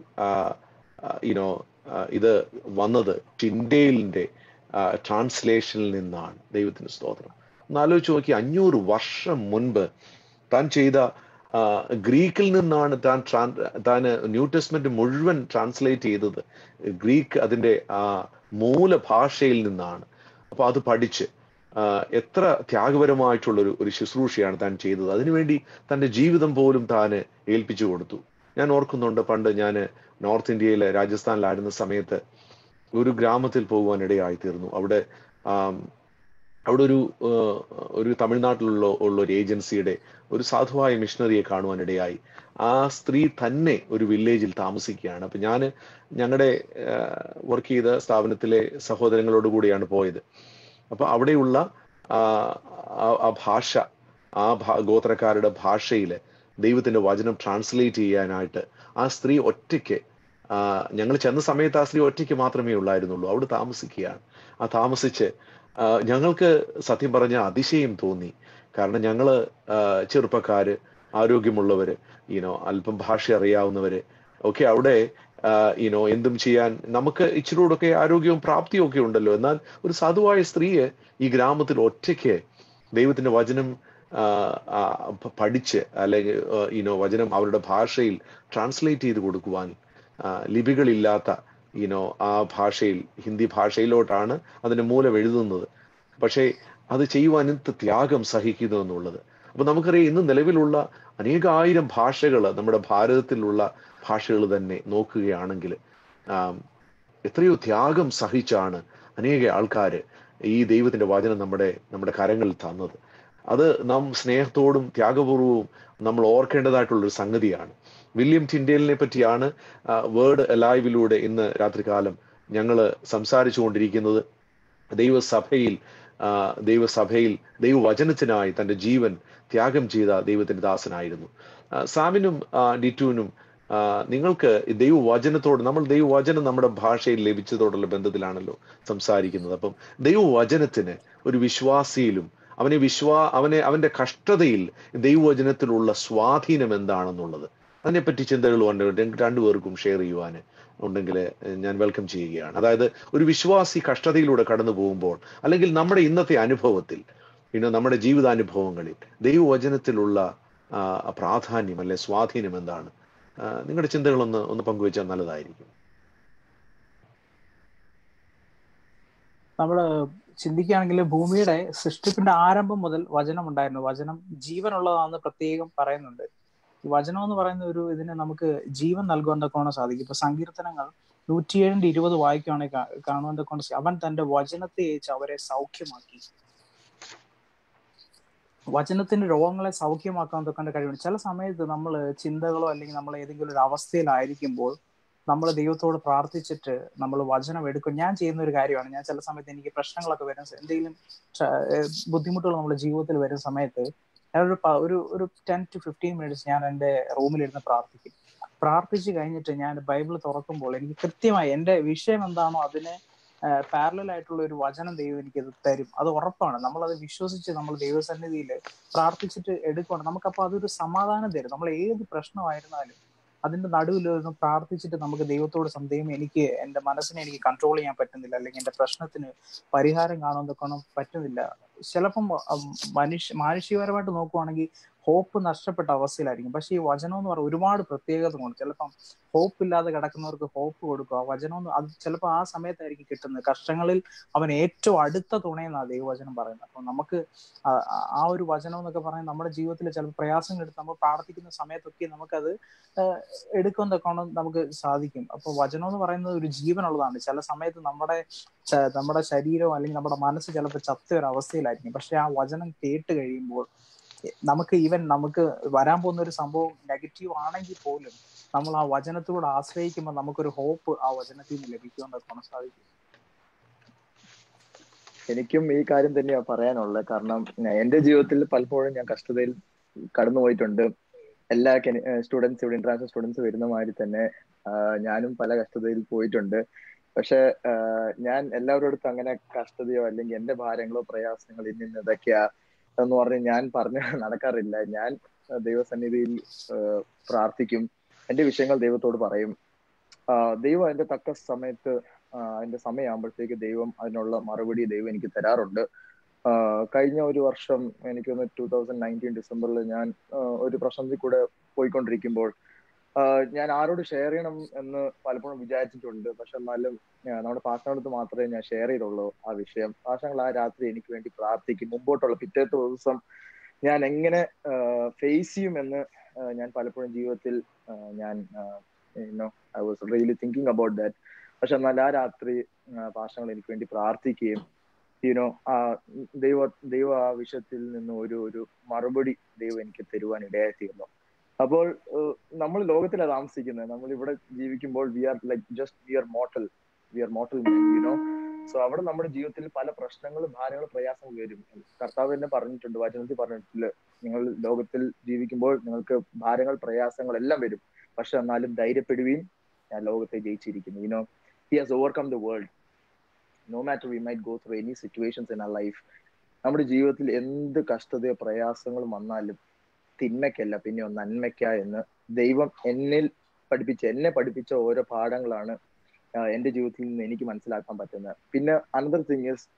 യുനോ ഇത് വന്നത് ടിൻഡേലിന്റെ ട്രാൻസ്ലേഷനിൽ നിന്നാണ് ദൈവത്തിന് സ്തോത്രം ഒന്ന് ആലോചിച്ച് നോക്കി അഞ്ഞൂറ് വർഷം മുൻപ് താൻ ചെയ്ത ആ, ഗ്രീക്കിൽ നിന്നാണ് താൻ ട്രാൻ താൻ ന്യൂ ടെസ്റ്റ്മെന്റ് മുഴുവൻ ട്രാൻസ്ലേറ്റ് ചെയ്തത് ഗ്രീക്ക് അതിന്റെ ആ മൂലഭാഷയിൽ നിന്നാണ് അപ്പൊ അത് പഠിച്ച് ആ, എത്ര ത്യാഗപരമായിട്ടുള്ള ഒരു ഒരു ശുശ്രൂഷയാണ് താൻ ചെയ്തത് അതിനുവേണ്ടി തന്റെ ജീവിതം പോലും താൻ ഏൽപ്പിച്ചു കൊടുത്തു ഞാൻ ഓർക്കുന്നുണ്ട് പണ്ട് ഞാൻ നോർത്ത് ഇന്ത്യയിലെ രാജസ്ഥാനിലായിരുന്ന സമയത്ത് ഒരു ഗ്രാമത്തിൽ പോകുവാൻ ഇടയായി തീർന്നു അവിടെ ആം, അവിടെ ഒരു ആ, ഒരു തമിഴ്നാട്ടിലുള്ള ഉള്ള ഒരു ഏജൻസിയുടെ ഒരു സാധുവായ മിഷണറിയെ കാണുവാൻ ഇടയായി ആ സ്ത്രീ തന്നെ ഒരു വില്ലേജിൽ താമസിക്കുകയാണ് അപ്പൊ ഞാൻ ഞങ്ങളുടെ വർക്ക് ചെയ്ത സ്ഥാപനത്തിലെ സഹോദരങ്ങളോട് കൂടിയാണ് പോയത് അപ്പൊ അവിടെയുള്ള ആ ആ- ആ ഭാഷ ആ ഭാ- ഗോത്രക്കാരുടെ ഭാഷയിൽ ദൈവത്തിന്റെ വചനം ട്രാൻസ്ലേറ്റ് ചെയ്യാനായിട്ട് ആ സ്ത്രീ ഒറ്റയ്ക്ക് ഞങ്ങൾ ചെന്ന സമയത്ത് ആ സ്ത്രീ ഒറ്റയ്ക്ക് മാത്രമേ ഉള്ളായിരുന്നുള്ളൂ അവിടെ താമസിക്കുകയാണ് ആ താമസിച്ച് ആ, ഞങ്ങൾക്ക് സത്യം പറഞ്ഞ അതിശയം തോന്നി കാരണം ഞങ്ങള് ആ, ചെറുപ്പക്കാര് ആരോഗ്യമുള്ളവര് ഈനോ അല്പം ഭാഷ അറിയാവുന്നവര് ഒക്കെ അവിടെ ഈനോ എന്തും ചെയ്യാൻ നമുക്ക് ഇച്ചിരൂടൊക്കെ ആരോഗ്യവും പ്രാപ്തിയും ഒക്കെ ഉണ്ടല്ലോ എന്നാൽ ഒരു സാധുവായ സ്ത്രീയെ ഈ ഗ്രാമത്തിൽ ഒറ്റയ്ക്ക് ദൈവത്തിന്റെ വചനം ആ, ആ, പ- പഠിച്ച് അല്ലെങ്കിൽ യുനോ വചനം അവരുടെ ഭാഷയിൽ ട്രാൻസ്ലേറ്റ് ചെയ്ത് കൊടുക്കുവാൻ ആ, ലിപികളില്ലാത്ത യുനോ ആ ഭാഷയിൽ ഹിന്ദി ഭാഷയിലോട്ടാണ് അതിന്റെ മൂലം എഴുതുന്നത് പക്ഷേ അത് ചെയ്യുവാൻ എന്ത് ത്യാഗം സഹിക്കുന്നു എന്നുള്ളത് അപ്പൊ നമുക്കറിയാം ഇന്ന് നിലവിലുള്ള അനേകായിരം ഭാഷകൾ നമ്മുടെ ഭാരതത്തിലുള്ള ഭാഷകൾ തന്നെ നോക്കുകയാണെങ്കിൽ ആം, എത്രയോ ത്യാഗം സഹിച്ചാണ് അനേക ആൾക്കാർ ഈ ദൈവത്തിന്റെ വചനം നമ്മുടെ നമ്മുടെ കരങ്ങളിൽ തന്നത് അത് നാം സ്നേഹത്തോടും ത്യാഗപൂർവവും നമ്മൾ ഓർക്കേണ്ടതായിട്ടുള്ള ഒരു സംഗതിയാണ് വില്യം ടിൻഡേലിനെ പറ്റിയാണ് വേർഡ് അലൈവിലൂടെ ഇന്ന് രാത്രികാലം ഞങ്ങൾ സംസാരിച്ചു കൊണ്ടിരിക്കുന്നത് ദൈവസഭയിൽ ആ, ദൈവസഭയിൽ ദൈവവചനത്തിനായി തന്റെ ജീവൻ ത്യാഗം ചെയ്ത ദൈവത്തിന്റെ ദാസനായിരുന്നു ആ, സാമിനും ആ, ഡിറ്റുവിനും ആ, നിങ്ങൾക്ക് ഈ ദൈവവചനത്തോട് നമ്മൾ ദൈവവചനം നമ്മുടെ ഭാഷയിൽ ലഭിച്ചതോടുള്ള ബന്ധത്തിലാണല്ലോ സംസാരിക്കുന്നത് അപ്പം ദൈവവചനത്തിന് ഒരു വിശ്വാസിയിലും അവനെ വിശ്വാ അവനെ അവന്റെ കഷ്ടതയിൽ ദൈവവചനത്തിലുള്ള സ്വാധീനം എന്താണെന്നുള്ളത് അതിനെപ്പറ്റി ചിന്തകൾ കൊണ്ട് രണ്ടുപേർക്കും ഷെയർ ചെയ്യുവാൻ ഉണ്ടെങ്കിൽ ഞാൻ വെൽക്കം ചെയ്യുകയാണ് അതായത് ഒരു വിശ്വാസി കഷ്ടതയിലൂടെ കടന്നു പോകുമ്പോൾ അല്ലെങ്കിൽ നമ്മുടെ ഇന്നത്തെ അനുഭവത്തിൽ പിന്നെ നമ്മുടെ ജീവിതാനുഭവങ്ങളിൽ ദൈവവചനത്തിലുള്ള ആ, പ്രാധാന്യം അല്ലെ സ്വാധീനം എന്താണ് ആ, നിങ്ങളുടെ ചിന്തകളൊന്ന് ഒന്ന് പങ്കുവെച്ചാൽ നല്ലതായിരിക്കും നമ്മള് ചിന്തിക്കുകയാണെങ്കിൽ ഭൂമിയുടെ സൃഷ്ടിപ്പിന്റെ ആരംഭം മുതൽ വചനം ഉണ്ടായിരുന്നു വചനം ജീവനുള്ളതാണെന്ന് പ്രത്യേകം പറയുന്നുണ്ട് ഈ വചനം എന്ന് പറയുന്ന ഒരു ഇതിന് നമുക്ക് ജീവൻ നൽകുവാൻ കൊണ്ട് സാധിക്കും ഇപ്പൊ സങ്കീർത്തനങ്ങൾ നൂറ്റിയേഴിന്റെ ഇരുപത് വായിക്കുകയാണെങ്കിൽ കാ- കാണുവാൻ കൊണ്ട് അവൻ തന്റെ വചനത്തെ അയച്ച് അവരെ സൗഖ്യമാക്കി വചനത്തിന്റെ രോഗങ്ങളെ സൗഖ്യമാക്കാൻ തൊക്കെ കഴിവുണ്ട് ചില സമയത്ത് നമ്മൾ ചിന്തകളോ അല്ലെങ്കിൽ നമ്മൾ ഏതെങ്കിലും ഒരു അവസ്ഥയിലായിരിക്കുമ്പോൾ നമ്മൾ ദൈവത്തോട് പ്രാർത്ഥിച്ചിട്ട് നമ്മൾ വചനം എടുക്കും ഞാൻ ചെയ്യുന്ന ഒരു കാര്യമാണ് ഞാൻ ചില സമയത്ത് എനിക്ക് പ്രശ്നങ്ങളൊക്കെ വരുന്ന സ- എന്തെങ്കിലും ച- ഏഹ് ബുദ്ധിമുട്ടുകൾ നമ്മുടെ ജീവിതത്തിൽ വരുന്ന സമയത്ത് ഞാനൊരു പ- ഒരു ഒരു ടെൻ ടു ഫിഫ്റ്റീൻ മിനിറ്റ്സ് ഞാൻ എൻ്റെ റൂമിലിരുന്ന് പ്രാർത്ഥിക്കും പ്രാർത്ഥിച്ചു കഴിഞ്ഞിട്ട് ഞാൻ ബൈബിൾ തുറക്കുമ്പോൾ എനിക്ക് കൃത്യമായി എൻ്റെ വിഷയം എന്താണോ അതിന് പാരലൽ ആയിട്ടുള്ള ഒരു വചനം ദൈവം എനിക്ക് അത് തരും അത് ഉറപ്പാണ് നമ്മൾ അത് വിശ്വസിച്ച് നമ്മൾ ദൈവസന്നിധിയിൽ പ്രാർത്ഥിച്ചിട്ട് എടുക്കുകയാണ് നമുക്കപ്പോൾ അതൊരു സമാധാനം തരും നമ്മൾ ഏത് പ്രശ്നമായിരുന്നാലും അതിന്റെ നടുവിൽ ഒന്ന് പ്രാർത്ഥിച്ചിട്ട് നമുക്ക് ദൈവത്തോട് സന്ദേഹം എനിക്ക് എന്റെ മനസ്സിനെ എനിക്ക് കൺട്രോൾ ചെയ്യാൻ പറ്റുന്നില്ല അല്ലെങ്കിൽ എന്റെ പ്രശ്നത്തിന് പരിഹാരം കാണുന്നതൊക്കെ പറ്റുന്നില്ല ചിലപ്പം ഉം, മനുഷ്യ മാനുഷികപരമായിട്ട് നോക്കുവാണെങ്കിൽ ഹോപ്പ് നഷ്ടപ്പെട്ട അവസ്ഥയിലായിരിക്കും പക്ഷെ ഈ വചനം എന്ന് പറഞ്ഞാൽ ഒരുപാട് പ്രത്യേകത കൊണ്ട് ചിലപ്പം ഹോപ്പ് ഇല്ലാതെ കിടക്കുന്നവർക്ക് ഹോപ്പ് കൊടുക്കുക വചനം എന്ന് അത് ചിലപ്പോൾ ആ സമയത്തായിരിക്കും കിട്ടുന്നത് കഷ്ടങ്ങളിൽ അവൻ ഏറ്റവും അടുത്ത തുണയെന്നാണ് ദൈവവചനം പറയുന്നത് അപ്പൊ നമുക്ക് ആ- ആ- ആ ഒരു വചനം എന്നൊക്കെ പറയുന്നത് നമ്മുടെ ജീവിതത്തിൽ ചിലപ്പോൾ പ്രയാസങ്ങൾ എടുത്ത് നമ്മൾ പ്രാർത്ഥിക്കുന്ന സമയത്തൊക്കെ നമുക്കത് എടുക്കുന്നതൊക്കെ നമുക്ക് സാധിക്കും അപ്പൊ വചനം എന്ന് പറയുന്നത് ഒരു ജീവനുള്ളതാണ് ചില സമയത്ത് നമ്മുടെ ച- നമ്മുടെ ശരീരവും അല്ലെങ്കിൽ നമ്മുടെ മനസ്സ് ചിലപ്പോൾ ചത്ത ഒരു അവസ്ഥയിലായിരിക്കും പക്ഷെ ആ വചനം കേട്ട് കഴിയുമ്പോൾ നമുക്ക് ഈവൻ നമുക്ക് വരാൻ പോകുന്ന ഒരു സംഭവം നെഗറ്റീവ് ആണെങ്കിൽ പോലും നമ്മൾ ആ വചനത്തിലൂടെ ആശ്രയിക്കുമ്പോൾ നമുക്കൊരു ഹോപ്പ് ആ വചനത്തിൽ നിന്ന് ലഭിക്കുമെന്നൊക്കെ സാധിക്കും എനിക്കും ഈ കാര്യം തന്നെയാ പറയാനുള്ളത് കാരണം ഞാൻ- എന്റെ ജീവിതത്തിൽ പലപ്പോഴും ഞാൻ കഷ്ടതയിൽ കടന്നുപോയിട്ടുണ്ട് എല്ലാ സ്റ്റുഡൻസ് ഇവിടെ ഇന്റർനാഷണൽ സ്റ്റുഡൻസ് വരുന്ന മാതിരി തന്നെ ആ, ഞാനും പല കഷ്ടതയിൽ പോയിട്ടുണ്ട് പക്ഷെ ആ, ഞാൻ എല്ലാവരോടത്തും അങ്ങനെ കഷ്ടതയോ അല്ലെങ്കിൽ എന്റെ ഭാരങ്ങളോ പ്രയാസങ്ങളോ ഇന്ന ഇന്ന ഇതൊക്കെയാ എന്ന് പറഞ്ഞ് ഞാൻ പറഞ്ഞ് നടക്കാറില്ല ഞാൻ ആ, ദൈവസന്നിധിയിൽ ആ, പ്രാർത്ഥിക്കും എന്റെ വിഷയങ്ങൾ ദൈവത്തോട് പറയും ആ, ദൈവം അതിന്റെ തക്ക സമയത്ത് ആ, അതിന്റെ സമയമാകുമ്പോഴത്തേക്ക് ദൈവം അതിനുള്ള മറുപടി ദൈവം എനിക്ക് തരാറുണ്ട് ആ, കഴിഞ്ഞ ഒരു വർഷം എനിക്കൊന്ന് ടൂ തൗസൻഡ് നയൻറ്റീൻ ഡിസംബറിൽ ഞാൻ ആ, ഒരു പ്രശ്നത്തിൽ കൂടെ പോയിക്കൊണ്ടിരിക്കുമ്പോൾ ആ, ഞാൻ ആരോട് ഷെയർ ചെയ്യണം എന്ന് പലപ്പോഴും വിചാരിച്ചിട്ടുണ്ട് പക്ഷെ എന്നാലും ആ, നമ്മുടെ പാഷനടുത്ത് മാത്രമേ ഞാൻ ഷെയർ ചെയ്തുള്ളൂ ആ വിഷയം പാഷങ്ങൾ ആ രാത്രി എനിക്ക് വേണ്ടി പ്രാർത്ഥിക്കും മുമ്പോട്ടുള്ള പിറ്റേത്തെ ദിവസം ഞാൻ എങ്ങനെ ഫേസ് ചെയ്യുമെന്ന് ആ, ഞാൻ പലപ്പോഴും ജീവിതത്തിൽ ആ, ഞാൻ you know I was really thinking about that പക്ഷെ എന്നാൽ ആ രാത്രി പാഷങ്ങൾ എനിക്ക് വേണ്ടി പ്രാർത്ഥിക്കുകയും യുനോ ആ ദൈവ ദൈവ ആ വിഷയത്തിൽ നിന്ന് ഒരു ഒരു മറുപടി ദൈവം എനിക്ക് തരുവാൻ ഇടയായി തീർന്നു അപ്പോൾ നമ്മൾ ലോകത്തിലാണ് താമസിക്കുന്നത് നമ്മൾ ഇവിടെ ജീവിക്കുമ്പോൾ we are like just we are mortal we are mortal you know so അവിടെ നമ്മുടെ ജീവിതത്തിൽ പല പ്രശ്നങ്ങളും ഭാരങ്ങളും പ്രയാസങ്ങളും വരും കർത്താവ് തന്നെ പറഞ്ഞിട്ടുണ്ട് വചനത്തിൽ പറഞ്ഞിട്ടില്ല നിങ്ങൾ ലോകത്തിൽ ജീവിക്കുമ്പോൾ നിങ്ങൾക്ക് ഭാരങ്ങൾ പ്രയാസങ്ങൾ എല്ലാം വരും പക്ഷെ എന്നാലും ധൈര്യപ്പെടുകയും ഞാൻ ലോകത്തെ ജയിച്ചിരിക്കുന്നു you know he has overcome the world no matter we might go through any situations in a life നമ്മുടെ ജീവിതത്തിൽ എന്ത് കഷ്ടതയോ പ്രയാസങ്ങളും വന്നാലും തിന്മയ്ക്കല്ല പിന്നെയോ നന്മയ്ക്ക എന്ന് ദൈവം എന്നിൽ പഠിപ്പിച്ച എന്നെ പഠിപ്പിച്ച ഓരോ പാഠങ്ങളാണ് ആഹ് എന്റെ ജീവിതത്തിൽ നിന്ന് എനിക്ക് മനസ്സിലാക്കാൻ പറ്റുന്നത് പിന്നെ അനദർ തിങ് ഇസ്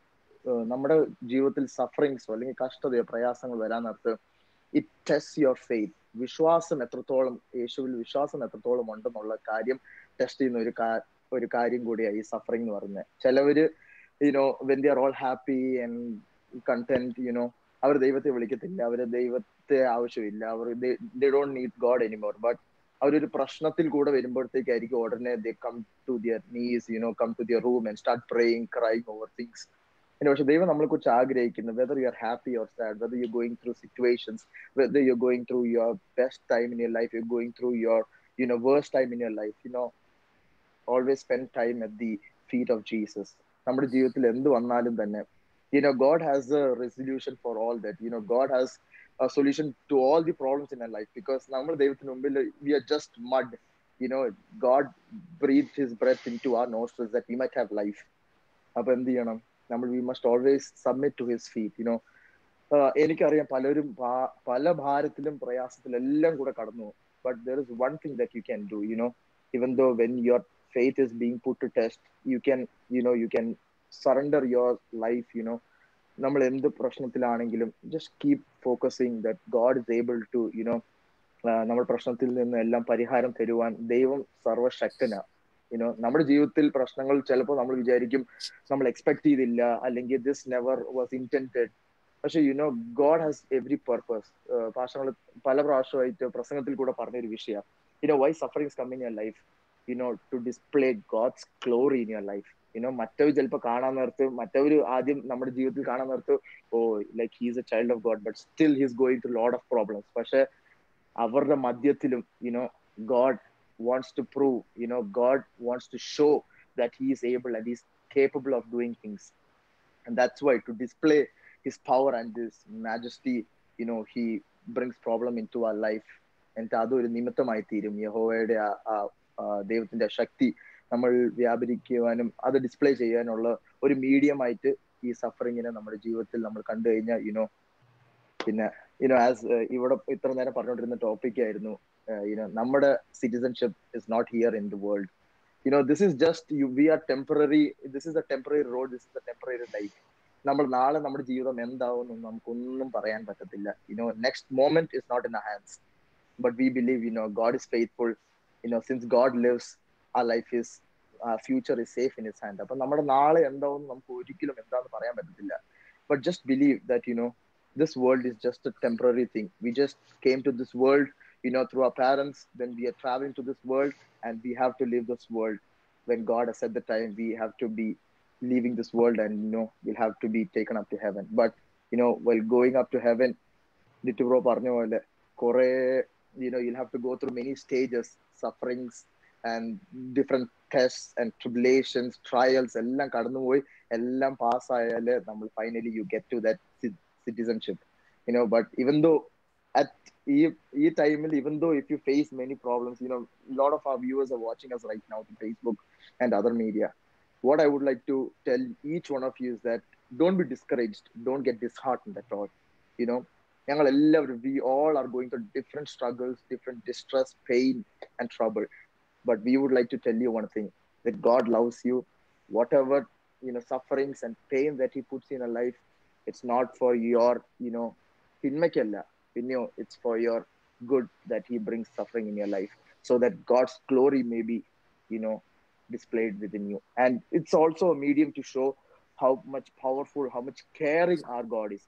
നമ്മുടെ ജീവിതത്തിൽ സഫറിങ്സോ അല്ലെങ്കിൽ കഷ്ടതയോ പ്രയാസങ്ങൾ വരാൻ നേരത്ത് ഇറ്റ് ടെസ്റ്റ് യുവർ ഫെയ്ത്ത് വിശ്വാസം എത്രത്തോളം യേശുവിൽ വിശ്വാസം എത്രത്തോളം ഉണ്ടെന്നുള്ള കാര്യം ടെസ്റ്റ് ചെയ്യുന്ന ഒരു ഒരു കാര്യം കൂടിയാണ് ഈ സഫറിങ് എന്ന് പറയുന്നത് ചിലവര് you know when they are all happy and content you know അവർ ദൈവത്തെ വിളിക്കത്തില്ല അവര് ദൈവത്തെ ആവശ്യമില്ല അവർ they don't need God anymore but അവരൊരു പ്രശ്നത്തിൽ കൂടെ വരുമ്പോഴത്തേക്കായിരിക്കും ഉടനെ they come to their knees you know come to their room and start praying crying over things പക്ഷെ ദൈവം നമ്മളെ കുറിച്ച് ആഗ്രഹിക്കുന്നു whether you are happy or sad whether you going through situations whether you going through your best time in your life you going through your you know worst time in your life you know always spend time at the feet of Jesus നമ്മുടെ ജീവിതത്തിൽ എന്ത് വന്നാലും തന്നെ you know god has a resolution for all that you know god has a solution to all the problems in our life because നമ്മൾ ദൈവത്തിന് മുമ്പിൽ we are just mud you know god breathed his breath into our nostrils that we might have life അപ്പൊ എന്ത് ചെയ്യണം നമ്മൾ we must always submit to his feet you know എനിക്കറിയാം പലരും പല ഭാരത്തിലും പ്രയാസത്തിലും എല്ലാം കൂടെ കടന്നു but there is one thing that you can do you know even though when your faith is being put to test you can you know you can surrender your life you know നമ്മൾ എന്ത് പ്രശ്നത്തിലാണെങ്കിലും just keep focusing that God is able to you know നമ്മൾ പ്രശ്നത്തിൽ നിന്ന് എല്ലാം പരിഹാരം തരുവാൻ ദൈവം സർവശക്തനാണ് യുനോ നമ്മുടെ ജീവിതത്തിൽ പ്രശ്നങ്ങൾ ചിലപ്പോൾ നമ്മൾ വിചാരിക്കും നമ്മൾ എക്സ്പെക്ട് ചെയ്തില്ല അല്ലെങ്കിൽ ദിസ് നെവർ വാസ് ഇന്റൻറ്റഡ് പക്ഷെ you know God has every purpose ഭാഷകൾ പല പ്രാവശ്യമായിട്ട് പ്രസംഗത്തിൽ കൂടെ പറഞ്ഞൊരു വിഷയം you know why sufferings come in your life you know to display God's glory in your life you know മറ്റവർ ചിലപ്പോൾ കാണാൻ നേരത്ത് മറ്റവർ ആദ്യം നമ്മുടെ ജീവിതത്തിൽ കാണാൻ നേരത്ത് oh like he's a child of God but still he's going to load of problems പക്ഷെ അവരുടെ മധ്യത്തിലും you know God wants to prove, you know, God wants to show that He is able and He's capable of doing things. And that's why to display His power and His majesty, you know, He brings problem into our life. എന്നിട്ട് അതൊരു നിമിത്തമായി തീരും യഹോവയുടെ ദൈവത്തിന്റെ ശക്തി നമ്മൾ വ്യാപരിക്കുവാനും അത് display ചെയ്യാനുള്ള ഒരു മീഡിയം ആയിട്ട് ഈ സഫറിങ്ങിനെ നമ്മുടെ ജീവിതത്തിൽ നമ്മൾ കണ്ടു കഴിഞ്ഞാൽ യുനോ പിന്നെ യുനോ ആസ് ഇവിടെ ഇത്ര നേരം പറഞ്ഞുകൊണ്ടിരുന്ന ടോപ്പിക് ആയിരുന്നു യുനോ നമ്മുടെ citizenship is not here in the world you know this is just you we are temporary this is a temporary road this is a temporary life നമ്മൾ നാളെ നമ്മുടെ ജീവിതം എന്താവും നമുക്കൊന്നും പറയാൻ പറ്റത്തില്ല you know next moment is not in our hands but we believe you know God is faithful you know since God lives ആ life is future is safe in his hand അപ്പൊ നമ്മുടെ നാളെ എന്താവും നമുക്ക് ഒരിക്കലും എന്താന്ന് പറയാൻ പറ്റത്തില്ല but just believe that you know this world is just a temporary thing. We just came to this world, you know, through our parents. Then we are traveling to this world and we have to leave this world. When God has said the time, we have to be leaving this world and, you know, we'll have to be taken up to heaven. But, you know, while going up to heaven, Ditubro പറഞ്ഞ kore, you know, you'll have to go through many stages, sufferings, and different tests and tribulations, trials, എല്ലാം കടന്നുപോയി എല്ലാം പാസ്സായാല് നമ്മൾ finally you get to that citizenship you know but even though at e time even though if you face many problems you know a lot of our viewers are watching us right now on facebook and other media what i would like to tell each one of you is that don't be discouraged don't get disheartened at all you know ഞങ്ങൾ എല്ലാവരും we all are going to different struggles different distress pain and trouble but we would like to tell you one thing that God loves you whatever you know sufferings and pain that he puts in a life it's not for your you know pinmakella pinnyo it's for your good that he brings suffering in your life so that god's glory may be you know displayed within you and it's also a medium to show how much powerful how much caring our god is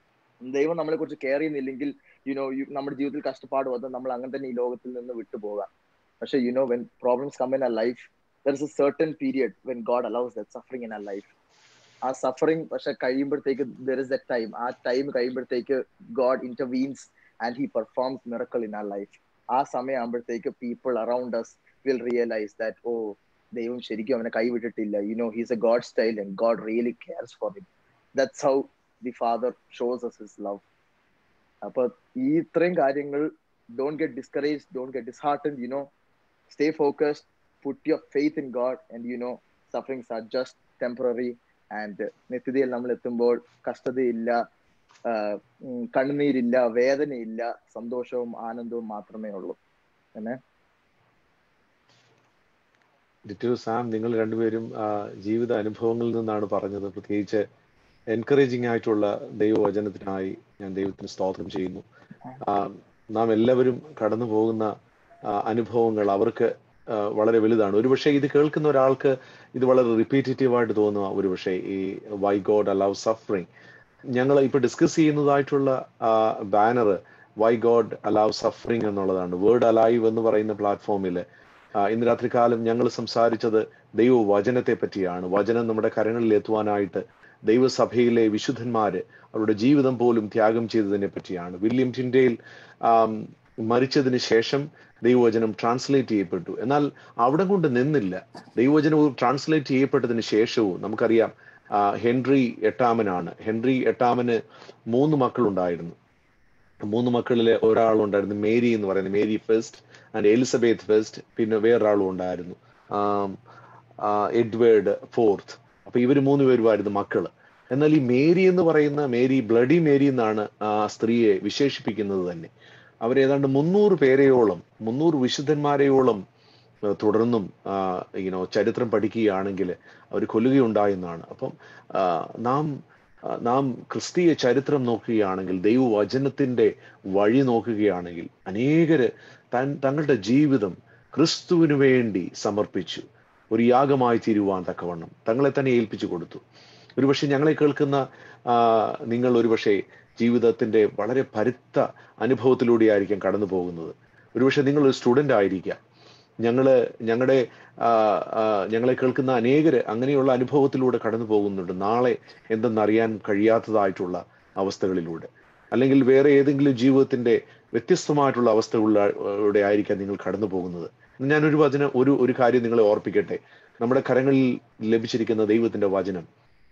ദൈവം നമ്മളെ കുറിച്ച് care ചെയ്യുന്നില്ലെങ്കിൽ you know നമ്മുടെ ജീവിതത്തിൽ കഷ്ടപ്പാട് വന്നാൽ നമ്മൾ അങ്ങനെ തന്നെ ഈ ലോകത്തിൽ നിന്ന് വിട്ടുപോകാം പക്ഷെ you know when problems come in a life there is a certain period when God allows that suffering in a life ആ സഫറിങ് പക്ഷെ കഴിയുമ്പോഴത്തേക്ക് ദർ ഇസ് എ ടൈം ആ ടൈം കഴിയുമ്പോഴത്തേക്ക് God intervenes and he performs miracle in a life ആ സമയം ആകുമ്പോഴത്തേക്ക് people around us will realise that oh ദൈവം ശരിക്കും അവനെ കൈവിട്ടിട്ടില്ല you know he's a God സ്റ്റൈൽ and God really cares for him that's how the father shows us his love അപ്പൊ ഈ ഇത്രയും കാര്യങ്ങൾ don't get discourage don't get dishearten you know stay focused put your faith in God and you know sufferings are just temporary and നിത്യതയിൽ നമ്മൾ എത്തുമ്പോൾ കഷ്ടതയില്ല കണ്ണുനീരില്ല വേദനയില്ല സന്തോഷവും ആനന്ദവും മാത്രമേ ഉള്ളൂ എന്നെ ഡിറ്റു സാം നിങ്ങൾ രണ്ടുപേരും ജീവിത അനുഭവങ്ങളിൽ നിന്നാണ് പറഞ്ഞത് പ്രത്യേകിച്ച് എൻകറേജിംഗ് ആയിട്ടുള്ള ദൈവവചനത്തിനായി ഞാൻ ദൈവത്തിന് സ്തോത്രം ചെയ്യുന്നു ആ, നാം എല്ലാവരും കടന്നു പോകുന്ന ആ, അനുഭവങ്ങൾ അവർക്ക് ആ, വളരെ വലുതാണ് ഒരുപക്ഷെ ഇത് കേൾക്കുന്ന ഒരാൾക്ക് ഇത് വളരെ റിപ്പീറ്റേറ്റീവ് ആയിട്ട് തോന്നുക ഒരുപക്ഷെ ഈ വൈ ഗോഡ് അലവ് സഫറിങ് ഞങ്ങൾ ഇപ്പൊ ഡിസ്കസ് ചെയ്യുന്നതായിട്ടുള്ള banner why God allow suffering എന്നുള്ളതാണ് വേർഡ് അലൈവ് എന്ന് പറയുന്ന പ്ലാറ്റ്ഫോമിൽ ഇന്ന് രാത്രികാലം ഞങ്ങൾ സംസാരിച്ചത് ദൈവ വചനത്തെ പറ്റിയാണ് വചനം നമ്മുടെ കരങ്ങളിൽ എത്തുവാനായിട്ട് ദൈവസഭയിലെ വിശുദ്ധന്മാര് അവരുടെ ജീവിതം പോലും ത്യാഗം ചെയ്തതിനെ പറ്റിയാണ് വില്യം ടിൻഡേൽ ആം, മരിച്ചതിന് ശേഷം ദൈവവചനം ട്രാൻസ്ലേറ്റ് ചെയ്യപ്പെട്ടു എന്നാൽ അവിടെ കൊണ്ട് നിന്നില്ല ദൈവവചനം ട്രാൻസ്ലേറ്റ് ചെയ്യപ്പെട്ടതിന് ശേഷവും നമുക്കറിയാം ആ, ഹെൻറി എട്ടാമനാണ് ഹെൻറി എട്ടാമന് മൂന്ന് മക്കളുണ്ടായിരുന്നു മൂന്ന് മക്കളിലെ ഒരാളുണ്ടായിരുന്നു മേരി എന്ന് പറയുന്നത് Mary first and Elizabeth first പിന്നെ വേറൊരാളും ഉണ്ടായിരുന്നു ആം, ആ, എഡ്വേർഡ് ഫോർത്ത് അപ്പൊ ഇവര് മൂന്ന് പേരുമായിരുന്നു മക്കള് എന്നാൽ ഈ മേരി എന്ന് പറയുന്ന മേരി ബ്ലഡി മേരി എന്നാണ് ആ സ്ത്രീയെ വിശേഷിപ്പിക്കുന്നത് തന്നെ അവർ ഏതാണ്ട് മുന്നൂറ് പേരെയോളം മുന്നൂറ് വിശുദ്ധന്മാരെയോളം ആ, തുടർന്നും ഇങ്ങനെ ചരിത്രം പഠിക്കുകയാണെങ്കിൽ അവർ കൊല്ലുകയുണ്ടായെന്നാണ് അപ്പം ആ, നാം ആ, നാം ക്രിസ്തീയ ചരിത്രം നോക്കുകയാണെങ്കിൽ ദൈവവചനത്തിന്റെ വഴി നോക്കുകയാണെങ്കിൽ അനേകര് തൻ തങ്ങളുടെ ജീവിതം ക്രിസ്തുവിന് വേണ്ടി സമർപ്പിച്ചു ഒരു യാഗമായി തീരുവാൻ തക്കവണ്ണം തങ്ങളെ തന്നെ ഏൽപ്പിച്ചു കൊടുത്തു ഒരുപക്ഷെ ഞങ്ങളെ കേൾക്കുന്ന ആ, നിങ്ങൾ ഒരുപക്ഷെ ജീവിതത്തിന്റെ വളരെ പരുത്ത അനുഭവത്തിലൂടെ ആയിരിക്കും കടന്നു പോകുന്നത് ഒരുപക്ഷെ നിങ്ങൾ ഒരു സ്റ്റുഡന്റ് ആയിരിക്കാം ഞങ്ങള് ഞങ്ങളുടെ ആ, ആ, ഞങ്ങളെ കേൾക്കുന്ന അനേകര് അങ്ങനെയുള്ള അനുഭവത്തിലൂടെ കടന്നു പോകുന്നുണ്ട് നാളെ എന്തെന്നറിയാൻ കഴിയാത്തതായിട്ടുള്ള അവസ്ഥകളിലൂടെ അല്ലെങ്കിൽ വേറെ ഏതെങ്കിലും ജീവിതത്തിന്റെ വ്യത്യസ്തമായിട്ടുള്ള അവസ്ഥകളിലൂടെ ആയിരിക്കാം നിങ്ങൾ കടന്നു പോകുന്നത് ഞാനൊരു വചനം ഒരു ഒരു കാര്യം നിങ്ങളെ ഓർപ്പിക്കട്ടെ നമ്മുടെ കരങ്ങളിൽ ലഭിച്ചിരിക്കുന്ന ദൈവത്തിന്റെ വചനം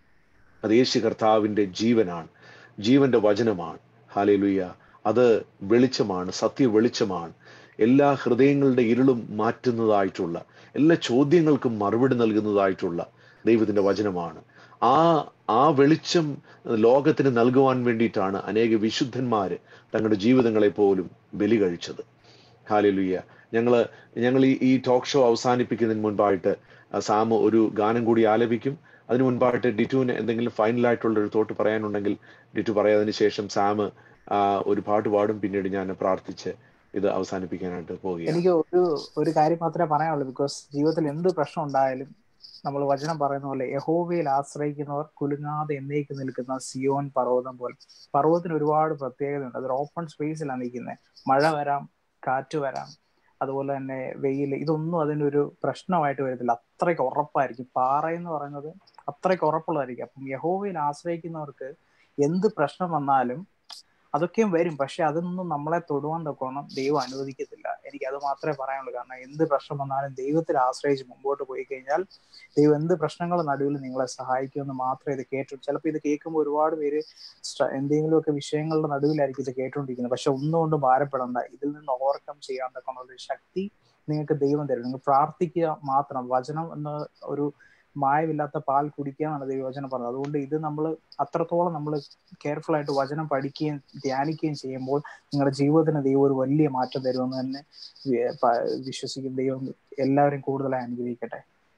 അത് യേശു കർത്താവിന്റെ ജീവനാണ് ജീവന്റെ വചനമാണ് ഹാലേലുയ്യ അത് വെളിച്ചമാണ് സത്യ വെളിച്ചമാണ് എല്ലാ ഹൃദയങ്ങളുടെ ഇരുളും മാറ്റുന്നതായിട്ടുള്ള എല്ലാ ചോദ്യങ്ങൾക്കും മറുപടി നൽകുന്നതായിട്ടുള്ള ദൈവത്തിന്റെ വചനമാണ് ആ ആ വെളിച്ചം ലോകത്തിന് നൽകുവാൻ വേണ്ടിയിട്ടാണ് അനേക വിശുദ്ധന്മാര് തങ്ങളുടെ ജീവിതങ്ങളെ പോലും ബലി കഴിച്ചത് ഹാലലുയ്യ ഞങ്ങള് ഞങ്ങൾ ഈ ഈ ടോക്ക് ഷോ അവസാനിപ്പിക്കുന്നതിന് മുൻപായിട്ട് ആ, സാം ഒരു ഗാനം കൂടി ആലപിക്കും അതിനു മുൻപായിട്ട് ഡിറ്റുവിന് എന്തെങ്കിലും ഫൈനൽ ആയിട്ടുള്ള ഒരു തോട്ട് പറയാനുണ്ടെങ്കിൽ ഡിറ്റു പറയാതിന് ശേഷം സാം ആ, ഒരു പാട്ട് പാടും പിന്നീട് ഞാൻ പ്രാർത്ഥിച്ച് ഇത് അവസാനിപ്പിക്കാനായിട്ട് പോവുകയാണ് എനിക്ക് ഒരു ഒരു കാര്യം മാത്രമേ പറയാനുള്ളൂ ബിക്കോസ് ജീവിതത്തിൽ എന്ത് പ്രശ്നം ഉണ്ടായാലും നമ്മൾ വചനം പറയുന്ന പോലെ യഹോവയിൽ ആശ്രയിക്കുന്നവർ കുലുങ്ങാതെ എന്നേക്ക് നിൽക്കുന്ന സിയോൻ പർവ്വതം പോലെ പർവ്വതത്തിന് ഒരുപാട് പ്രത്യേകതയുണ്ട് അതൊരു ഓപ്പൺ സ്പേസിലാണ് നിൽക്കുന്നത് മഴ വരാം കാറ്റ് വരാം അതുപോലെ തന്നെ വെയിൽ ഇതൊന്നും അതിനൊരു പ്രശ്നമായിട്ട് വരത്തില്ല അത്രയ്ക്ക് ഉറപ്പായിരിക്കും പാറ എന്ന് പറയുന്നത് അത്രയ്ക്ക് ഉറപ്പുള്ളതായിരിക്കും അപ്പം യഹോവയിൽ ആശ്രയിക്കുന്നവർക്ക് എന്ത് പ്രശ്നം വന്നാലും അതൊക്കെയും വരും പക്ഷെ അതൊന്നും നമ്മളെ തൊടുവാൻ തക്കോണം ദൈവം അനുവദിക്കത്തില്ല എനിക്ക് അത് മാത്രമേ പറയാനുള്ളൂ കാരണം എന്ത് പ്രശ്നം വന്നാലും ദൈവത്തിൽ ആശ്രയിച്ച് മുമ്പോട്ട് പോയി കഴിഞ്ഞാൽ ദൈവം എന്ത് പ്രശ്നങ്ങളുടെ നടുവിൽ നിങ്ങളെ സഹായിക്കുമെന്ന് മാത്രമേ ഇത് കേട്ടു ചിലപ്പോൾ ഇത് കേൾക്കുമ്പോൾ ഒരുപാട് പേര് സ്ട്ര- എന്തെങ്കിലുമൊക്കെ വിഷയങ്ങളുടെ നടുവിലായിരിക്കും ഇത് കേട്ടുകൊണ്ടിരിക്കുന്നത് പക്ഷെ ഒന്നുകൊണ്ട് ഭാരപ്പെടണ്ട ഇതിൽ നിന്ന് ഓവർകം ചെയ്യാൻ തക്കമുള്ള ഒരു ശക്തി നിങ്ങൾക്ക് ദൈവം തരും നിങ്ങൾ പ്രാർത്ഥിക്കുക മാത്രം വചനം എന്ന ഒരു മായമില്ലാത്ത പാൽ കുടിക്കാന്നാണ് ദൈവവചനം പറഞ്ഞത് അതുകൊണ്ട് ഇത് നമ്മൾ അത്രത്തോളം നമ്മൾ കെയർഫുൾ ആയിട്ട് വചനം പഠിക്കുകയും ധ്യാനിക്കുകയും ചെയ്യുമ്പോൾ നിങ്ങളുടെ ജീവിതത്തിന് ദൈവം ഒരു വലിയ മാറ്റം തരുമെന്ന് തന്നെ വി- പ- വിശ്വസിക്കും ദൈവം എല്ലാവരും കൂടുതലായി അനുഗ്രഹിക്കട്ടെ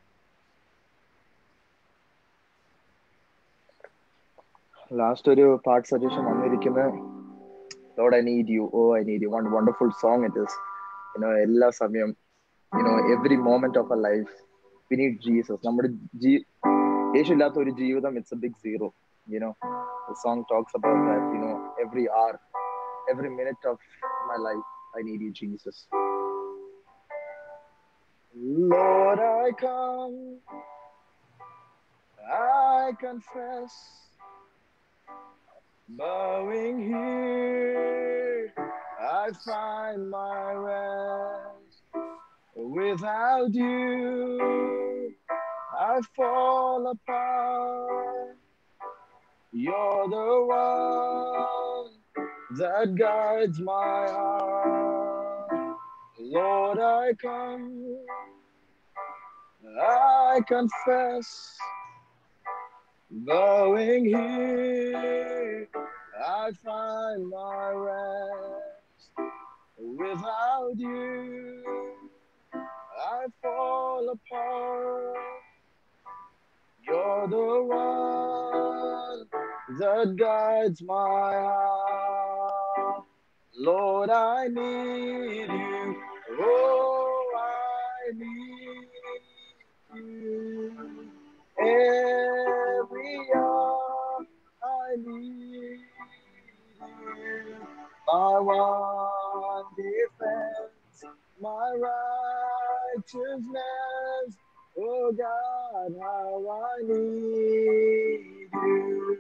ലാസ്റ്റ് ഒരു പാട്ട് സജഷൻ വന്നിരിക്കുന്നത് Lord I need you oh I need you one wonderful song it is you know എല്ലാ സമയം you know every moment of a life we need Jesus നമ്മുടെ ജീ യേശു ഇല്ലാത്ത ഒരു ജീവിതം it's a big zero you know song talks about that you know every or every minute of my life I need you Jesus Lord, I come, I confess, bowing here, I find my rest. Without you, I fall apart. You're the one that guides my heart. Lord, I come, I confess, bowing here, I find my rest. Without you, I fall apart. You're the one that guides my heart. Lord, I need you. Oh, I need you. Every hour I need you. My one defense, my righteousness. Oh God, how I need you.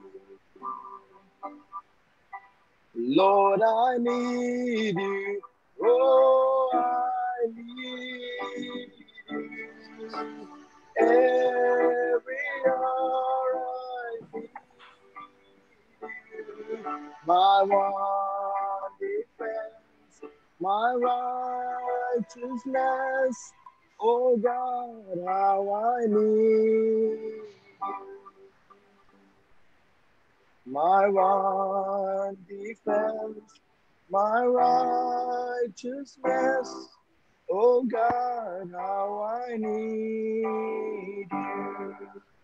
Lord, I need you. Oh, I need you. Every hour I need you. My one defense, my righteousness. Oh God, how I need you. My one defense, my righteousness. Oh God, how I need you.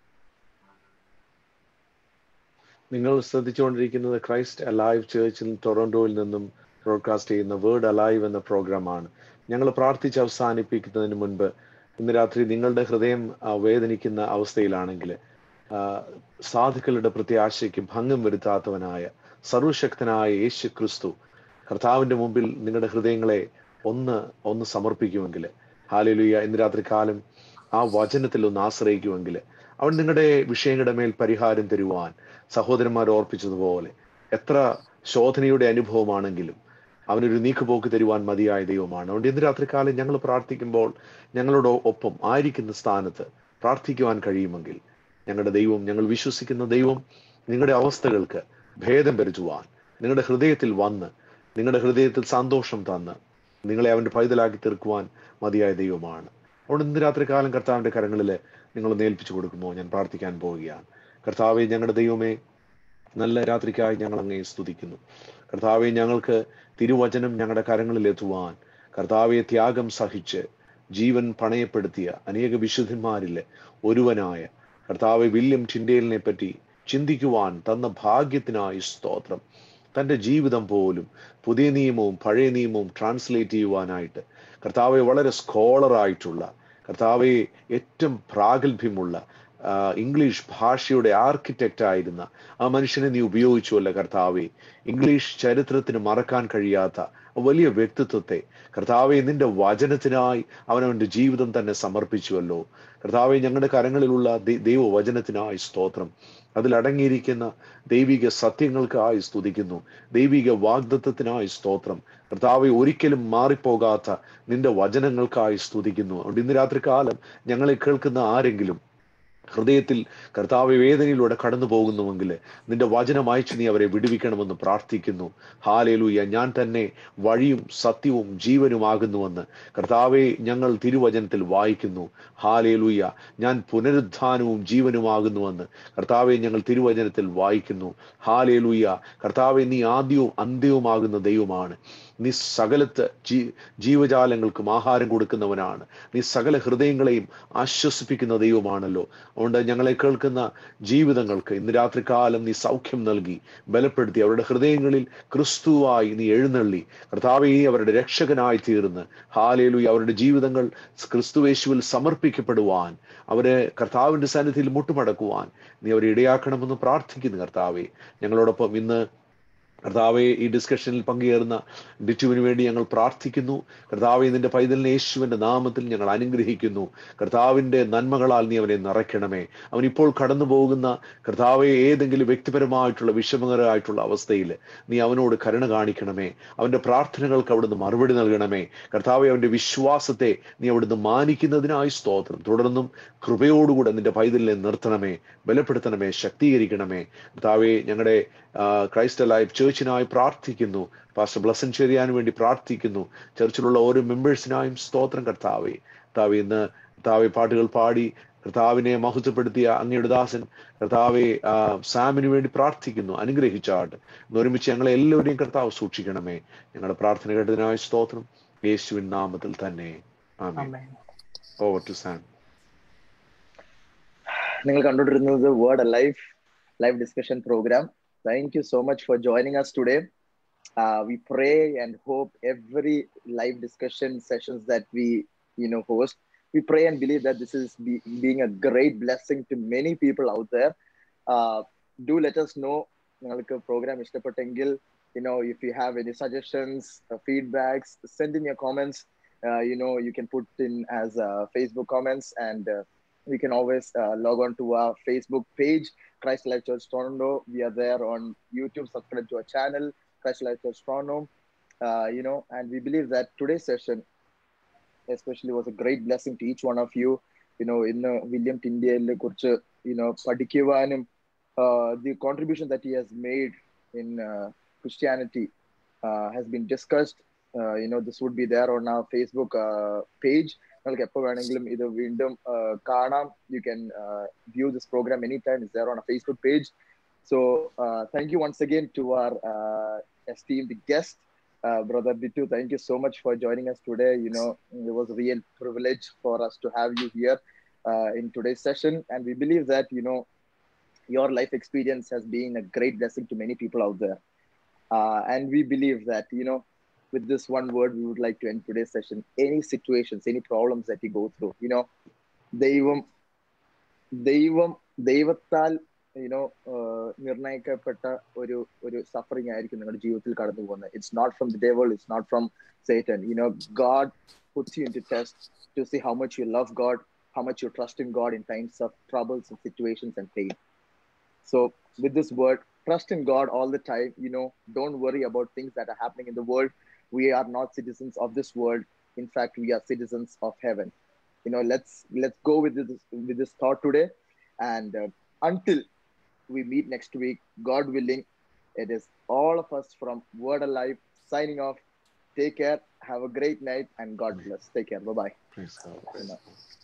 നിങ്ങൾ ശ്രദ്ധിച്ചുകൊണ്ടിരിക്കുന്നത് Christ alive ചേർച്ചിൽ ടൊറന്റോയിൽ നിന്നും broadcast ചെയ്യുന്ന word alive എന്ന പ്രോഗ്രാമാണ് ഞങ്ങൾ പ്രാർത്ഥിച്ച് അവസാനിപ്പിക്കുന്നതിന് മുൻപ് ഇന്ന് രാത്രി നിങ്ങളുടെ ഹൃദയം ആ, വേദനിക്കുന്ന അവസ്ഥയിലാണെങ്കിൽ ആ, സാധുക്കളുടെ പ്രത്യാശയ്ക്ക് ഭംഗം വരുത്താത്തവനായ സർവശക്തനായ യേശു ക്രിസ്തു കർത്താവിന്റെ മുമ്പിൽ നിങ്ങളുടെ ഹൃദയങ്ങളെ ഒന്ന് ഒന്ന് സമർപ്പിക്കുമെങ്കിൽ ഹാലലുയ ഇന്ന് രാത്രി കാലം ആ വചനത്തിൽ ഒന്ന് ആശ്രയിക്കുമെങ്കിൽ അവൻ നിങ്ങളുടെ വിഷയങ്ങളുടെ മേൽ പരിഹാരം തരുവാൻ സഹോദരന്മാർ ഓർപ്പിച്ചതുപോലെ എത്ര ശോധനയുടെ അനുഭവമാണെങ്കിലും അവനൊരു നീക്കുപോക്ക് തരുവാൻ മതിയായ ദൈവമാണ് അതുകൊണ്ട് ഇന്ന് രാത്രി കാലം ഞങ്ങൾ പ്രാർത്ഥിക്കുമ്പോൾ ഞങ്ങളോട് ഒപ്പം ആയിരിക്കുന്ന സ്ഥാനത്ത് പ്രാർത്ഥിക്കുവാൻ കഴിയുമെങ്കിൽ ഞങ്ങളുടെ ദൈവം ഞങ്ങൾ വിശ്വസിക്കുന്ന ദൈവം നിങ്ങളുടെ അവസ്ഥകൾക്ക് ഭേദം വരുത്തുവാൻ നിങ്ങളുടെ ഹൃദയത്തിൽ വന്ന് നിങ്ങളുടെ ഹൃദയത്തിൽ സന്തോഷം തന്ന് നിങ്ങളെ അവന്റെ പൈതലാക്കി തീർക്കുവാൻ മതിയായ ദൈവമാണ് അതുകൊണ്ട് ഇന്ന് രാത്രി കാലം കർത്താവിന്റെ കരങ്ങളിൽ നിങ്ങൾ ഏൽപ്പിച്ചു കൊടുക്കുമോ ഞാൻ പ്രാർത്ഥിക്കാൻ പോവുകയാണ് കർത്താവെ ഞങ്ങളുടെ ദൈവമേ നല്ല രാത്രിക്കായി ഞങ്ങൾ അങ്ങേ സ്തുതിക്കുന്നു കർത്താവെ ഞങ്ങൾക്ക് തിരുവചനം ഞങ്ങളുടെ കരങ്ങളിൽ എത്തുവാൻ കർത്താവെ ത്യാഗം സഹിച്ച് ജീവൻ പണയപ്പെടുത്തിയ അനേക വിശുദ്ധന്മാരിൽ ഒരുവനായ കർത്താവെ വില്യം ടിൻഡേലിനെ പറ്റി ചിന്തിക്കുവാൻ തന്ന ഭാഗ്യത്തിനായി സ്തോത്രം തന്റെ ജീവിതം പോലും പുതിയ നിയമവും പഴയ നിയമവും ട്രാൻസ്ലേറ്റ് ചെയ്യുവാനായിട്ട് കർത്താവെ വളരെ സ്കോളറായിട്ടുള്ള കർത്താവെ ഏറ്റവും പ്രാഗൽഭ്യമുള്ള ആ, ഇംഗ്ലീഷ് ഭാഷയുടെ ആർക്കിടെക്റ്റ് ആയിരുന്ന ആ മനുഷ്യനെ നീ ഉപയോഗിച്ചുവല്ല കർത്താവെ ഇംഗ്ലീഷ് ചരിത്രത്തിന് മറക്കാൻ കഴിയാത്ത വലിയ വ്യക്തിത്വത്തെ കർത്താവെ നിന്റെ വചനത്തിനായി അവൻ അവന്റെ ജീവിതം തന്നെ സമർപ്പിച്ചുവല്ലോ കർത്താവെ ഞങ്ങളുടെ കരങ്ങളിലുള്ള ദൈ- ദൈവവചനത്തിനായി സ്തോത്രം അതിൽ അടങ്ങിയിരിക്കുന്ന ദൈവിക സത്യങ്ങൾക്കായി സ്തുതിക്കുന്നു ദൈവിക വാഗ്ദത്വത്തിനായി സ്തോത്രം കർത്താവെ ഒരിക്കലും മാറിപ്പോകാത്ത നിന്റെ വചനങ്ങൾക്കായി സ്തുതിക്കുന്നു അതുകൊണ്ട് ഇന്ന് രാത്രി കാലം ഞങ്ങളെ കേൾക്കുന്ന ആരെങ്കിലും ഹൃദയത്തിൽ കർത്താവ് വേദനയിലൂടെ കടന്നു പോകുന്നുവെങ്കിൽ നിന്റെ വചനം അയച്ചു നീ അവരെ വിടുവിക്കണമെന്ന് പ്രാർത്ഥിക്കുന്നു ഹാലേലൂയ ഞാൻ തന്നെ വഴിയും സത്യവും ജീവനുമാകുന്നുവെന്ന് കർത്താവെ ഞങ്ങൾ തിരുവചനത്തിൽ വായിക്കുന്നു ഹാലേലൂയ ഞാൻ പുനരുദ്ധാനവും ജീവനുമാകുന്നുവെന്ന് കർത്താവെ ഞങ്ങൾ തിരുവചനത്തിൽ വായിക്കുന്നു ഹാലേലൂയ കർത്താവെ നീ ആദ്യവും അന്ത്യവുമാകുന്ന ദൈവമാണ് നീ സകലത്ത് ജീ ജീവജാലങ്ങൾക്കും ആഹാരം കൊടുക്കുന്നവനാണ് നീ സകല ഹൃദയങ്ങളെയും ആശ്വസിപ്പിക്കുന്ന ദൈവമാണല്ലോ അതുകൊണ്ട് ഞങ്ങളെ കേൾക്കുന്ന ജീവിതങ്ങൾക്ക് ഇന്ന് രാത്രികാലം നീ സൗഖ്യം നൽകി ബലപ്പെടുത്തി അവരുടെ ഹൃദയങ്ങളിൽ ക്രിസ്തുവായി നീ എഴുന്നള്ളി കർത്താവെ അവരുടെ രക്ഷകനായി തീർന്ന് ഹാലേലു അവരുടെ ജീവിതങ്ങൾ ക്രിസ്തുവേശുവിൽ സമർപ്പിക്കപ്പെടുവാൻ അവരെ കർത്താവിന്റെ സന്നിധിയിൽ മുട്ടുമടക്കുവാൻ നീ അവരെ ഇടയാക്കണമെന്ന് പ്രാർത്ഥിക്കുന്നു കർത്താവെ ഞങ്ങളോടൊപ്പം ഇന്ന് കർത്താവെ ഈ ഡിസ്കഷനിൽ പങ്കുചേർന്ന ബിറ്റുവിന് വേണ്ടി ഞങ്ങൾ പ്രാർത്ഥിക്കുന്നു കർത്താവെ നിന്റെ പൈതലിനെ യേശുവിന്റെ നാമത്തിൽ ഞങ്ങൾ അനുഗ്രഹിക്കുന്നു കർത്താവിന്റെ നന്മകളാൽ നീ അവനെ നിറയ്ക്കണമേ അവൻ ഇപ്പോൾ കടന്നു പോകുന്ന കർത്താവെ ഏതെങ്കിലും വ്യക്തിപരമായിട്ടുള്ള വിഷമകരമായിട്ടുള്ള അവസ്ഥയിൽ നീ അവനോട് കരുണ കാണിക്കണമേ അവന്റെ പ്രാർത്ഥനകൾക്ക് അവിടുന്ന് മറുപടി നൽകണമേ കർത്താവെ അവന്റെ വിശ്വാസത്തെ നീ അവിടുന്ന് മാനിക്കുന്നതിനായി സ്തോത്രം തുടർന്നും കൃപയോടുകൂടെ നിന്റെ പൈതലിനെ നിർത്തണമേ ബലപ്പെടുത്തണമേ ശക്തീകരിക്കണമേ കർത്താവെ ഞങ്ങളുടെ ക്രൈസ്റ്റ് ലൈഫ് ചേർച്ചിനായി പ്രാർത്ഥിക്കുന്നു പാസ്റ്റർ ബ്ലസൻ ചെറിയാൻ വേണ്ടി പ്രാർത്ഥിക്കുന്നു ചർച്ചിലുള്ള ഓരോ മെമ്പേഴ്സിനായും സ്തോത്രം കർത്താവെ കർത്താവെ ഇന്ന് കർത്താവെ പാട്ടുകൾ പാടി കർത്താവിനെ മഹത്വപ്പെടുത്തിയ അങ്ങയുടെ ദാസൻ കർത്താവെ ആ, സാമിന് വേണ്ടി പ്രാർത്ഥിക്കുന്നു അനുഗ്രഹിച്ചാട്ട് ഇന്ന് ഒരുമിച്ച് ഞങ്ങളെ എല്ലാവരെയും കർത്താവ് സൂക്ഷിക്കണമേ ഞങ്ങളുടെ പ്രാർത്ഥന കേട്ടതിനായ സ്തോത്രം യേശുവിൻ നാമത്തിൽ തന്നെ ആമേൻ ആമേൻ ഓവർ ടു സാം നിങ്ങൾ കണ്ടുകൊണ്ടിരുന്നത് word life live discussion program. Thank you so much for joining us today. Uh, we pray and hope every live discussion sessions that we you know host we pray and believe that this is be, being a great blessing to many people out there uh, do let us know നിങ്ങൾക്ക് program ഇഷ്ടപ്പെട്ടെങ്കിൽ you know if you have any suggestions uh, feedbacks send in your comments uh, you know you can put in as uh, facebook comments and uh, you can always uh, log on to our facebook page christ life church toronto we are there on youtube subscribe to our channel christ life church toronto uh, you know and we believe that today's session especially was a great blessing to each one of you you know ഇന്ന് William ടിൻഡിയലിനെ കുറിച്ച് you know പഠിക്കുവാനും uh, the contribution that he has made in uh, Christianity uh, has been discussed. Uh, you know, this would be there on our Facebook uh, page. നിങ്ങൾക്ക് എപ്പോൾ വേണമെങ്കിലും ഇത് വീണ്ടും uh, കാണാം you can view this programme any time is there on Facebook page so thank you once again to our esteemed guest uh, brother Bitu, thank you so much for joining us today. You know, it was a real privilege for us to have you here uh, in today's session. And we believe that, you know, your life experience has been a great blessing to many people out there. Uh, and we believe that, you know, with this one word, we would like to end today's session. Any situations, any problems that you go through, you know, ദൈവം ദൈവം ദൈവത്താൽ you know നിർണയിക്കപ്പെട്ട ഒരു ഒരു suffering ആയിരിക്കും നിങ്ങളുടെ ജീവിതത്തിൽ കടന്നു പോകുന്നത് it's not from the devil it's not from Satan you know God puts you in to test to see how much you love God how much you trust in God in times of troubles and situations and pain So, with this word, trust in God all the time. You know, don't worry about things that are happening in the world. We are not citizens of this world. In fact, we are citizens of heaven. You know, let's let's go with this with this thought today, and uh, until we meet next week, God willing, it is all of us from Word Alive signing off. Take care. Have a great night, and God bless. Take care. Bye bye. Praise God.